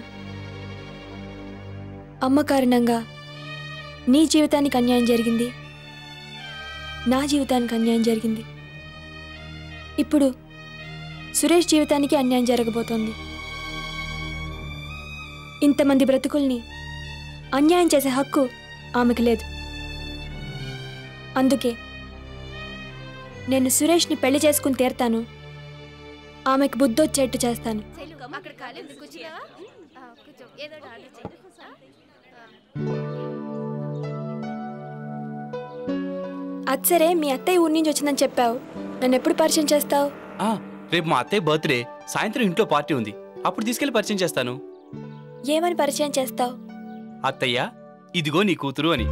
అమ్మ కారణంగా నీ జీవితానికి అన్యాయం జరిగింది నా జీవితానికి అన్యాయం జరిగింది ఇప్పుడు సురేష్ జీవితానికి అన్యాయం జరగబోతోంది ఇంతమంది బ్రతుకుల్ని అన్యాయం చేసే హక్కు ఆమెకు లేదు అందుకే నేను సురేష్ని పెళ్లి చేసుకుని తీరతాను ఆమెకు బుద్ధొచ్చేట్టు చేస్తాను అక్కడ ఖాళీ ఉంది కూర్చున్నావా ఆ, కూర్చో ఏదో ఒకటి ఆర్డర్ చేయి. అది సరే మీ అత్తయ్య ఊరి నుంచి వచ్చిందని చెప్పావు నన్ను ఎప్పుడు పరిచయం చేస్తావు ఆ, రేపు మా అత్తయ్య బర్త్డే సాయంత్రం ఇంట్లో పార్టీ ఉంది అప్పుడు తీసుకెళ్లి పరిచయం చేస్తాను ఏమని పరిచయం చేస్తావు అత్తయ్య ఇదిగో నీ కూతురు అని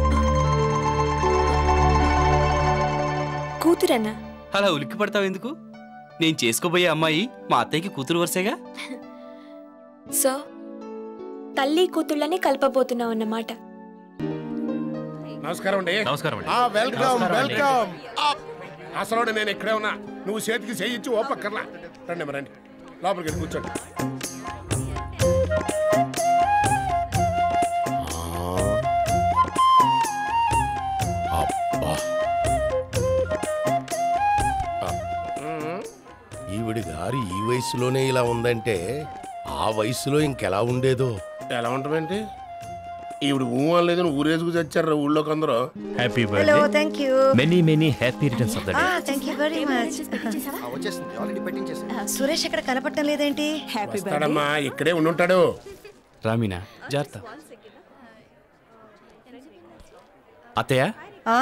కూతురన్నా అలా ఉలిక్కి పడతావు ఎందుకు నేను చేసుకోబోయే అమ్మాయి మా అత్తయ్యకి కూతురు వరుసేగా సో తల్లి కూతుళ్ళని కలపబోతున్నావు అన్నమాట నమస్కారం అండి నమస్కారం ఆ, వెల్కమ్ వెల్కమ్ అసలు నేను ఇక్కడే ఉన్నా నువ్వు చేతికి చేయించి ఓ పక్కర్లా రండి అమ్మ, రండి లోపలికి వెళ్ళి కూర్చోండి అబ్బా ఈవిడ గారు ఈ వయసులోనే ఇలా ఉందంటే ఆ వయసులో ఇంకెలా ఉండేదో ఎలా ఉంటామేంటి ఈవిడ ఊ అనలేదు ఊరేసుకు చచ్చారు ఊళ్ళోకి అందరూ happy hello thank you many many happy returns of the day thank you very much వచ్చేసింది ఆల్రెడీ పెట్టించేసాను సురేష్ ఎక్కడ కనపడటం లేదేంటి వస్తాడమ్మా ఇక్కడే ఉండుంటాడు రామీనా జాగ్రత్త అత్తయ్య ఆ?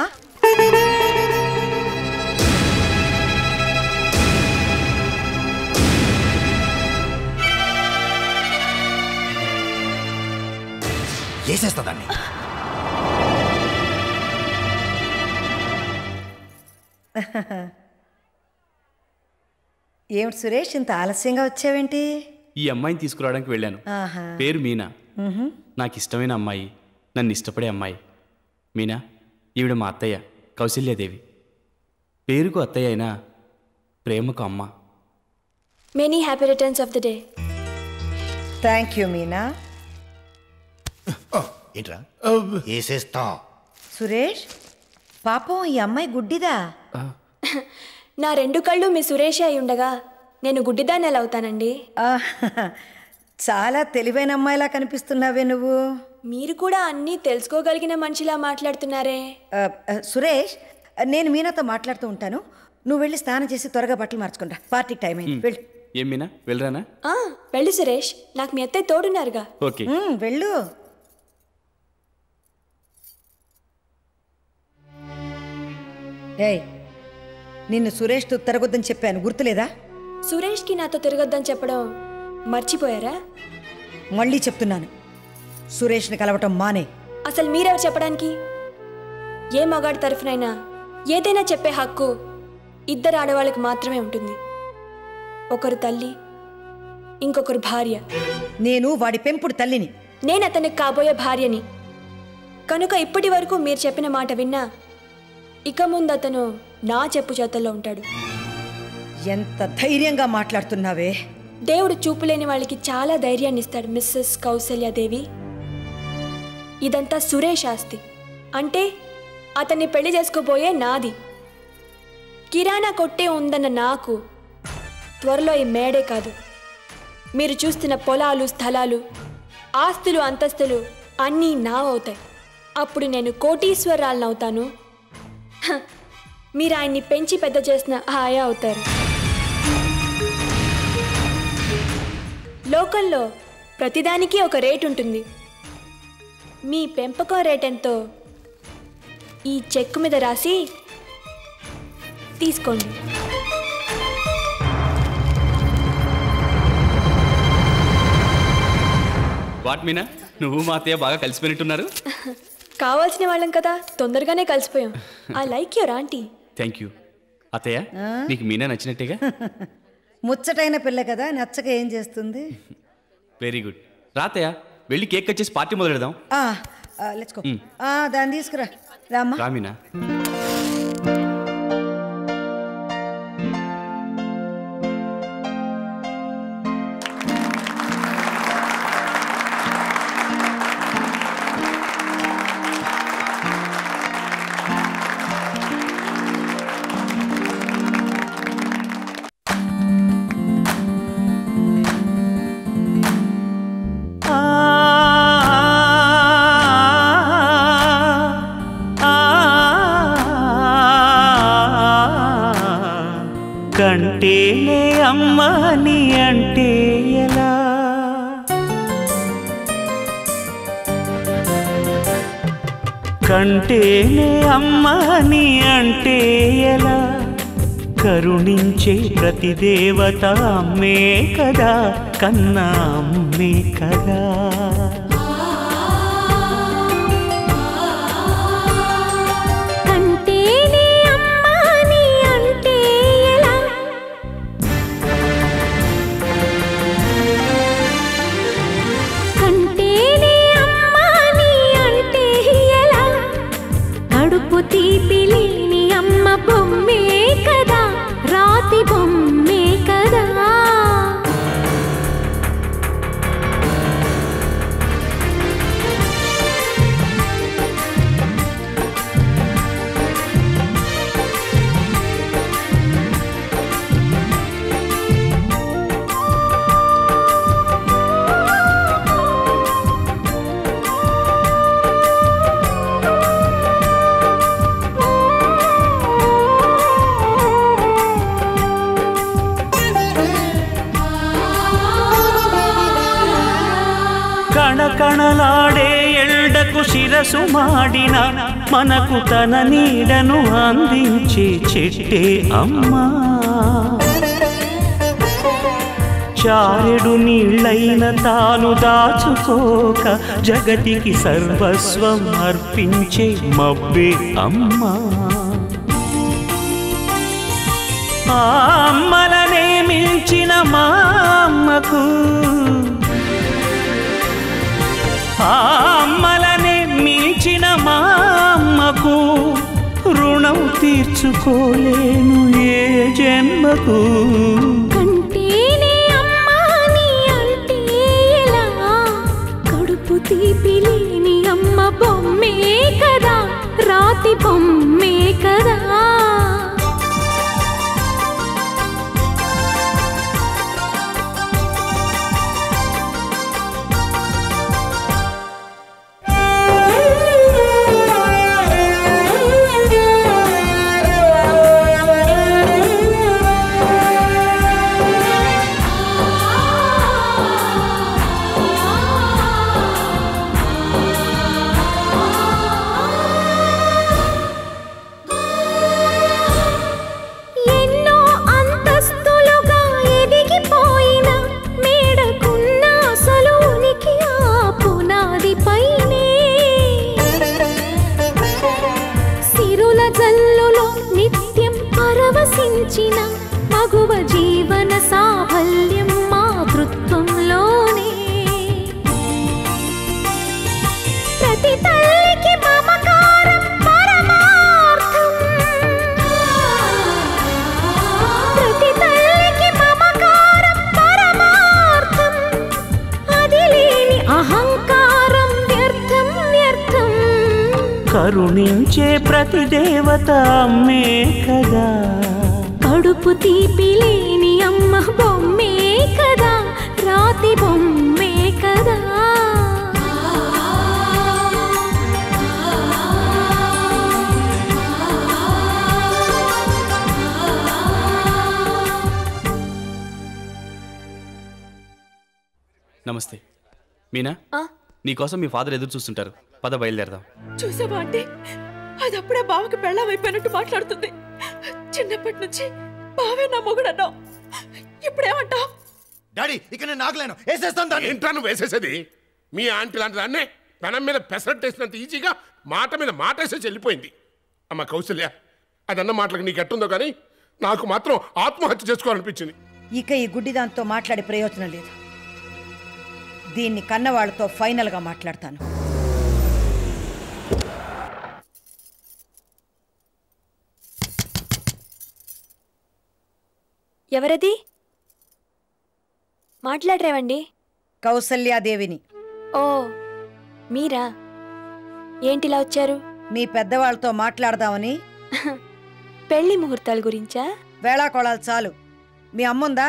వేసేస్తా దాన్ని ఏమిటి సురేష్ ఇంత ఆలస్యంగా వచ్చావేంటి ఈ అమ్మాయిని తీసుకురావడానికి వెళ్ళాను ఆహా. పేరు మీనా మ్హూ. నాకు ఇష్టమైన అమ్మాయి నన్ను ఇష్టపడే అమ్మాయి మీనా ఈవిడ మా అత్తయ్య కౌశల్యాదేవి పేరుకు అత్తయ్య అయినా ప్రేమకు అమ్మ many happy returns of the day thank you Meena ఏంట్రా వేసేస్తా సురేష్ పాపం ఈ అమ్మాయి గుడ్డిదా నా రెండు కళ్ళు మీ సురేషే అయి ఉండగా నేను గుడ్డిదాన్ని ఎలా అవుతానండి ఆ, చాలా తెలివైన అమ్మాయిలా కనిపిస్తున్నావే నువ్వు మీరు కూడా అన్నీ తెలుసుకోగలిగిన మనిషిలా మాట్లాడుతున్నారే ఆ, ఆ, సురేష్ నేను మీనాతో మాట్లాడుతూ ఉంటాను నువ్వు వెళ్ళి స్నానం చేసి త్వరగా బట్టలు మార్చుకుంటా పార్టీకి టైం అయింది వెళ్ళు ఏం మీనా వెళ్ళరానా ఆ, వెళ్ళు సురేష్ నాకు మీ అత్తయ్య తోడున్నారుగా ఓకే ఉమ్, వెళ్ళు ఏయ్ నిన్ను సురేష్తో తిరగొద్దని చెప్పాను గుర్తులేదా సురేష్కి నాతో తిరగొద్దని చెప్పడం మర్చిపోయారా మళ్ళీ చెప్తున్నాను సురేష్ని కలవటం మానే అసలు మీరెవరు చెప్పడానికి ఏ మగాడి తరఫునైనా ఏదైనా చెప్పే హక్కు ఇద్దరు ఆడవాళ్ళకి మాత్రమే ఉంటుంది ఒకరు తల్లి ఇంకొకరు భార్య నేను వాడి పెంపుడు తల్లిని నేను అతనికి కాబోయే భార్యని కనుక ఇప్పటి వరకు మీరు చెప్పిన మాట విన్నా ఇక ముందు అతను నా చెప్పు చేతల్లో ఉంటాడు ఎంత ధైర్యంగా మాట్లాడుతున్నావే దేవుడు చూపులేని వాళ్ళకి చాలా ధైర్యాన్ని ఇస్తాడు మిస్సెస్ కౌసల్యాదేవి ఇదంతా సురేష్ ఆస్తి అంటే అతన్ని పెళ్లి చేసుకోబోయే నాది కిరాణా కొట్టే ఉందన్న నాకు త్వరలో ఈ మేడే కాదు మీరు చూస్తున్న పొలాలు స్థలాలు ఆస్తులు అంతస్తులు అన్నీ నావవుతాయి అప్పుడు నేను కోటీశ్వరాలను అవుతాను హ, మీరు ఆయన్ని పెంచి పెద్ద చేసిన ఆయా అవుతారు లోకల్లో ప్రతిదానికి ఒక రేట్ ఉంటుంది మీ పెంపకం రేట్ ఎంతో ఈ చెక్కు మీద రాసి తీసుకోండి వాట్ మీనా నువ్వు మా అత్తయ్య బాగా కలిసిపోయినట్టున్నారు కావాల్సిన వాళ్ళం కదా తొందరగానే కలిసిపోయాం I like your aunty thank you అత్తయ్య ఆ? నీకు మీనా నచ్చినట్టేగా ముచ్చటైన పిల్ల కదా నచ్చక ఏం చేస్తుంది వెరీ గుడ్ రాతయ్య వెళ్ళి కేక్ కట్ చేసి పార్టీ మొదలెడదాం లెట్స్ గో మ్. దాన్ని తీసుకురా రామ్మా రామీనా ఆ కంటేనే అమ్మ నీ అంటే ఎలా కంటేనే అమ్మ నీ అంటే ఎలా కరుణించే ప్రతి దేవత అమ్మే కదా కన్నా అమ్మే కదా కంటేనే అమ్మా నీ అంటే ఎలా కంటేనే అమ్మా నీ అంటే ఎలా కడుపు తీపి లేని అమ్మ బొమ్మే కదా రాతి బొమ్మే కదా కణకణలాడే ఎల్డకు శిరసు మాడిన మనకు తన నీడను అందించే చెట్టే అమ్మా చారెడు నీళ్ళైన తాను దాచుకోక జగతికి సర్వస్వం అర్పించే మబ్బే అమ్మా ఆ అమ్మలనే మించిన మా అమ్మకు ఆ అమ్మలనే మించిన మా అమ్మకు రుణం తీర్చుకోలేను ఏ జన్మకు కంటేనే అమ్మా నీ అంటే ఎలా కడుపు తీపి లేని అమ్మ బొమ్మే కదా రాతి బొమ్మే కదా ఎన్నో అంతస్తులుగా ఎదిగిపోయిన మేడకున్న అసలు ఉనికి ఆ పునాది పైనే సిరుల జల్లులో నిత్యం పరవశించిన మగువ జీవన సాఫల్యం మాతృత్వంలోనే ప్రతి తల్లికి మమకారం పరమార్థం ప్రతి తల్లికి మమకారం పరమార్థం అది లేని అహంకారం వ్యర్థం వ్యర్థం కరుణించే ప్రతి దేవత అమ్మే కదా కడుపు తీపి లేని అమ్మ బొమ్మే కదా రాతి బొమ్మే కదా నమస్తే మీనా నీకోసం మీ ఫాదర్ ఎదురు చూస్తుంటారు పద బయలుదేరదాం చూసావా అంటే అది అప్పుడే బావకి పెళ్ళం అయిపోయినట్టు మాట్లాడుతుంది చిన్నప్పటి నుంచి బావే నా మొగుడన్నావు ఇప్పుడేమంటావు డాడీ ఇక నేను నాగలేను వేసేస్తాను దాన్ని ఏంట్రా నువ్వు వేసేసేది మీ ఆంటీ లాంటి దాన్నే పెనం మీద పెసరట్టేసినంత ఈజీగా మాట మీద మాట వేసేసి వెళ్ళిపోయింది అమ్మ కౌసల్య అదన్న మాటలకు నీకు ఎట్టుందో కానీ నాకు మాత్రం ఆత్మహత్య చేసుకోవాలనిపించింది ఇక ఈ గుడ్డిదాంతో మాట్లాడే ప్రయోజనం లేదు దీన్ని కన్నవాళ్లతో ఫైనల్గా మాట్లాడతాను ఎవరది మాట్లాడరేవండి కౌసల్యాదేవిని ఓ మీరా ఏంటిలా వచ్చారు మీ పెద్దవాళ్ళతో మాట్లాడదామని పెళ్లి ముహూర్తాల గురించా వేళాకోళాలు చాలు మీ అమ్ముందా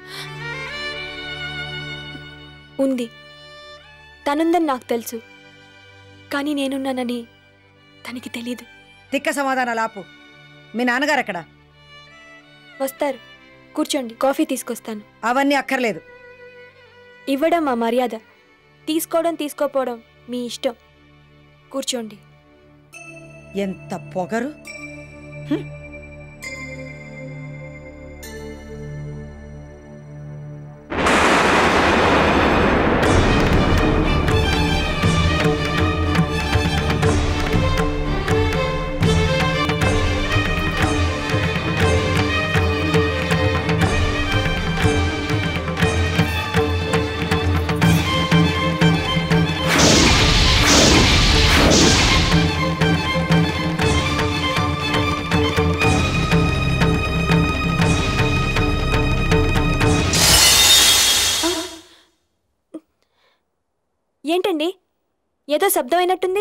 ఉంది తనుందని నాకు తెలుసు కానీ నేనున్నానని తనకి తెలీదు తిక్క సమాధానాలు ఆపు మీ నాన్నగారు ఎక్కడ వస్తారు కూర్చోండి కాఫీ తీసుకొస్తాను అవన్నీ అక్కర్లేదు ఇవ్వడం మా మర్యాద తీసుకోవడం తీసుకోపోవడం మీ ఇష్టం కూర్చోండి ఎంత పొగరు హ్మ్. ఏంటండి ఏదో శబ్దం అయినట్టుంది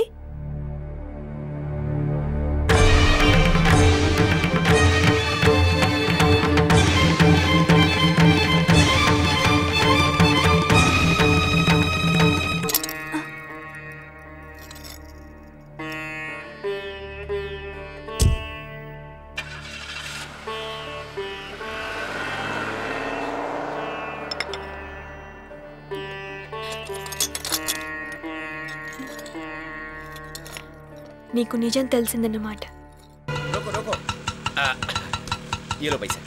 నీకు నిజం తెలిసిందన్నమాట रोको रोको आ, ये लो पैसा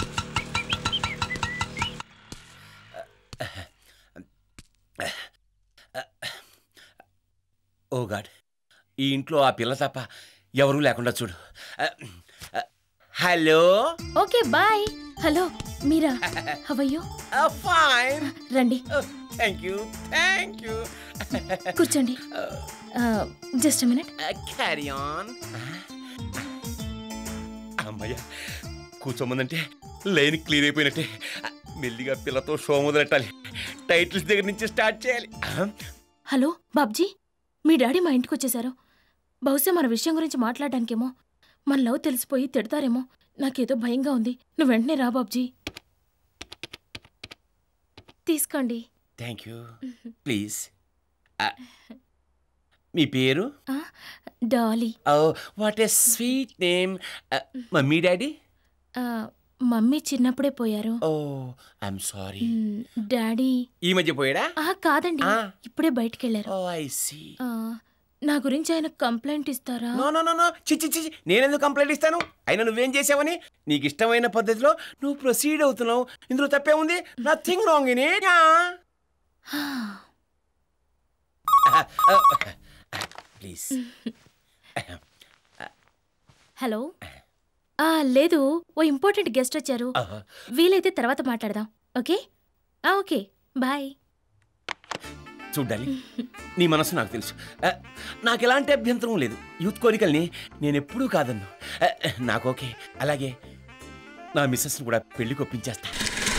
ఓ గాడ్ ఈ ఇంట్లో ఆ పిల్ల తప్ప ఎవరూ లేకుండా చూడు hello okay bye hello Meera how are you fine రండి థ్యాంక్ యూ థ్యాంక్ యూ కూర్చోండి జస్ట్ మినిట్ క్యారీ ఆన్ అమ్మయ్య కూర్చోమందంటే లైన్ క్లియర్ అయిపోయినట్టే మెల్లిగా పిల్లతో షో మొదలెట్టాలి టైటిల్స్ దగ్గర నుంచి స్టార్ట్ చేయాలి హలో బాబ్జీ మీ డాడీ మా ఇంటికి వచ్చేసారు బహుశా మన విషయం గురించి మాట్లాడడానికేమో మన లవ్ తెలిసిపోయి తిడతారేమో నాకేదో భయంగా ఉంది నువ్వు వెంటనే రా బాబ్జీ తీసుకోండి థ్యాంక్ యూ ప్లీజ్ మీ పేరు Dolly oh what a sweet name mummy daddy ఆ, మమ్మీ చిన్నప్పుడే పోయారు oh I'm sorry hmm, daddy ఈ మధ్య పోయాడా ఆ కాదండి ఆ. ఇప్పుడే బయటికెళ్లారు ఓ ఐ సీ ఆ, నా గురించి ఆయన కంప్లైంట్ ఇస్తారా నో నో నో నో చిచ్చి చిచ్చి నేనెందుకు కంప్లైంట్ ఇస్తాను అయినా నువ్వేం చేసావని నీకు ఇష్టమైన పద్ధతిలో నువ్వు ప్రొసీడ్ అవుతున్నావు ఇందులో తప్పే ఉంది nothing wrong in it please hello ఆ లేదు ఓ ఇంపార్టెంట్ గెస్ట్ వచ్చారు వీలైతే తర్వాత మాట్లాడదాం ఓకే ఆ ఓకే బాయ్ చూడాలి నీ మనసు నాకు తెలుసు ఆ, నాకు ఎలాంటి అభ్యంతరం లేదు యూత్ కోరికల్ని నేను ఎప్పుడూ కాదన్ను ఆ, నాకు ఓకే అలాగే నా మిస్సెస్ని కూడా పెళ్లికి ఒప్పించేస్తా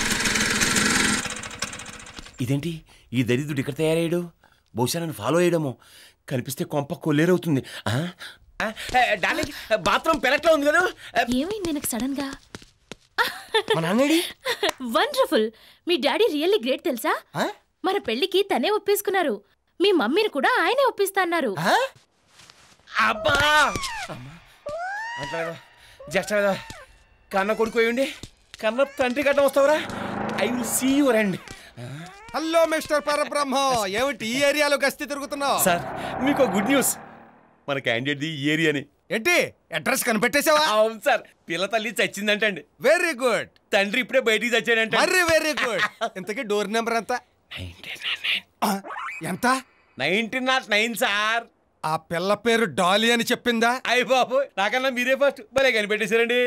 ఇదేంటి ఈ దరిద్రుడు ఇక్కడ తయారయ్యాడు బహుశా నన్ను ఫాలో అయ్యడమో కనిపిస్తే కొంప కొల్లేరవుతుంది ఆ? ఆ, ఆ, డార్లింగ్ బాత్రూమ్ పెరట్లో ఉంది కదా ఏమైంది నాకు సడన్ గా మా నాన్నడి వండర్ఫుల్ మీ డాడీ రియల్లీ గ్రేట్ తెలుసా మన పెళ్లికి తనే ఒప్పేసుకున్నారు మీ మమ్మీని కూడా ఆయనే ఒప్పిస్తా అన్నారు అబ్బా అంటారా జస్ట్ కదా కన్న కొడుకు ఉండి కన్న తండ్రి గట్ట వస్తావురా I will see your and hello mister Parabrahma ఏమిటి ఈ ఏరియాలో గస్తీ తిరుగుతున్నావు సార్ మీకు గుడ్ న్యూస్ మన క్యాండిడేట్ ఈ ఏరియాని ఏంటి అడ్రస్ కనిపెట్టేశావా అవును సార్ పిల్ల తల్లి చచ్చిందంటండి వెరీ గుడ్ తండ్రి ఇప్పుడే బయటికి చచ్చాడంట మరీ వెరీ గుడ్ ఇంతకీ డోర్ నెంబర్ ఎంత ఆ, ఎంత నైన్టీన్ నాట్ నైన్ సార్ ఆ పిల్ల పేరు డాలీ అని చెప్పిందా అయ్య బాబు నాకన్నా మీరే ఫస్ట్ భలే కనిపెట్టేశారండి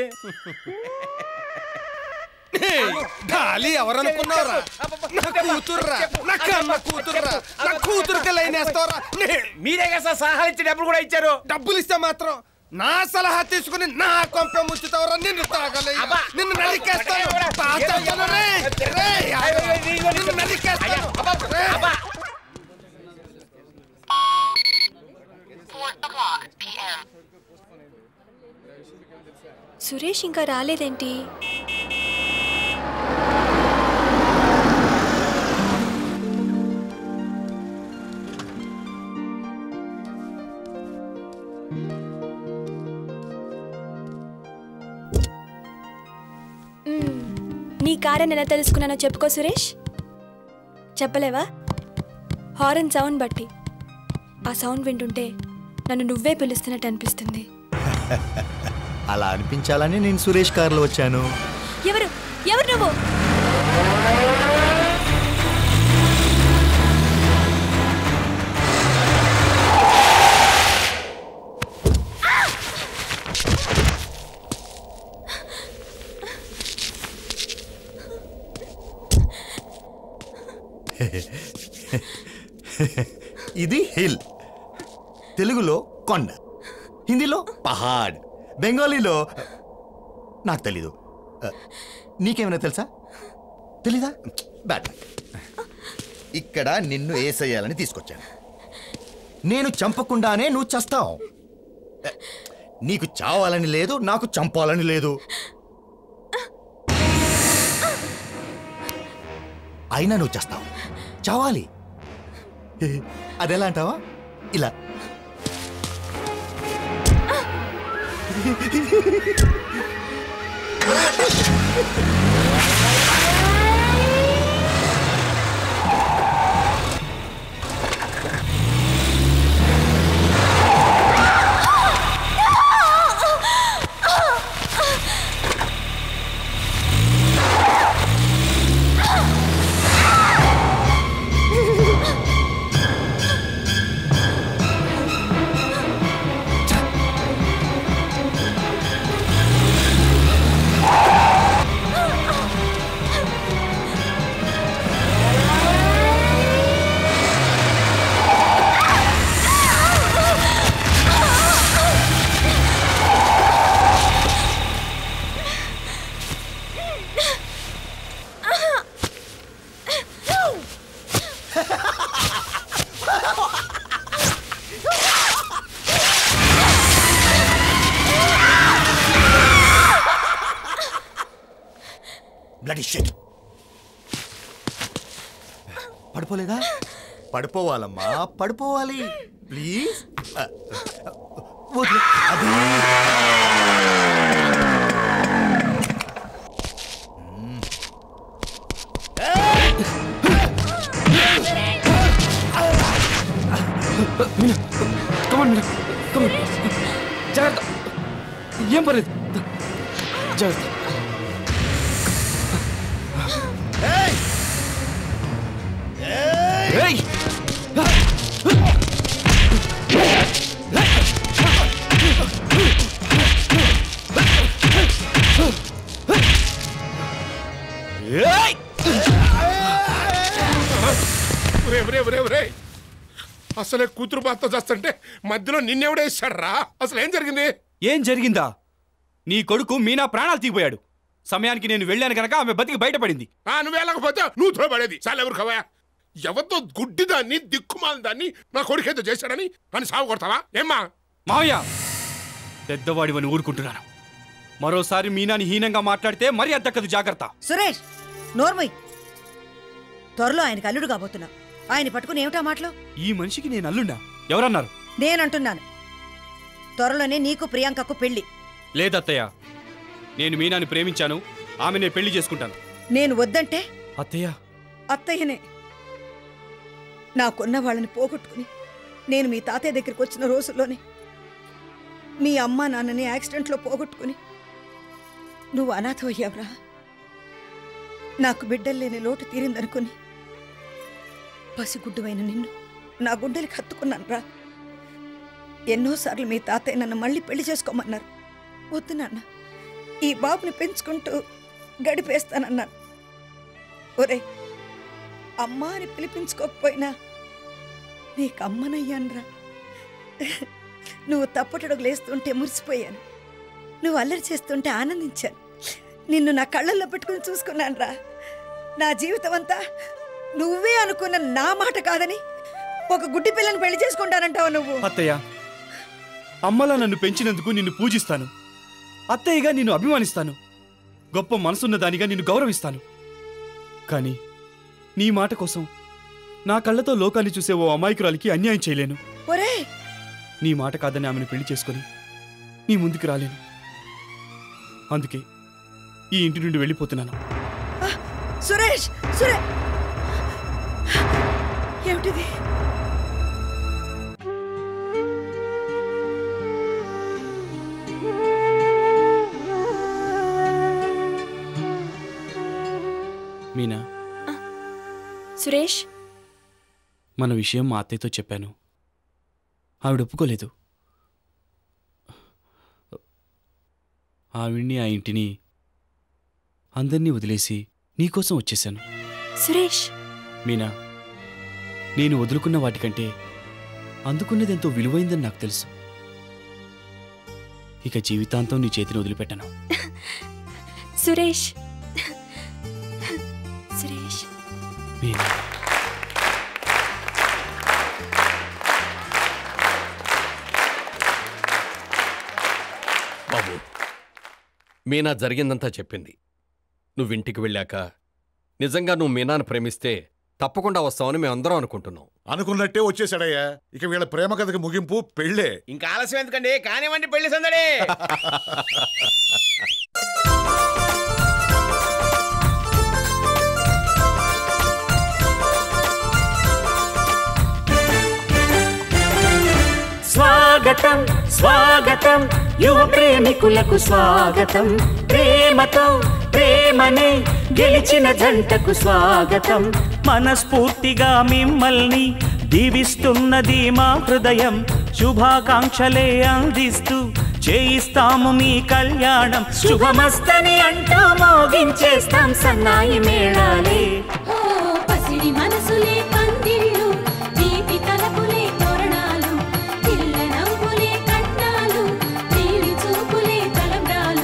డాలీ ఎవరనుకున్నారా నా కూతుర్రా నా కన్న కూతుర్రా నా కూతురుకి లైన్ వేస్తావరా మీరే కదా సార్ సలహాలు ఇచ్చి డబ్బులు కూడా ఇచ్చారు డబ్బులు ఇస్తే మాత్రం నా సలహా తీసుకుని నా కొంప ముంచుతావరా నిన్ను తాగలే నిన్ను నరికేస్తాను తాగుతాను రే. రే, ఆగు. నిన్ను నరికేస్తాను రే. సురేష్ ఇంకా రాలేదేంటి మ్మ్. నీ కారని ఎలా తెలుసుకున్నానో చెప్పుకో సురేష్ చెప్పలేవా హారన్ సౌండ్ బట్టి ఆ సౌండ్ వింటుంటే నన్ను నువ్వే పిలుస్తున్నట్టు అనిపిస్తుంది అలా అనిపించాలని నేను సురేష్ కార్లో వచ్చాను ఎవరు ఎవరు నువ్వు ఇది హిల్ తెలుగులో కొండ హిందీలో పహాడ్ బెంగాలీలో నాకు తెలీదు ఆ, నీకేమైనా తెలుసా తెలీదా బ్యాడ్ ఇక్కడ నిన్ను ఏసేయాలని తీసుకొచ్చాను నేను చంపకుండానే నువ్వు చస్తావు ఆ, నీకు చావాలని లేదు నాకు చంపాలని లేదు అయినా నువ్వు చేస్తావు చావాలి అదెలా అంటావా ఇలా బ్లడీ షెట్ పడిపోలేదా పడిపోవాలమ్మా పడిపోవాలి ప్లీజ్ ఆ, వదిలు. అది కమాన్ మీనా కమాన్ జాగ్రత్త ఏం పర్లేదు జాగ్రత్త ఏయ్! ఏయ్! ఒరే, ఒరే, ఒరే, ఒరే. అసలే కూతురు బాధతో చేస్తుంటే మధ్యలో నిన్నెవడేసాడు రా అసలు ఏం జరిగింది ఏం జరిగిందా నీ కొడుకు మీనా ప్రాణాలు తీగిపోయాడు సమయానికి నేను వెళ్ళాను కనుక ఆమె బతికి బయటపడింది ఆ నువ్వు వెళ్ళకపోతే నువ్వు త్రోపడేది చాలా ఎవరు కవా ఎవరితో గుడ్డి దాన్ని దిక్కుమాల దాన్ని నా కొడుకేదో చేశాడని అని సాగు కొడతావా ఏమ్మా మావయ్య పెద్దవాడివని ఊరుకుంటున్నాను మరోసారి మీనాని హీనంగా మాట్లాడితే మరీ అద్దక్కదు జాగ్రత్త సురేష్ నోర్మయ్ త్వరలో ఆయనకు అల్లుడు కాబోతున్నా ఆయన పట్టుకుని ఏమిటా మాటలు ఈ మనిషికి నేను అల్లుండా ఎవరన్నారు నేనంటున్నాను త్వరలోనే నీకు ప్రియాంకకు పెళ్లి లేదత్తయ్య నేను మీనాని ప్రేమించాను ఆమెనే పెళ్లి చేసుకుంటాను నేను వద్దంటే అత్తయ్య అత్తయ్యనే నాకున్న వాళ్ళని పోగొట్టుకుని నేను మీ తాతయ్య దగ్గరికి వచ్చిన రోజుల్లోనే మీ అమ్మ నాన్నని యాక్సిడెంట్లో పోగొట్టుకుని నువ్వు అనాథ అయ్యావురా నాకు బిడ్డలు లేని లోటు తీరిందనుకుని పసిగుడ్డువైన నిన్ను నా గుండెలకు హత్తుకున్నాను రా ఎన్నోసార్లు మీ తాతయ్య నన్ను మళ్ళీ పెళ్లి చేసుకోమన్నారు వద్దు నాన్న ఈ బాబుని పెంచుకుంటూ గడిపేస్తానన్నాను ఒరే అమ్మా అని పిలిపించుకోకపోయినా నీకు అమ్మనయ్యానురా నువ్వు తప్పటడుగు లేస్తుంటే మురిసిపోయాను నువ్వు అల్లరి చేస్తుంటే ఆనందించాను నిన్ను నా కళ్ళల్లో పెట్టుకుని చూసుకున్నాను రా నా జీవితం అంతా నువ్వే అనుకున్న నా మాట కాదని ఒక గుడ్డి పిల్లని పెళ్లి చేసుకుంటానంటావా నువ్వు అత్తయ్య అమ్మలా నన్ను పెంచినందుకు నిన్ను పూజిస్తాను అత్తయ్యగా నిన్ను అభిమానిస్తాను గొప్ప మనసున్న దానిగా నిన్ను గౌరవిస్తాను కానీ నీ మాట కోసం నా కళ్ళతో లోకాన్ని చూసే ఓ అమాయకురాలికి అన్యాయం చేయలేను ఒరే నీ మాట కాదని ఆమెను పెళ్లి చేసుకొని నీ ముందుకు రాలేను అందుకే ఈ ఇంటి నుండి వెళ్ళిపోతున్నాను ఆ, సురేష్ సురే ఏమిటిది మీనా సురేష్ మన విషయం మా అత్తయ్యతో చెప్పాను ఆవిడ ఒప్పుకోలేదు ఆవిడ్ని ఆ ఇంటిని అందరినీ వదిలేసి నీకోసం వచ్చేసాను సురేష్ మీనా నేను వదులుకున్న వాటికంటే అందుకున్నది ఎంతో విలువైందని నాకు తెలుసు ఇక జీవితాంతం నీ చేతిని వదిలిపెట్టను సురేష్ సురేష్ మీనా బాబు మీనా జరిగిందంతా చెప్పింది నువ్వు ఇంటికి వెళ్ళాక నిజంగా నువ్వు మీనాను ప్రేమిస్తే తప్పకుండా వస్తావని మేమందరం అనుకుంటున్నాం అనుకున్నట్టే వచ్చేసాడయ్యా ఇక వీళ్ళ ప్రేమ కథకి ముగింపు పెళ్ళే ఇంకా ఆలస్యం ఎందుకండి కానివ్వండి పెళ్లి సందడి స్వాగతం స్వాగతం యువ ప్రేమికులకు స్వాగతం ప్రేమతో ప్రేమనే గెలిచిన జంటకు స్వాగతం మనస్ఫూర్తిగా మిమ్మల్ని దీవిస్తున్నది మా హృదయం శుభాకాంక్షలే అందిస్తూ చేయిస్తాము మీ కళ్యాణం శుభమస్తని అంటూ మోగించేస్తాం సన్నాయి మేళాలే పసిడి మనసులే పందిళ్ళు తీపి తలపులే తోరణాలు పిల్ల నవ్వులే కట్నాలు నీలి చూపులే తలంబ్రాలు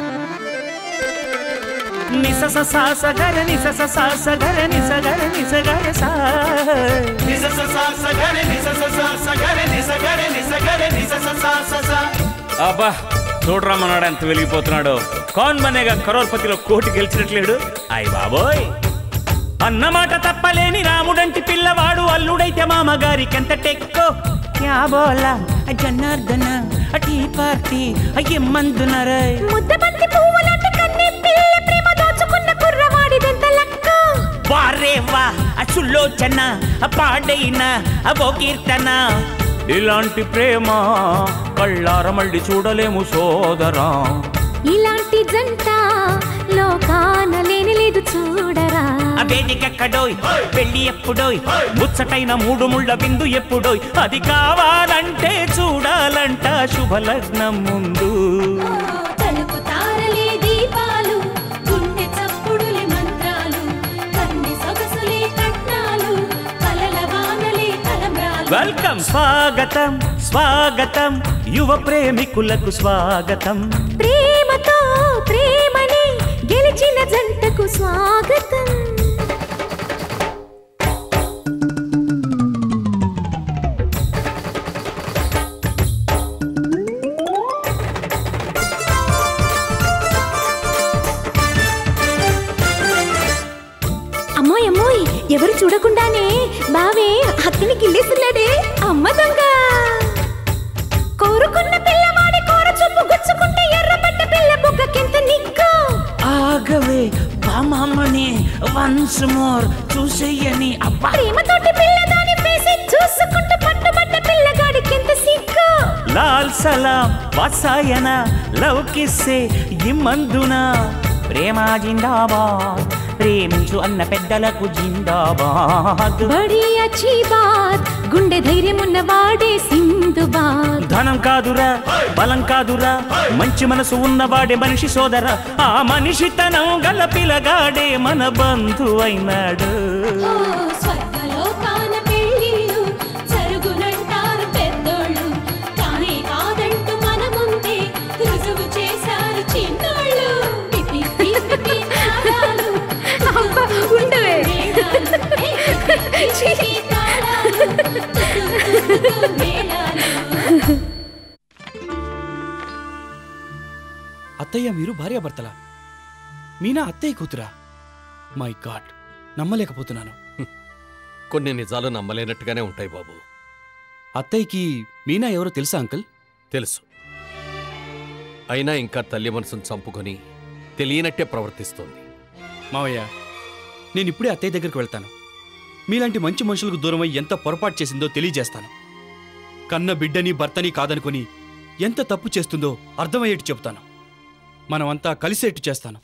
నిసస సాస గర నిసస సాస గర నిస గర నిస గర సా నిసస సాస గర నిసస సాస గర నిస గర నిస గర నిసస సాస సా అబ్బా చూడరా మనవాడు ఎంత వెలిగిపోతున్నాడు కౌన్ బనేగా కరోర్పతిలో కోటి గెలిచినట్లేడు అయ్ బాబోయ్ అన్నమాట తప్పలేని రాముడంటి పిల్లవాడు అల్లుడైతే మామగారికెంత టెక్కో క్యా బోలా జనార్దన టీ పార్టీ అయ్యమ్మందునరే ముద్దబంతి పువ్వులాంటి కన్ని పిల్ల ప్రేమ దోచుకున్న కుర్రవాడిదెంత లక్క వారే వా అసులోచన పాడైన అవో కీర్తన ఇలాంటి ప్రేమ కళ్ళార మళ్ళీ చూడలేము సోదరా ఇలాంటి జంట లోకాన లేని లేదు చూడరా ఆ వేదికెక్కడోయ్ పెళ్లి ఎప్పుడోయ్ ముచ్చటైన మూడు ముళ్ళ బిందు ఎప్పుడోయ్ అది కావాలంటే చూడాలంట శుభలగ్నం ముందు తలుపు తారలే దీపాలు గుండె చప్పుడులే మంత్రాలు కన్ని సొగసులే కట్నాలు కలల వానలే తలంబ్రాలు వెల్కమ్ స్వాగతం స్వాగతం యువ ప్రేమికులకు స్వాగతం ప్రేమతో ప్రేమని గెలిచిన జంటకు స్వాగతం అమ్మోయ్ అమ్మోయ్ ఎవరు చూడకుండానే బావే అక్కని గిల్లేస్తున్నాడే అమ్మ దొంగ కోరుకున్న పిల్లవాడి కోర చూపు గుచ్చుకుంటే ఎర్రబడ్డ పిల్ల బుగ్గకెంత నిక్కు ఆగవే బామమ్మని వన్స్ మోర్ చూసేయని అబ్బా ప్రేమతోటి పిల్లదాని వేసి చూసుకుంటూ పట్టుబడ్డ పిల్లగాడికెంత సిగ్గు లాల్ సలాం వాసాయన లవ్ కిస్సే ఇమ్మందున ప్రేమ జిందాబాద్ ప్రేమించు అన్న పెద్దలకు జిందాబాద్ బడి అచ్చి బాత్ గుండె ధైర్యం ఉన్న వాడే సింధుబాద్ ధనం కాదురా బలం కాదురా మంచి మనసు ఉన్నవాడే మనిషి సోదర ఆ మనిషితనం గల పిలగాడే మన బంధు అయినాడు స్వర్గలోకాన పెళ్ళిళ్ళు జరుగునంటారు పెద్దోళ్ళు కానీ కాదంటూ మన ముందే రుజువు చేశారు చిన్నోళ్ళు పిపి పిపి తాళాలు ఉండవే అత్తయ్య మీరు భార్యాభర్తలా మీనా అత్తయ్య కూతురా మై గాడ్ నమ్మలేకపోతున్నాను కొన్ని నిజాలు నమ్మలేనట్టుగానే ఉంటాయి బాబు అత్తయ్యకి మీనా ఎవరో తెలుసా అంకుల్ తెలుసు అయినా ఇంకా తల్లి మనసును చంపుకొని తెలియనట్టే ప్రవర్తిస్తోంది మావయ్య నేను ఇప్పుడే అత్తయ్య దగ్గరికి వెళ్తాను మీలాంటి మంచి మనుషులకు దూరమై ఎంత పొరపాటు చేసిందో తెలియజేస్తాను కన్న బిడ్డని భర్తని కాదనుకుని ఎంత తప్పు చేస్తుందో అర్థమయ్యేట్టు చెబుతాను మనమంతా కలిసేట్టు చేస్తాను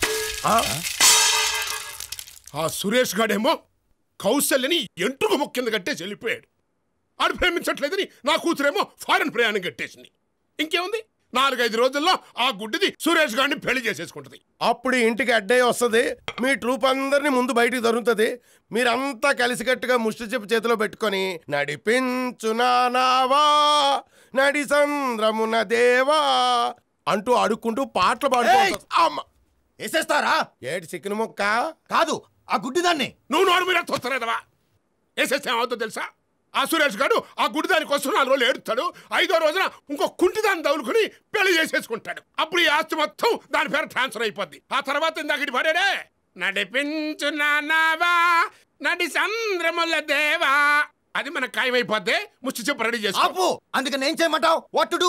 ఆ సురేష్ గాడేమో కౌశల్యని ఎంట్రుకు ముక్కింద కట్టేసి వెళ్ళిపోయాడు ఆడు ప్రేమించట్లేదని నా కూతురేమో ఫారెన్ ప్రయాణం కట్టేసింది ఇంకేముంది నాలుగైదు రోజుల్లో ఆ గుడ్డిది సురేష్ గారిని పెళ్లి చేసేసుకుంటది అప్పుడు ఇంటికి అడ్డే వస్తుంది మీ ట్రూప్ అందరినీ ముందు బయటికి దొరుకుతుంది మీరంతా కలిసికట్టుగా ముష్టి చెప్పు చేతిలో పెట్టుకొని నడిపించు నానావా నడి సంద్రమున దేవా అంటూ అడుక్కుంటూ పాటలు పాడుకుంటారు అమ్మ వేసేస్తారా ఏటి చికెన్ ముక్క కాదు ఆ గుడ్డిదాన్ని నువ్వు నోడు మీద తొత్తరేదవా వేసేస్తే ఏమవుతుందో తెలుసా ఆ సురేష్ గారు ఆ గుడి దానికి వస్తూ నాలుగు రోజులు ఏడుతాడు ఐదో రోజున ఇంకో కుంటి దాన్ని తగులుకుని పెళ్లి చేసేసుకుంటాడు అప్పుడు ఈ ఆస్తి మొత్తం దాని పేరు ట్రాన్స్ఫర్ అయిపోద్ది ఆ తర్వాత ఇందాక పడాడే నడిపించు నానావా నడి సంద్రముల దేవా అది మన ఖాయమైపోద్ది ముచ్చి చెప్పు రెడీ చేసుకో ఆపు అందుకని ఏం చేయమంటావు వాట్ టు డూ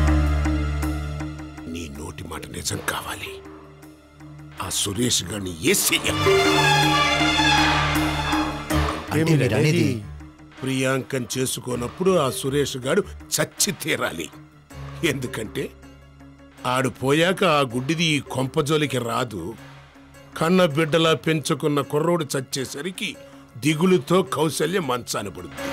నీ నోటి మాట నిజం కావాలి ఆ సురేష్ గారిని ఏసీ అంటే మీరు అనేది ప్రియాంకం చేసుకోనప్పుడు ఆ సురేష్ గాడు చచ్చి తీరాలి ఎందుకంటే ఆడు పోయాక ఆ గుడ్డిది ఈ కొంపజోలికి రాదు కన్న బిడ్డలా పెంచుకున్న కుర్రోడు చచ్చేసరికి దిగులుతో కౌశల్య మంచాన పడుతుంది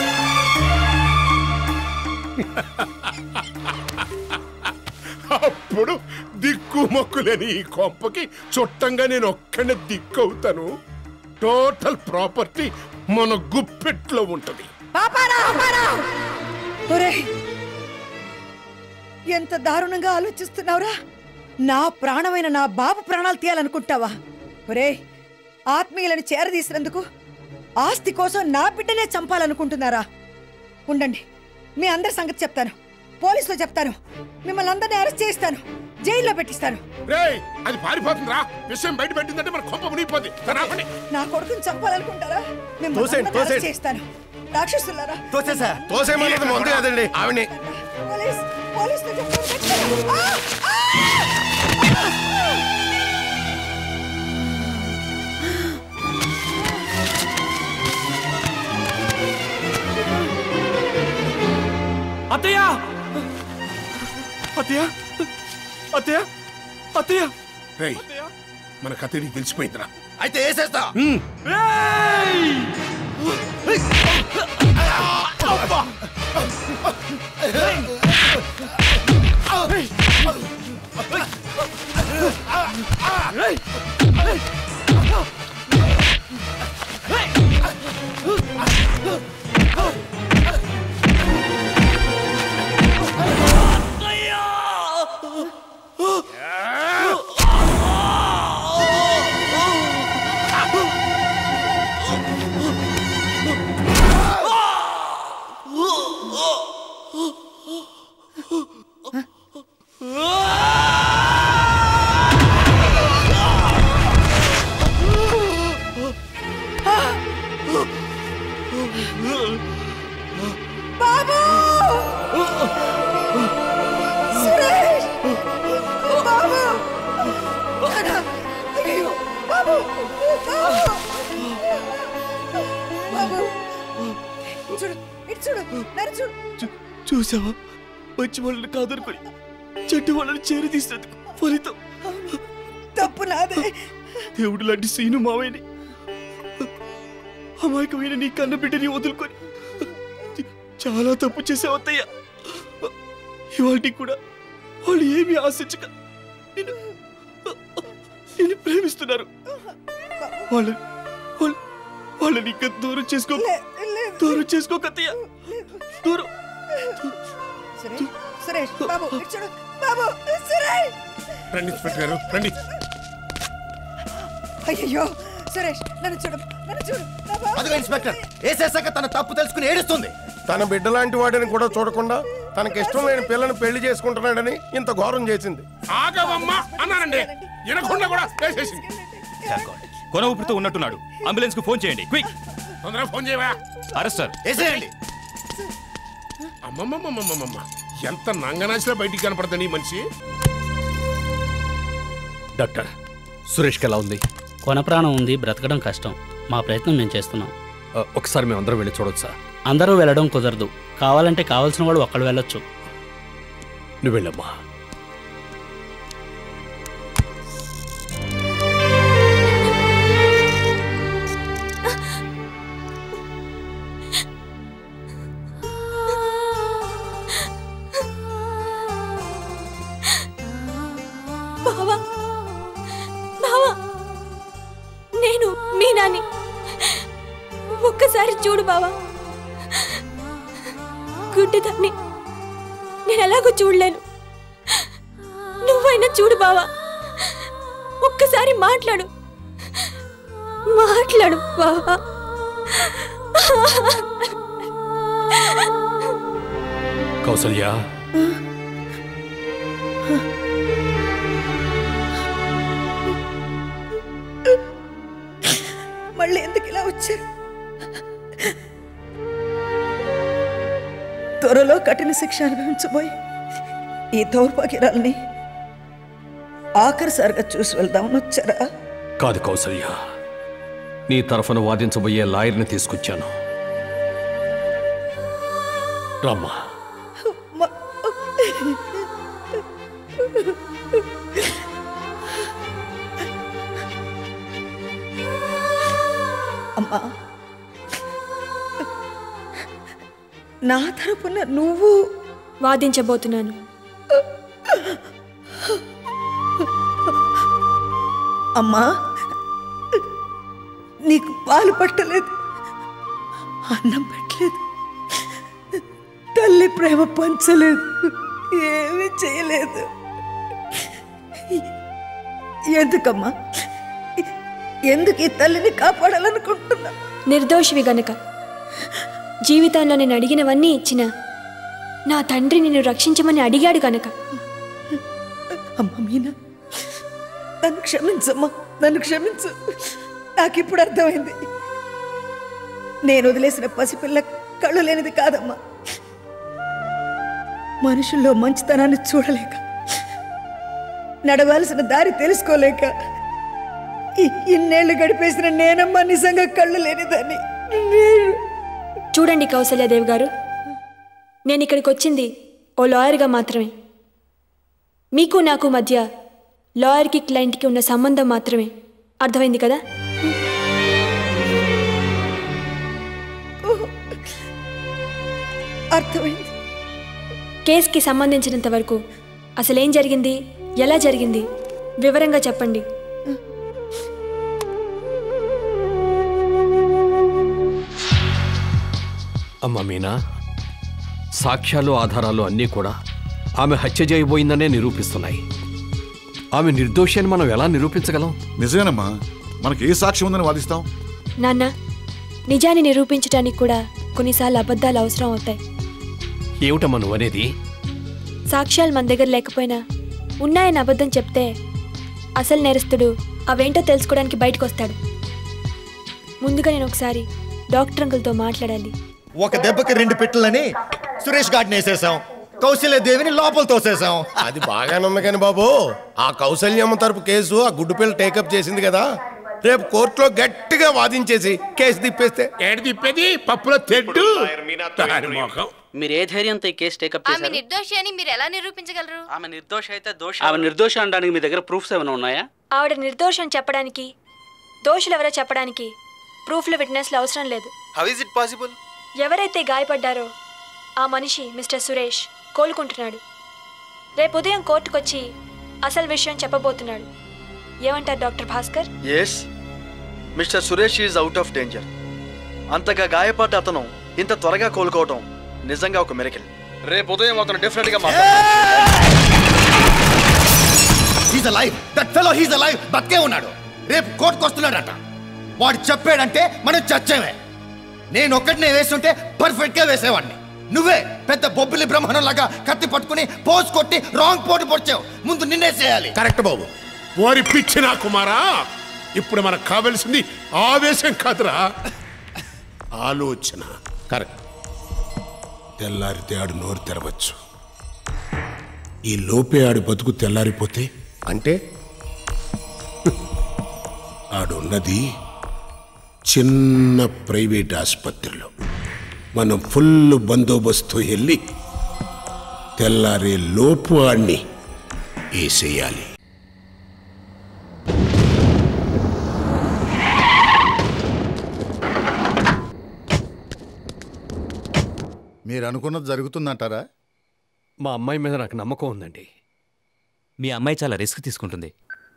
అప్పుడు దిక్కు మొక్కులేని ఈ కొంపకి చుట్టంగా నేను ఒక్కడే దిక్కు అవుతాను టోటల్ ప్రాపర్టీ మన గుప్పెట్లో ఉంటది పాపారావు, పాపారావు! ఒరేయ్, ఎంత దారుణంగా ఆలోచిస్తున్నావురా నా ప్రాణమైన నా బాబు ప్రాణాలు తీయాలనుకుంటావా ఒరే ఆత్మీయులను చేరదీసినందుకు ఆస్తి కోసం నా బిడ్డనే చంపాలనుకుంటున్నారా ఉండండి మీ అందరి సంగతి చెప్తాను పోలీసులో చెప్తాను మిమ్మల్ని అందరినీ అరెస్ట్ చేయిస్తాను జైల్లో పెట్టిస్తాను రేయ్ అది పారిపోతుందిరా విషయం బయట పెట్టిందంటే మన కొంప మునిగిపోద్ది సరే ఆపండి. నా కొడుకుని చంపాలనుకుంటారా మిమ్మల్ని తోసేయండి, అందరినీ అరెస్ట్ తోసేయండి. చేయిస్తాను రాక్షసులారా తోసేసా తోసేయమన్నది ముందు కదండి ఆవిని పోలీస్ పోలీసులో చెప్తాను ఆ! ఆ! అత్తయ్య అత్తయ్య అత్తయ్య అత్తయ్య రేయ్ మన కథ నీకు తెలిసిపోయిందిరా అయితే వేసేస్తా బాబు సురేష్ బాబు నాన్న, అయ్యో, బాబు బాబు బాబు చూడు ఇటు చూడు నన్ను చూడు చూసావా మంచి వాళ్ళని కాదనుకుని చెట్టు వాళ్ళని చేరి తీసినందుకు ఫలితం తప్పు నాదే దేవుడు లాంటి సీను మావయ్యని అమాయకమైన నీ కన్న బిడ్డని వదులుకొని చాలా తప్పు చేసావు అత్తయ్య ఇవాటికి కూడా వాళ్ళు ఏమీ ఆశించక నిన్ను నిన్ను ప్రేమిస్తున్నారు వాళ్ళని వాళ్ళ వాళ్ళని ఇంకా దూరం చేసుకో దూరం చేసుకోక అత్తయ్య దూరం సురేష్ సురేష్ బాబు ఇటు చూడు బాబు సురేష్ రండి ఇన్స్పెక్టర్ గారు రండి అయ్యో సురేష్ నన్ను చూడు నన్ను చూడు నా బాబు. అదిగో ఇన్స్పెక్టర్ వేసేసాక తన తప్పు తెలుసుకుని ఏడుస్తుంది తన బిడ్డ లాంటి వాడిని కూడా చూడకుండా తనకి ఇష్టం లేని పిల్లని పెళ్లి చేసుకుంటున్నాడని ఇంత ఘోరం చేసింది ఆగవమ్మా అన్నానండి వినకుండా కూడా వేసేసింది కొన ఊపిరితో ఉన్నట్టున్నాడు అంబులెన్స్ కు ఫోన్ చేయండి క్విక్ తొందరగా ఫోన్ చేయవా అరెస్ట్ సార్ వేసేయండి అమ్మమ్మమ్మమ్మమ్మమ్మ ఎంత నంగనాశిలో బయటికి కనపడతాడు ఈ మనిషి డాక్టర్ సురేష్కి ఎలా ఉంది కొన ప్రాణం ఉంది బ్రతకడం కష్టం మా ప్రయత్నం మేము చేస్తున్నాం ఒకసారి మేము అందరం వెళ్ళి చూడొచ్చా అందరూ వెళ్ళడం కుదరదు కావాలంటే కావాల్సిన వాడు ఒక్కడు వెళ్ళొచ్చు నువ్వు వెళ్ళమ్మా బావా బావా నేను మీనాని ఒక్కసారి చూడు బావా గుడ్డిదాన్ని నేను ఎలాగో చూడలేను నువ్వైనా చూడు బావా ఒక్కసారి మాట్లాడు మాట్లాడు బావా కౌసల్య మళ్ళీ ఎందుకు ఇలా వచ్చారు త్వరలో కఠిన శిక్ష అనుభవించబోయి ఈ దౌర్భాగ్యరాల్ని ఆఖరిసారిగా చూసి వెళ్దామని వచ్చారా కాదు కౌసల్య నీ తరఫున వాదించబోయే లాయర్ని తీసుకొచ్చాను రమ్మా అమ్మా నా తరపున నువ్వు వాదించబోతున్నాను అమ్మా నీకు పాలు పట్టలేదు అన్నం పెట్టలేదు తల్లి ప్రేమ పంచలేదు ఏమీ చేయలేదు ఎందుకమ్మా ఎందుకు ఈ తల్లిని కాపాడాలనుకుంటున్నా నిర్దోషివి గనక జీవితంలో నేను అడిగినవన్నీ ఇచ్చిన నా తండ్రి నిన్ను రక్షించమని అడిగాడు గనక అమ్మ మీనా నన్ను క్షమించమ్మా నన్ను క్షమించు నాకు ఇప్పుడు అర్థమైంది నేను వదిలేసిన పసిపిల్ల కళ్ళు లేనిది కాదమ్మా మనుషుల్లో మంచితనాన్ని చూడలేక నడవాల్సిన దారి తెలుసుకోలేక ఇ- ఇన్నేళ్లు గడిపేసిన నేనమ్మా నిజంగా కళ్ళు లేనిదాన్ని నేను చూడండి కౌసల్యాదేవి గారు నేను ఇక్కడికి వచ్చింది ఓ లాయర్గా మాత్రమే మీకు నాకు మధ్య లాయర్కి క్లయింట్కి ఉన్న సంబంధం మాత్రమే అర్థమైంది కదా అర్థమైంది కేసుకి సంబంధించినంత వరకు అసలేం జరిగింది ఎలా జరిగింది వివరంగా చెప్పండి అమ్మ మీనా సాక్ష్యాలు ఆధారాలు అన్నీ కూడా ఆమె హత్య చేయబోయిందనే నిరూపిస్తున్నాయి ఆమె నిర్దోషి అని మనం ఎలా నిరూపించగలం నిజమేనమ్మా మనకి ఏ సాక్ష్యం ఉందని వాదిస్తాం నాన్న నిజాన్ని నిరూపించడానికి కూడా కొన్నిసార్లు అబద్ధాలు అవసరం అవుతాయి ఏమిటమ్మా నువ్వు అనేది సాక్ష్యాలు మన దగ్గర లేకపోయినా ఉన్నాయని అబద్ధం చెప్తే అసలు నేరస్తుడు అవేంటో తెలుసుకోవడానికి బయటకు వస్తాడు ముందుగా నేను ఒకసారి డాక్టర్ అంకుల్తో మాట్లాడాలి ఒక దెబ్బకి రెండు పెట్టలని సురేష్ గాడిని వేసేసాం కౌశల్య దేవిని లోపల తోసేసాం అది బాగానే ఉంది కానీ బాబు ఆ కౌసల్యమ్మ తరపు కేసు ఆ గుడ్డు పిల్ల టేకప్ చేసింది కదా రేపు కోర్టులో గట్టిగా వాదించేసి కేసు తిప్పేస్తే ఏడు తిప్పేది పప్పులో తెడ్డు దాని మొఖం. మీరు ఏ ధైర్యంతో ఈ కేసు టేకప్ ఆమె చేశారు నిర్దోషి అని మీరు ఎలా నిరూపించగలరు ఆమె నిర్దోష అయితే దోష ఆమె నిర్దోష అనడానికి మీ దగ్గర ప్రూఫ్స్ ఏమైనా ఉన్నాయా ఆవిడ నిర్దోషం చెప్పడానికి దోషులు ఎవరో చెప్పడానికి ప్రూఫ్లు విట్నెస్లు అవసరం లేదు హౌ ఇస్ ఇట్ పాసిబుల్ ఎవరైతే గాయపడ్డారో ఆ మనిషి మిస్టర్ సురేష్ కోలుకుంటున్నాడు రేపు ఉదయం కోర్టుకొచ్చి అసలు విషయం చెప్పబోతున్నాడు ఏమంటారు doctor Bhaskar yes mister Suresh is out of danger అంతగా గాయపడ్డ అతను ఇంత త్వరగా కోలుకోవటం నిజంగా ఒక మెరికల్ రేపు ఉదయం అతను డెఫినెట్ గా he's live that fellow he's live బతికే ఉన్నాడు రేపు కోర్టుకు వస్తున్నాడట వాడు చెప్పాడంటే మనం చచ్చేమే నేను ఒక్కటినే వేస్తుంటే పర్ఫెక్ట్ గా వేసేవాడిని నువ్వే పెద్ద బొబ్బిలి బ్రహ్మణం లాగా కత్తి పట్టుకుని పోస్ కొట్టి రాంగ్ పోటు పొడిచావు ముందు నిన్నే చేయాలి కరెక్ట్ బాబు ఓరి పిచ్చిన కుమారా ఇప్పుడు మనకు కావలసింది ఆవేశం కాదురా ఆలోచన కరెక్ట్ తెల్లారితే ఆడు నోరు తెరవచ్చు ఈ లోపే ఆడు బతుకు తెల్లారిపోతే అంటే ఆడున్నది చిన్న ప్రైవేట్ ఆసుపత్రిలో మనం ఫుల్ బందోబస్తు వెళ్ళి తెల్లారే లోపు ఆడిని వేసేయాలి మీరు అనుకున్నది జరుగుతుందంటారా మా అమ్మాయి మీద నాకు నమ్మకం ఉందండి మీ అమ్మాయి చాలా రిస్క్ తీసుకుంటుంది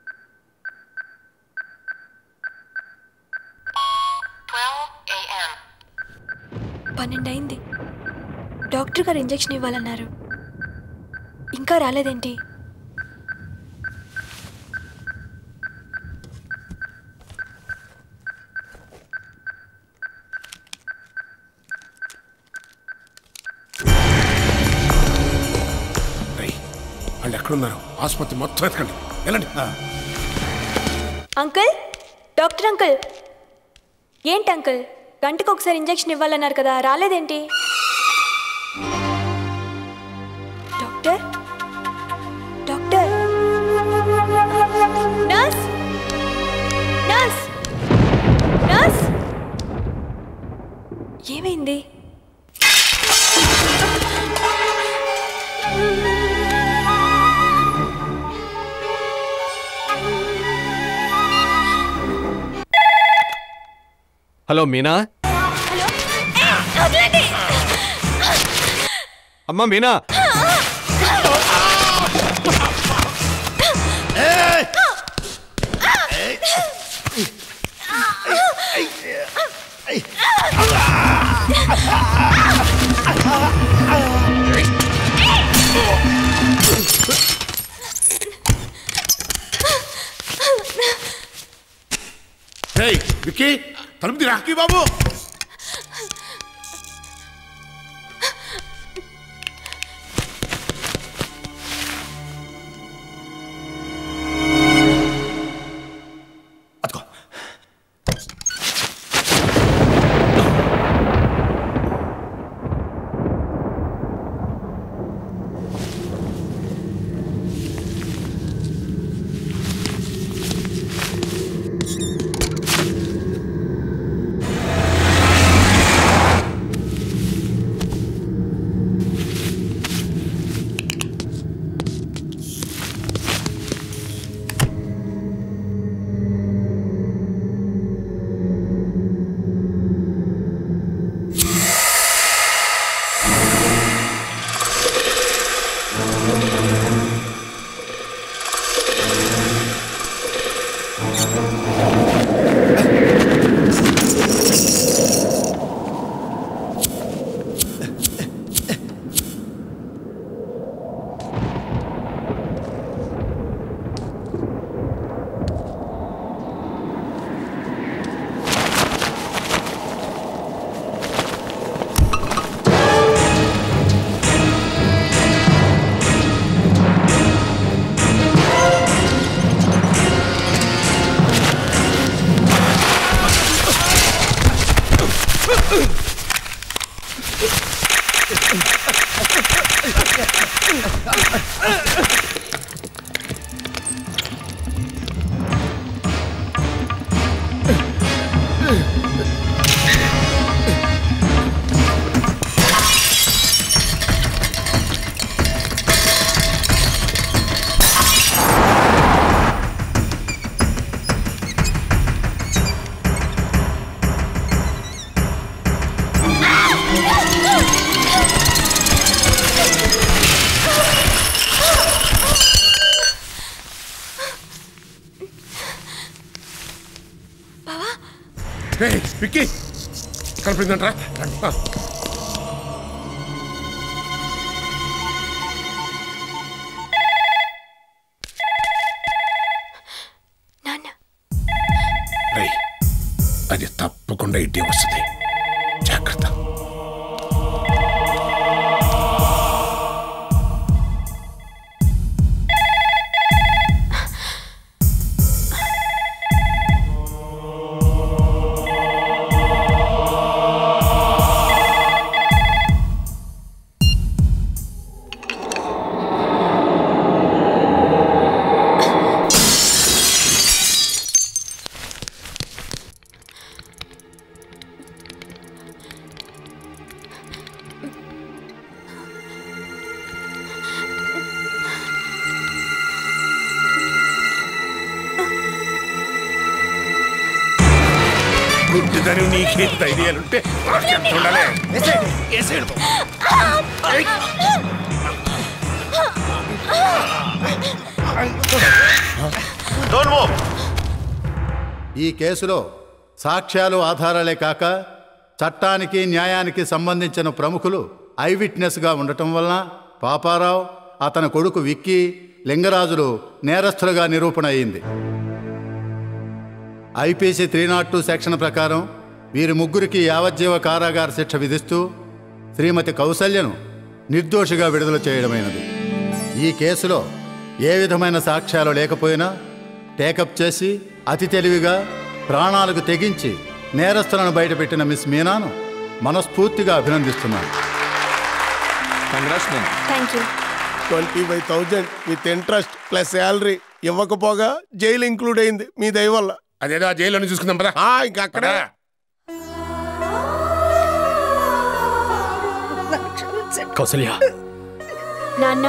పన్నెండు అయింది డాక్టర్ గారు ఇంజెక్షన్ ఇవ్వాలన్నారు ఇంకా రాలేదేంటి వాళ్ళు ఎక్కడున్నారు ఆసుపత్రి మొత్తం ఎతకండి వెళ్ళండి అంకుల్ డాక్టర్ అంకుల్ ఏంటి అంకుల్ గంటకు ఒకసారి ఇంజెక్షన్ ఇవ్వాలన్నారు కదా రాలేదేంటి doctor doctor nurse nurse nurse ఏమైంది హలో మీనా అమ్మా మీనా ఏయ్ విక్కీ తలుపు తీరా బాబు ఏయ్, విక్కీ కనిపిందంట్రా ఆ. రేయ్, అది తప్పకుండా ఇటే వస్తుంది జాగ్రత్త గుడ్డిదని నీకేం ధైర్యాలుంటే నాకెంత ఉండాలి వేసేయండి బాబు. ఏయ్. ఈ కేసులో సాక్ష్యాలు ఆధారాలే కాక చట్టానికి న్యాయానికి సంబంధించిన ప్రముఖులు ఐ విట్నెస్గా ఉండటం వలన పాపారావు అతని కొడుకు విక్కీ లింగరాజులు నేరస్తులుగా నిరూపణ అయింది IPC three not two section ప్రకారం వీరి ముగ్గురికి యావజ్జీవ కారాగార శిక్ష విధిస్తూ శ్రీమతి కౌసల్యను నిర్దోషిగా విడుదల చేయడమైనది ఈ కేసులో ఏ విధమైన సాక్ష్యాలు లేకపోయినా టేకప్ చేసి అతి తెలివిగా ప్రాణాలకు తెగించి నేరస్తులను బయటపెట్టిన మిస్ మీనాను మనస్ఫూర్తిగా అభినందిస్తున్నాను thank you twenty five thousand with interest plus salary ఇవ్వకపోగా జైలు ఇంక్లూడ్ అయింది మీ దయ వల్ల అదేదో ఆ జైల్లోనే చూసుకుందాం పదా ఇంకా అక్కడ కౌసల్య నాన్న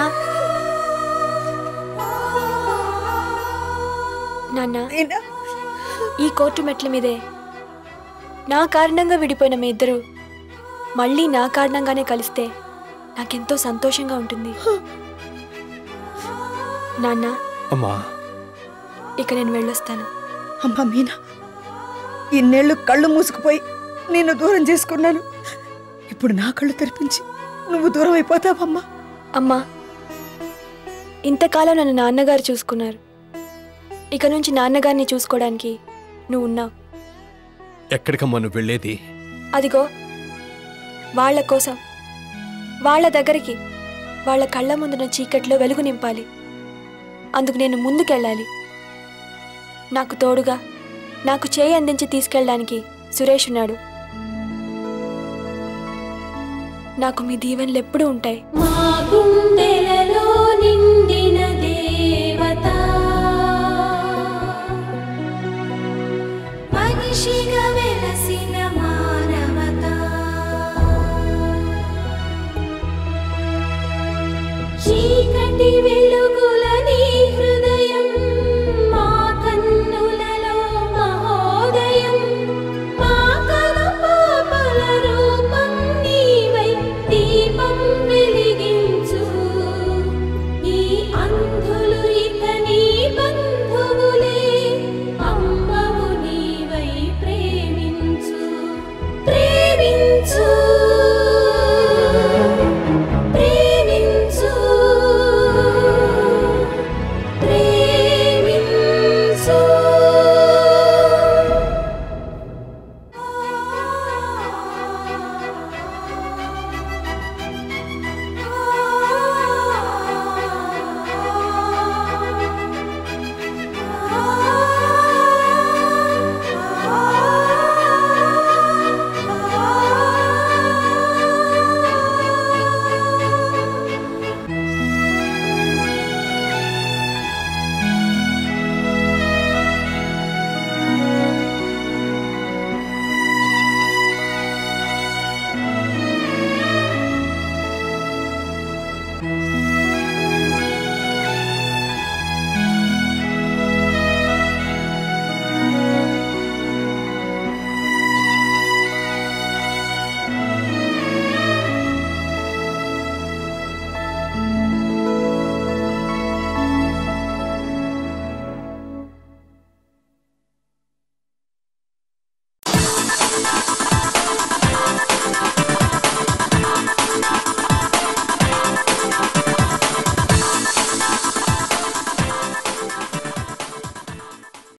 నాన్న ఈ కోర్టు మెట్ల మీదే నా కారణంగా విడిపోయిన మీ ఇద్దరు మళ్ళీ నా కారణంగానే కలిస్తే నాకెంతో సంతోషంగా ఉంటుంది నాన్న అమ్మా ఇక నేను వెళ్ళొస్తాను అమ్మా మీనా ఇన్నేళ్ళు కళ్ళు మూసుకుపోయి నిన్ను దూరం చేసుకున్నాను ఇప్పుడు నా కళ్ళు తెరిపించి నువ్వు దూరం అయిపోతావమ్మా అమ్మా ఇంతకాలం నన్ను నాన్నగారు చూసుకున్నారు ఇక నుంచి నాన్నగారిని చూసుకోవడానికి నువ్వు ఉన్నావు ఎక్కడికమ్మా నువ్వు వెళ్ళేది అదిగో వాళ్ళ కోసం వాళ్ళ దగ్గరికి వాళ్ళ కళ్ళ ముందున చీకట్లో వెలుగు నింపాలి అందుకు నేను ముందుకెళ్ళాలి నాకు తోడుగా నాకు చేయి అందించి తీసుకెళ్ళడానికి సురేష్ ఉన్నాడు నాకు మీ దీవెనలు ఎప్పుడూ ఉంటాయి మా గుండెలలో నిండిన దేవత మనిషిగా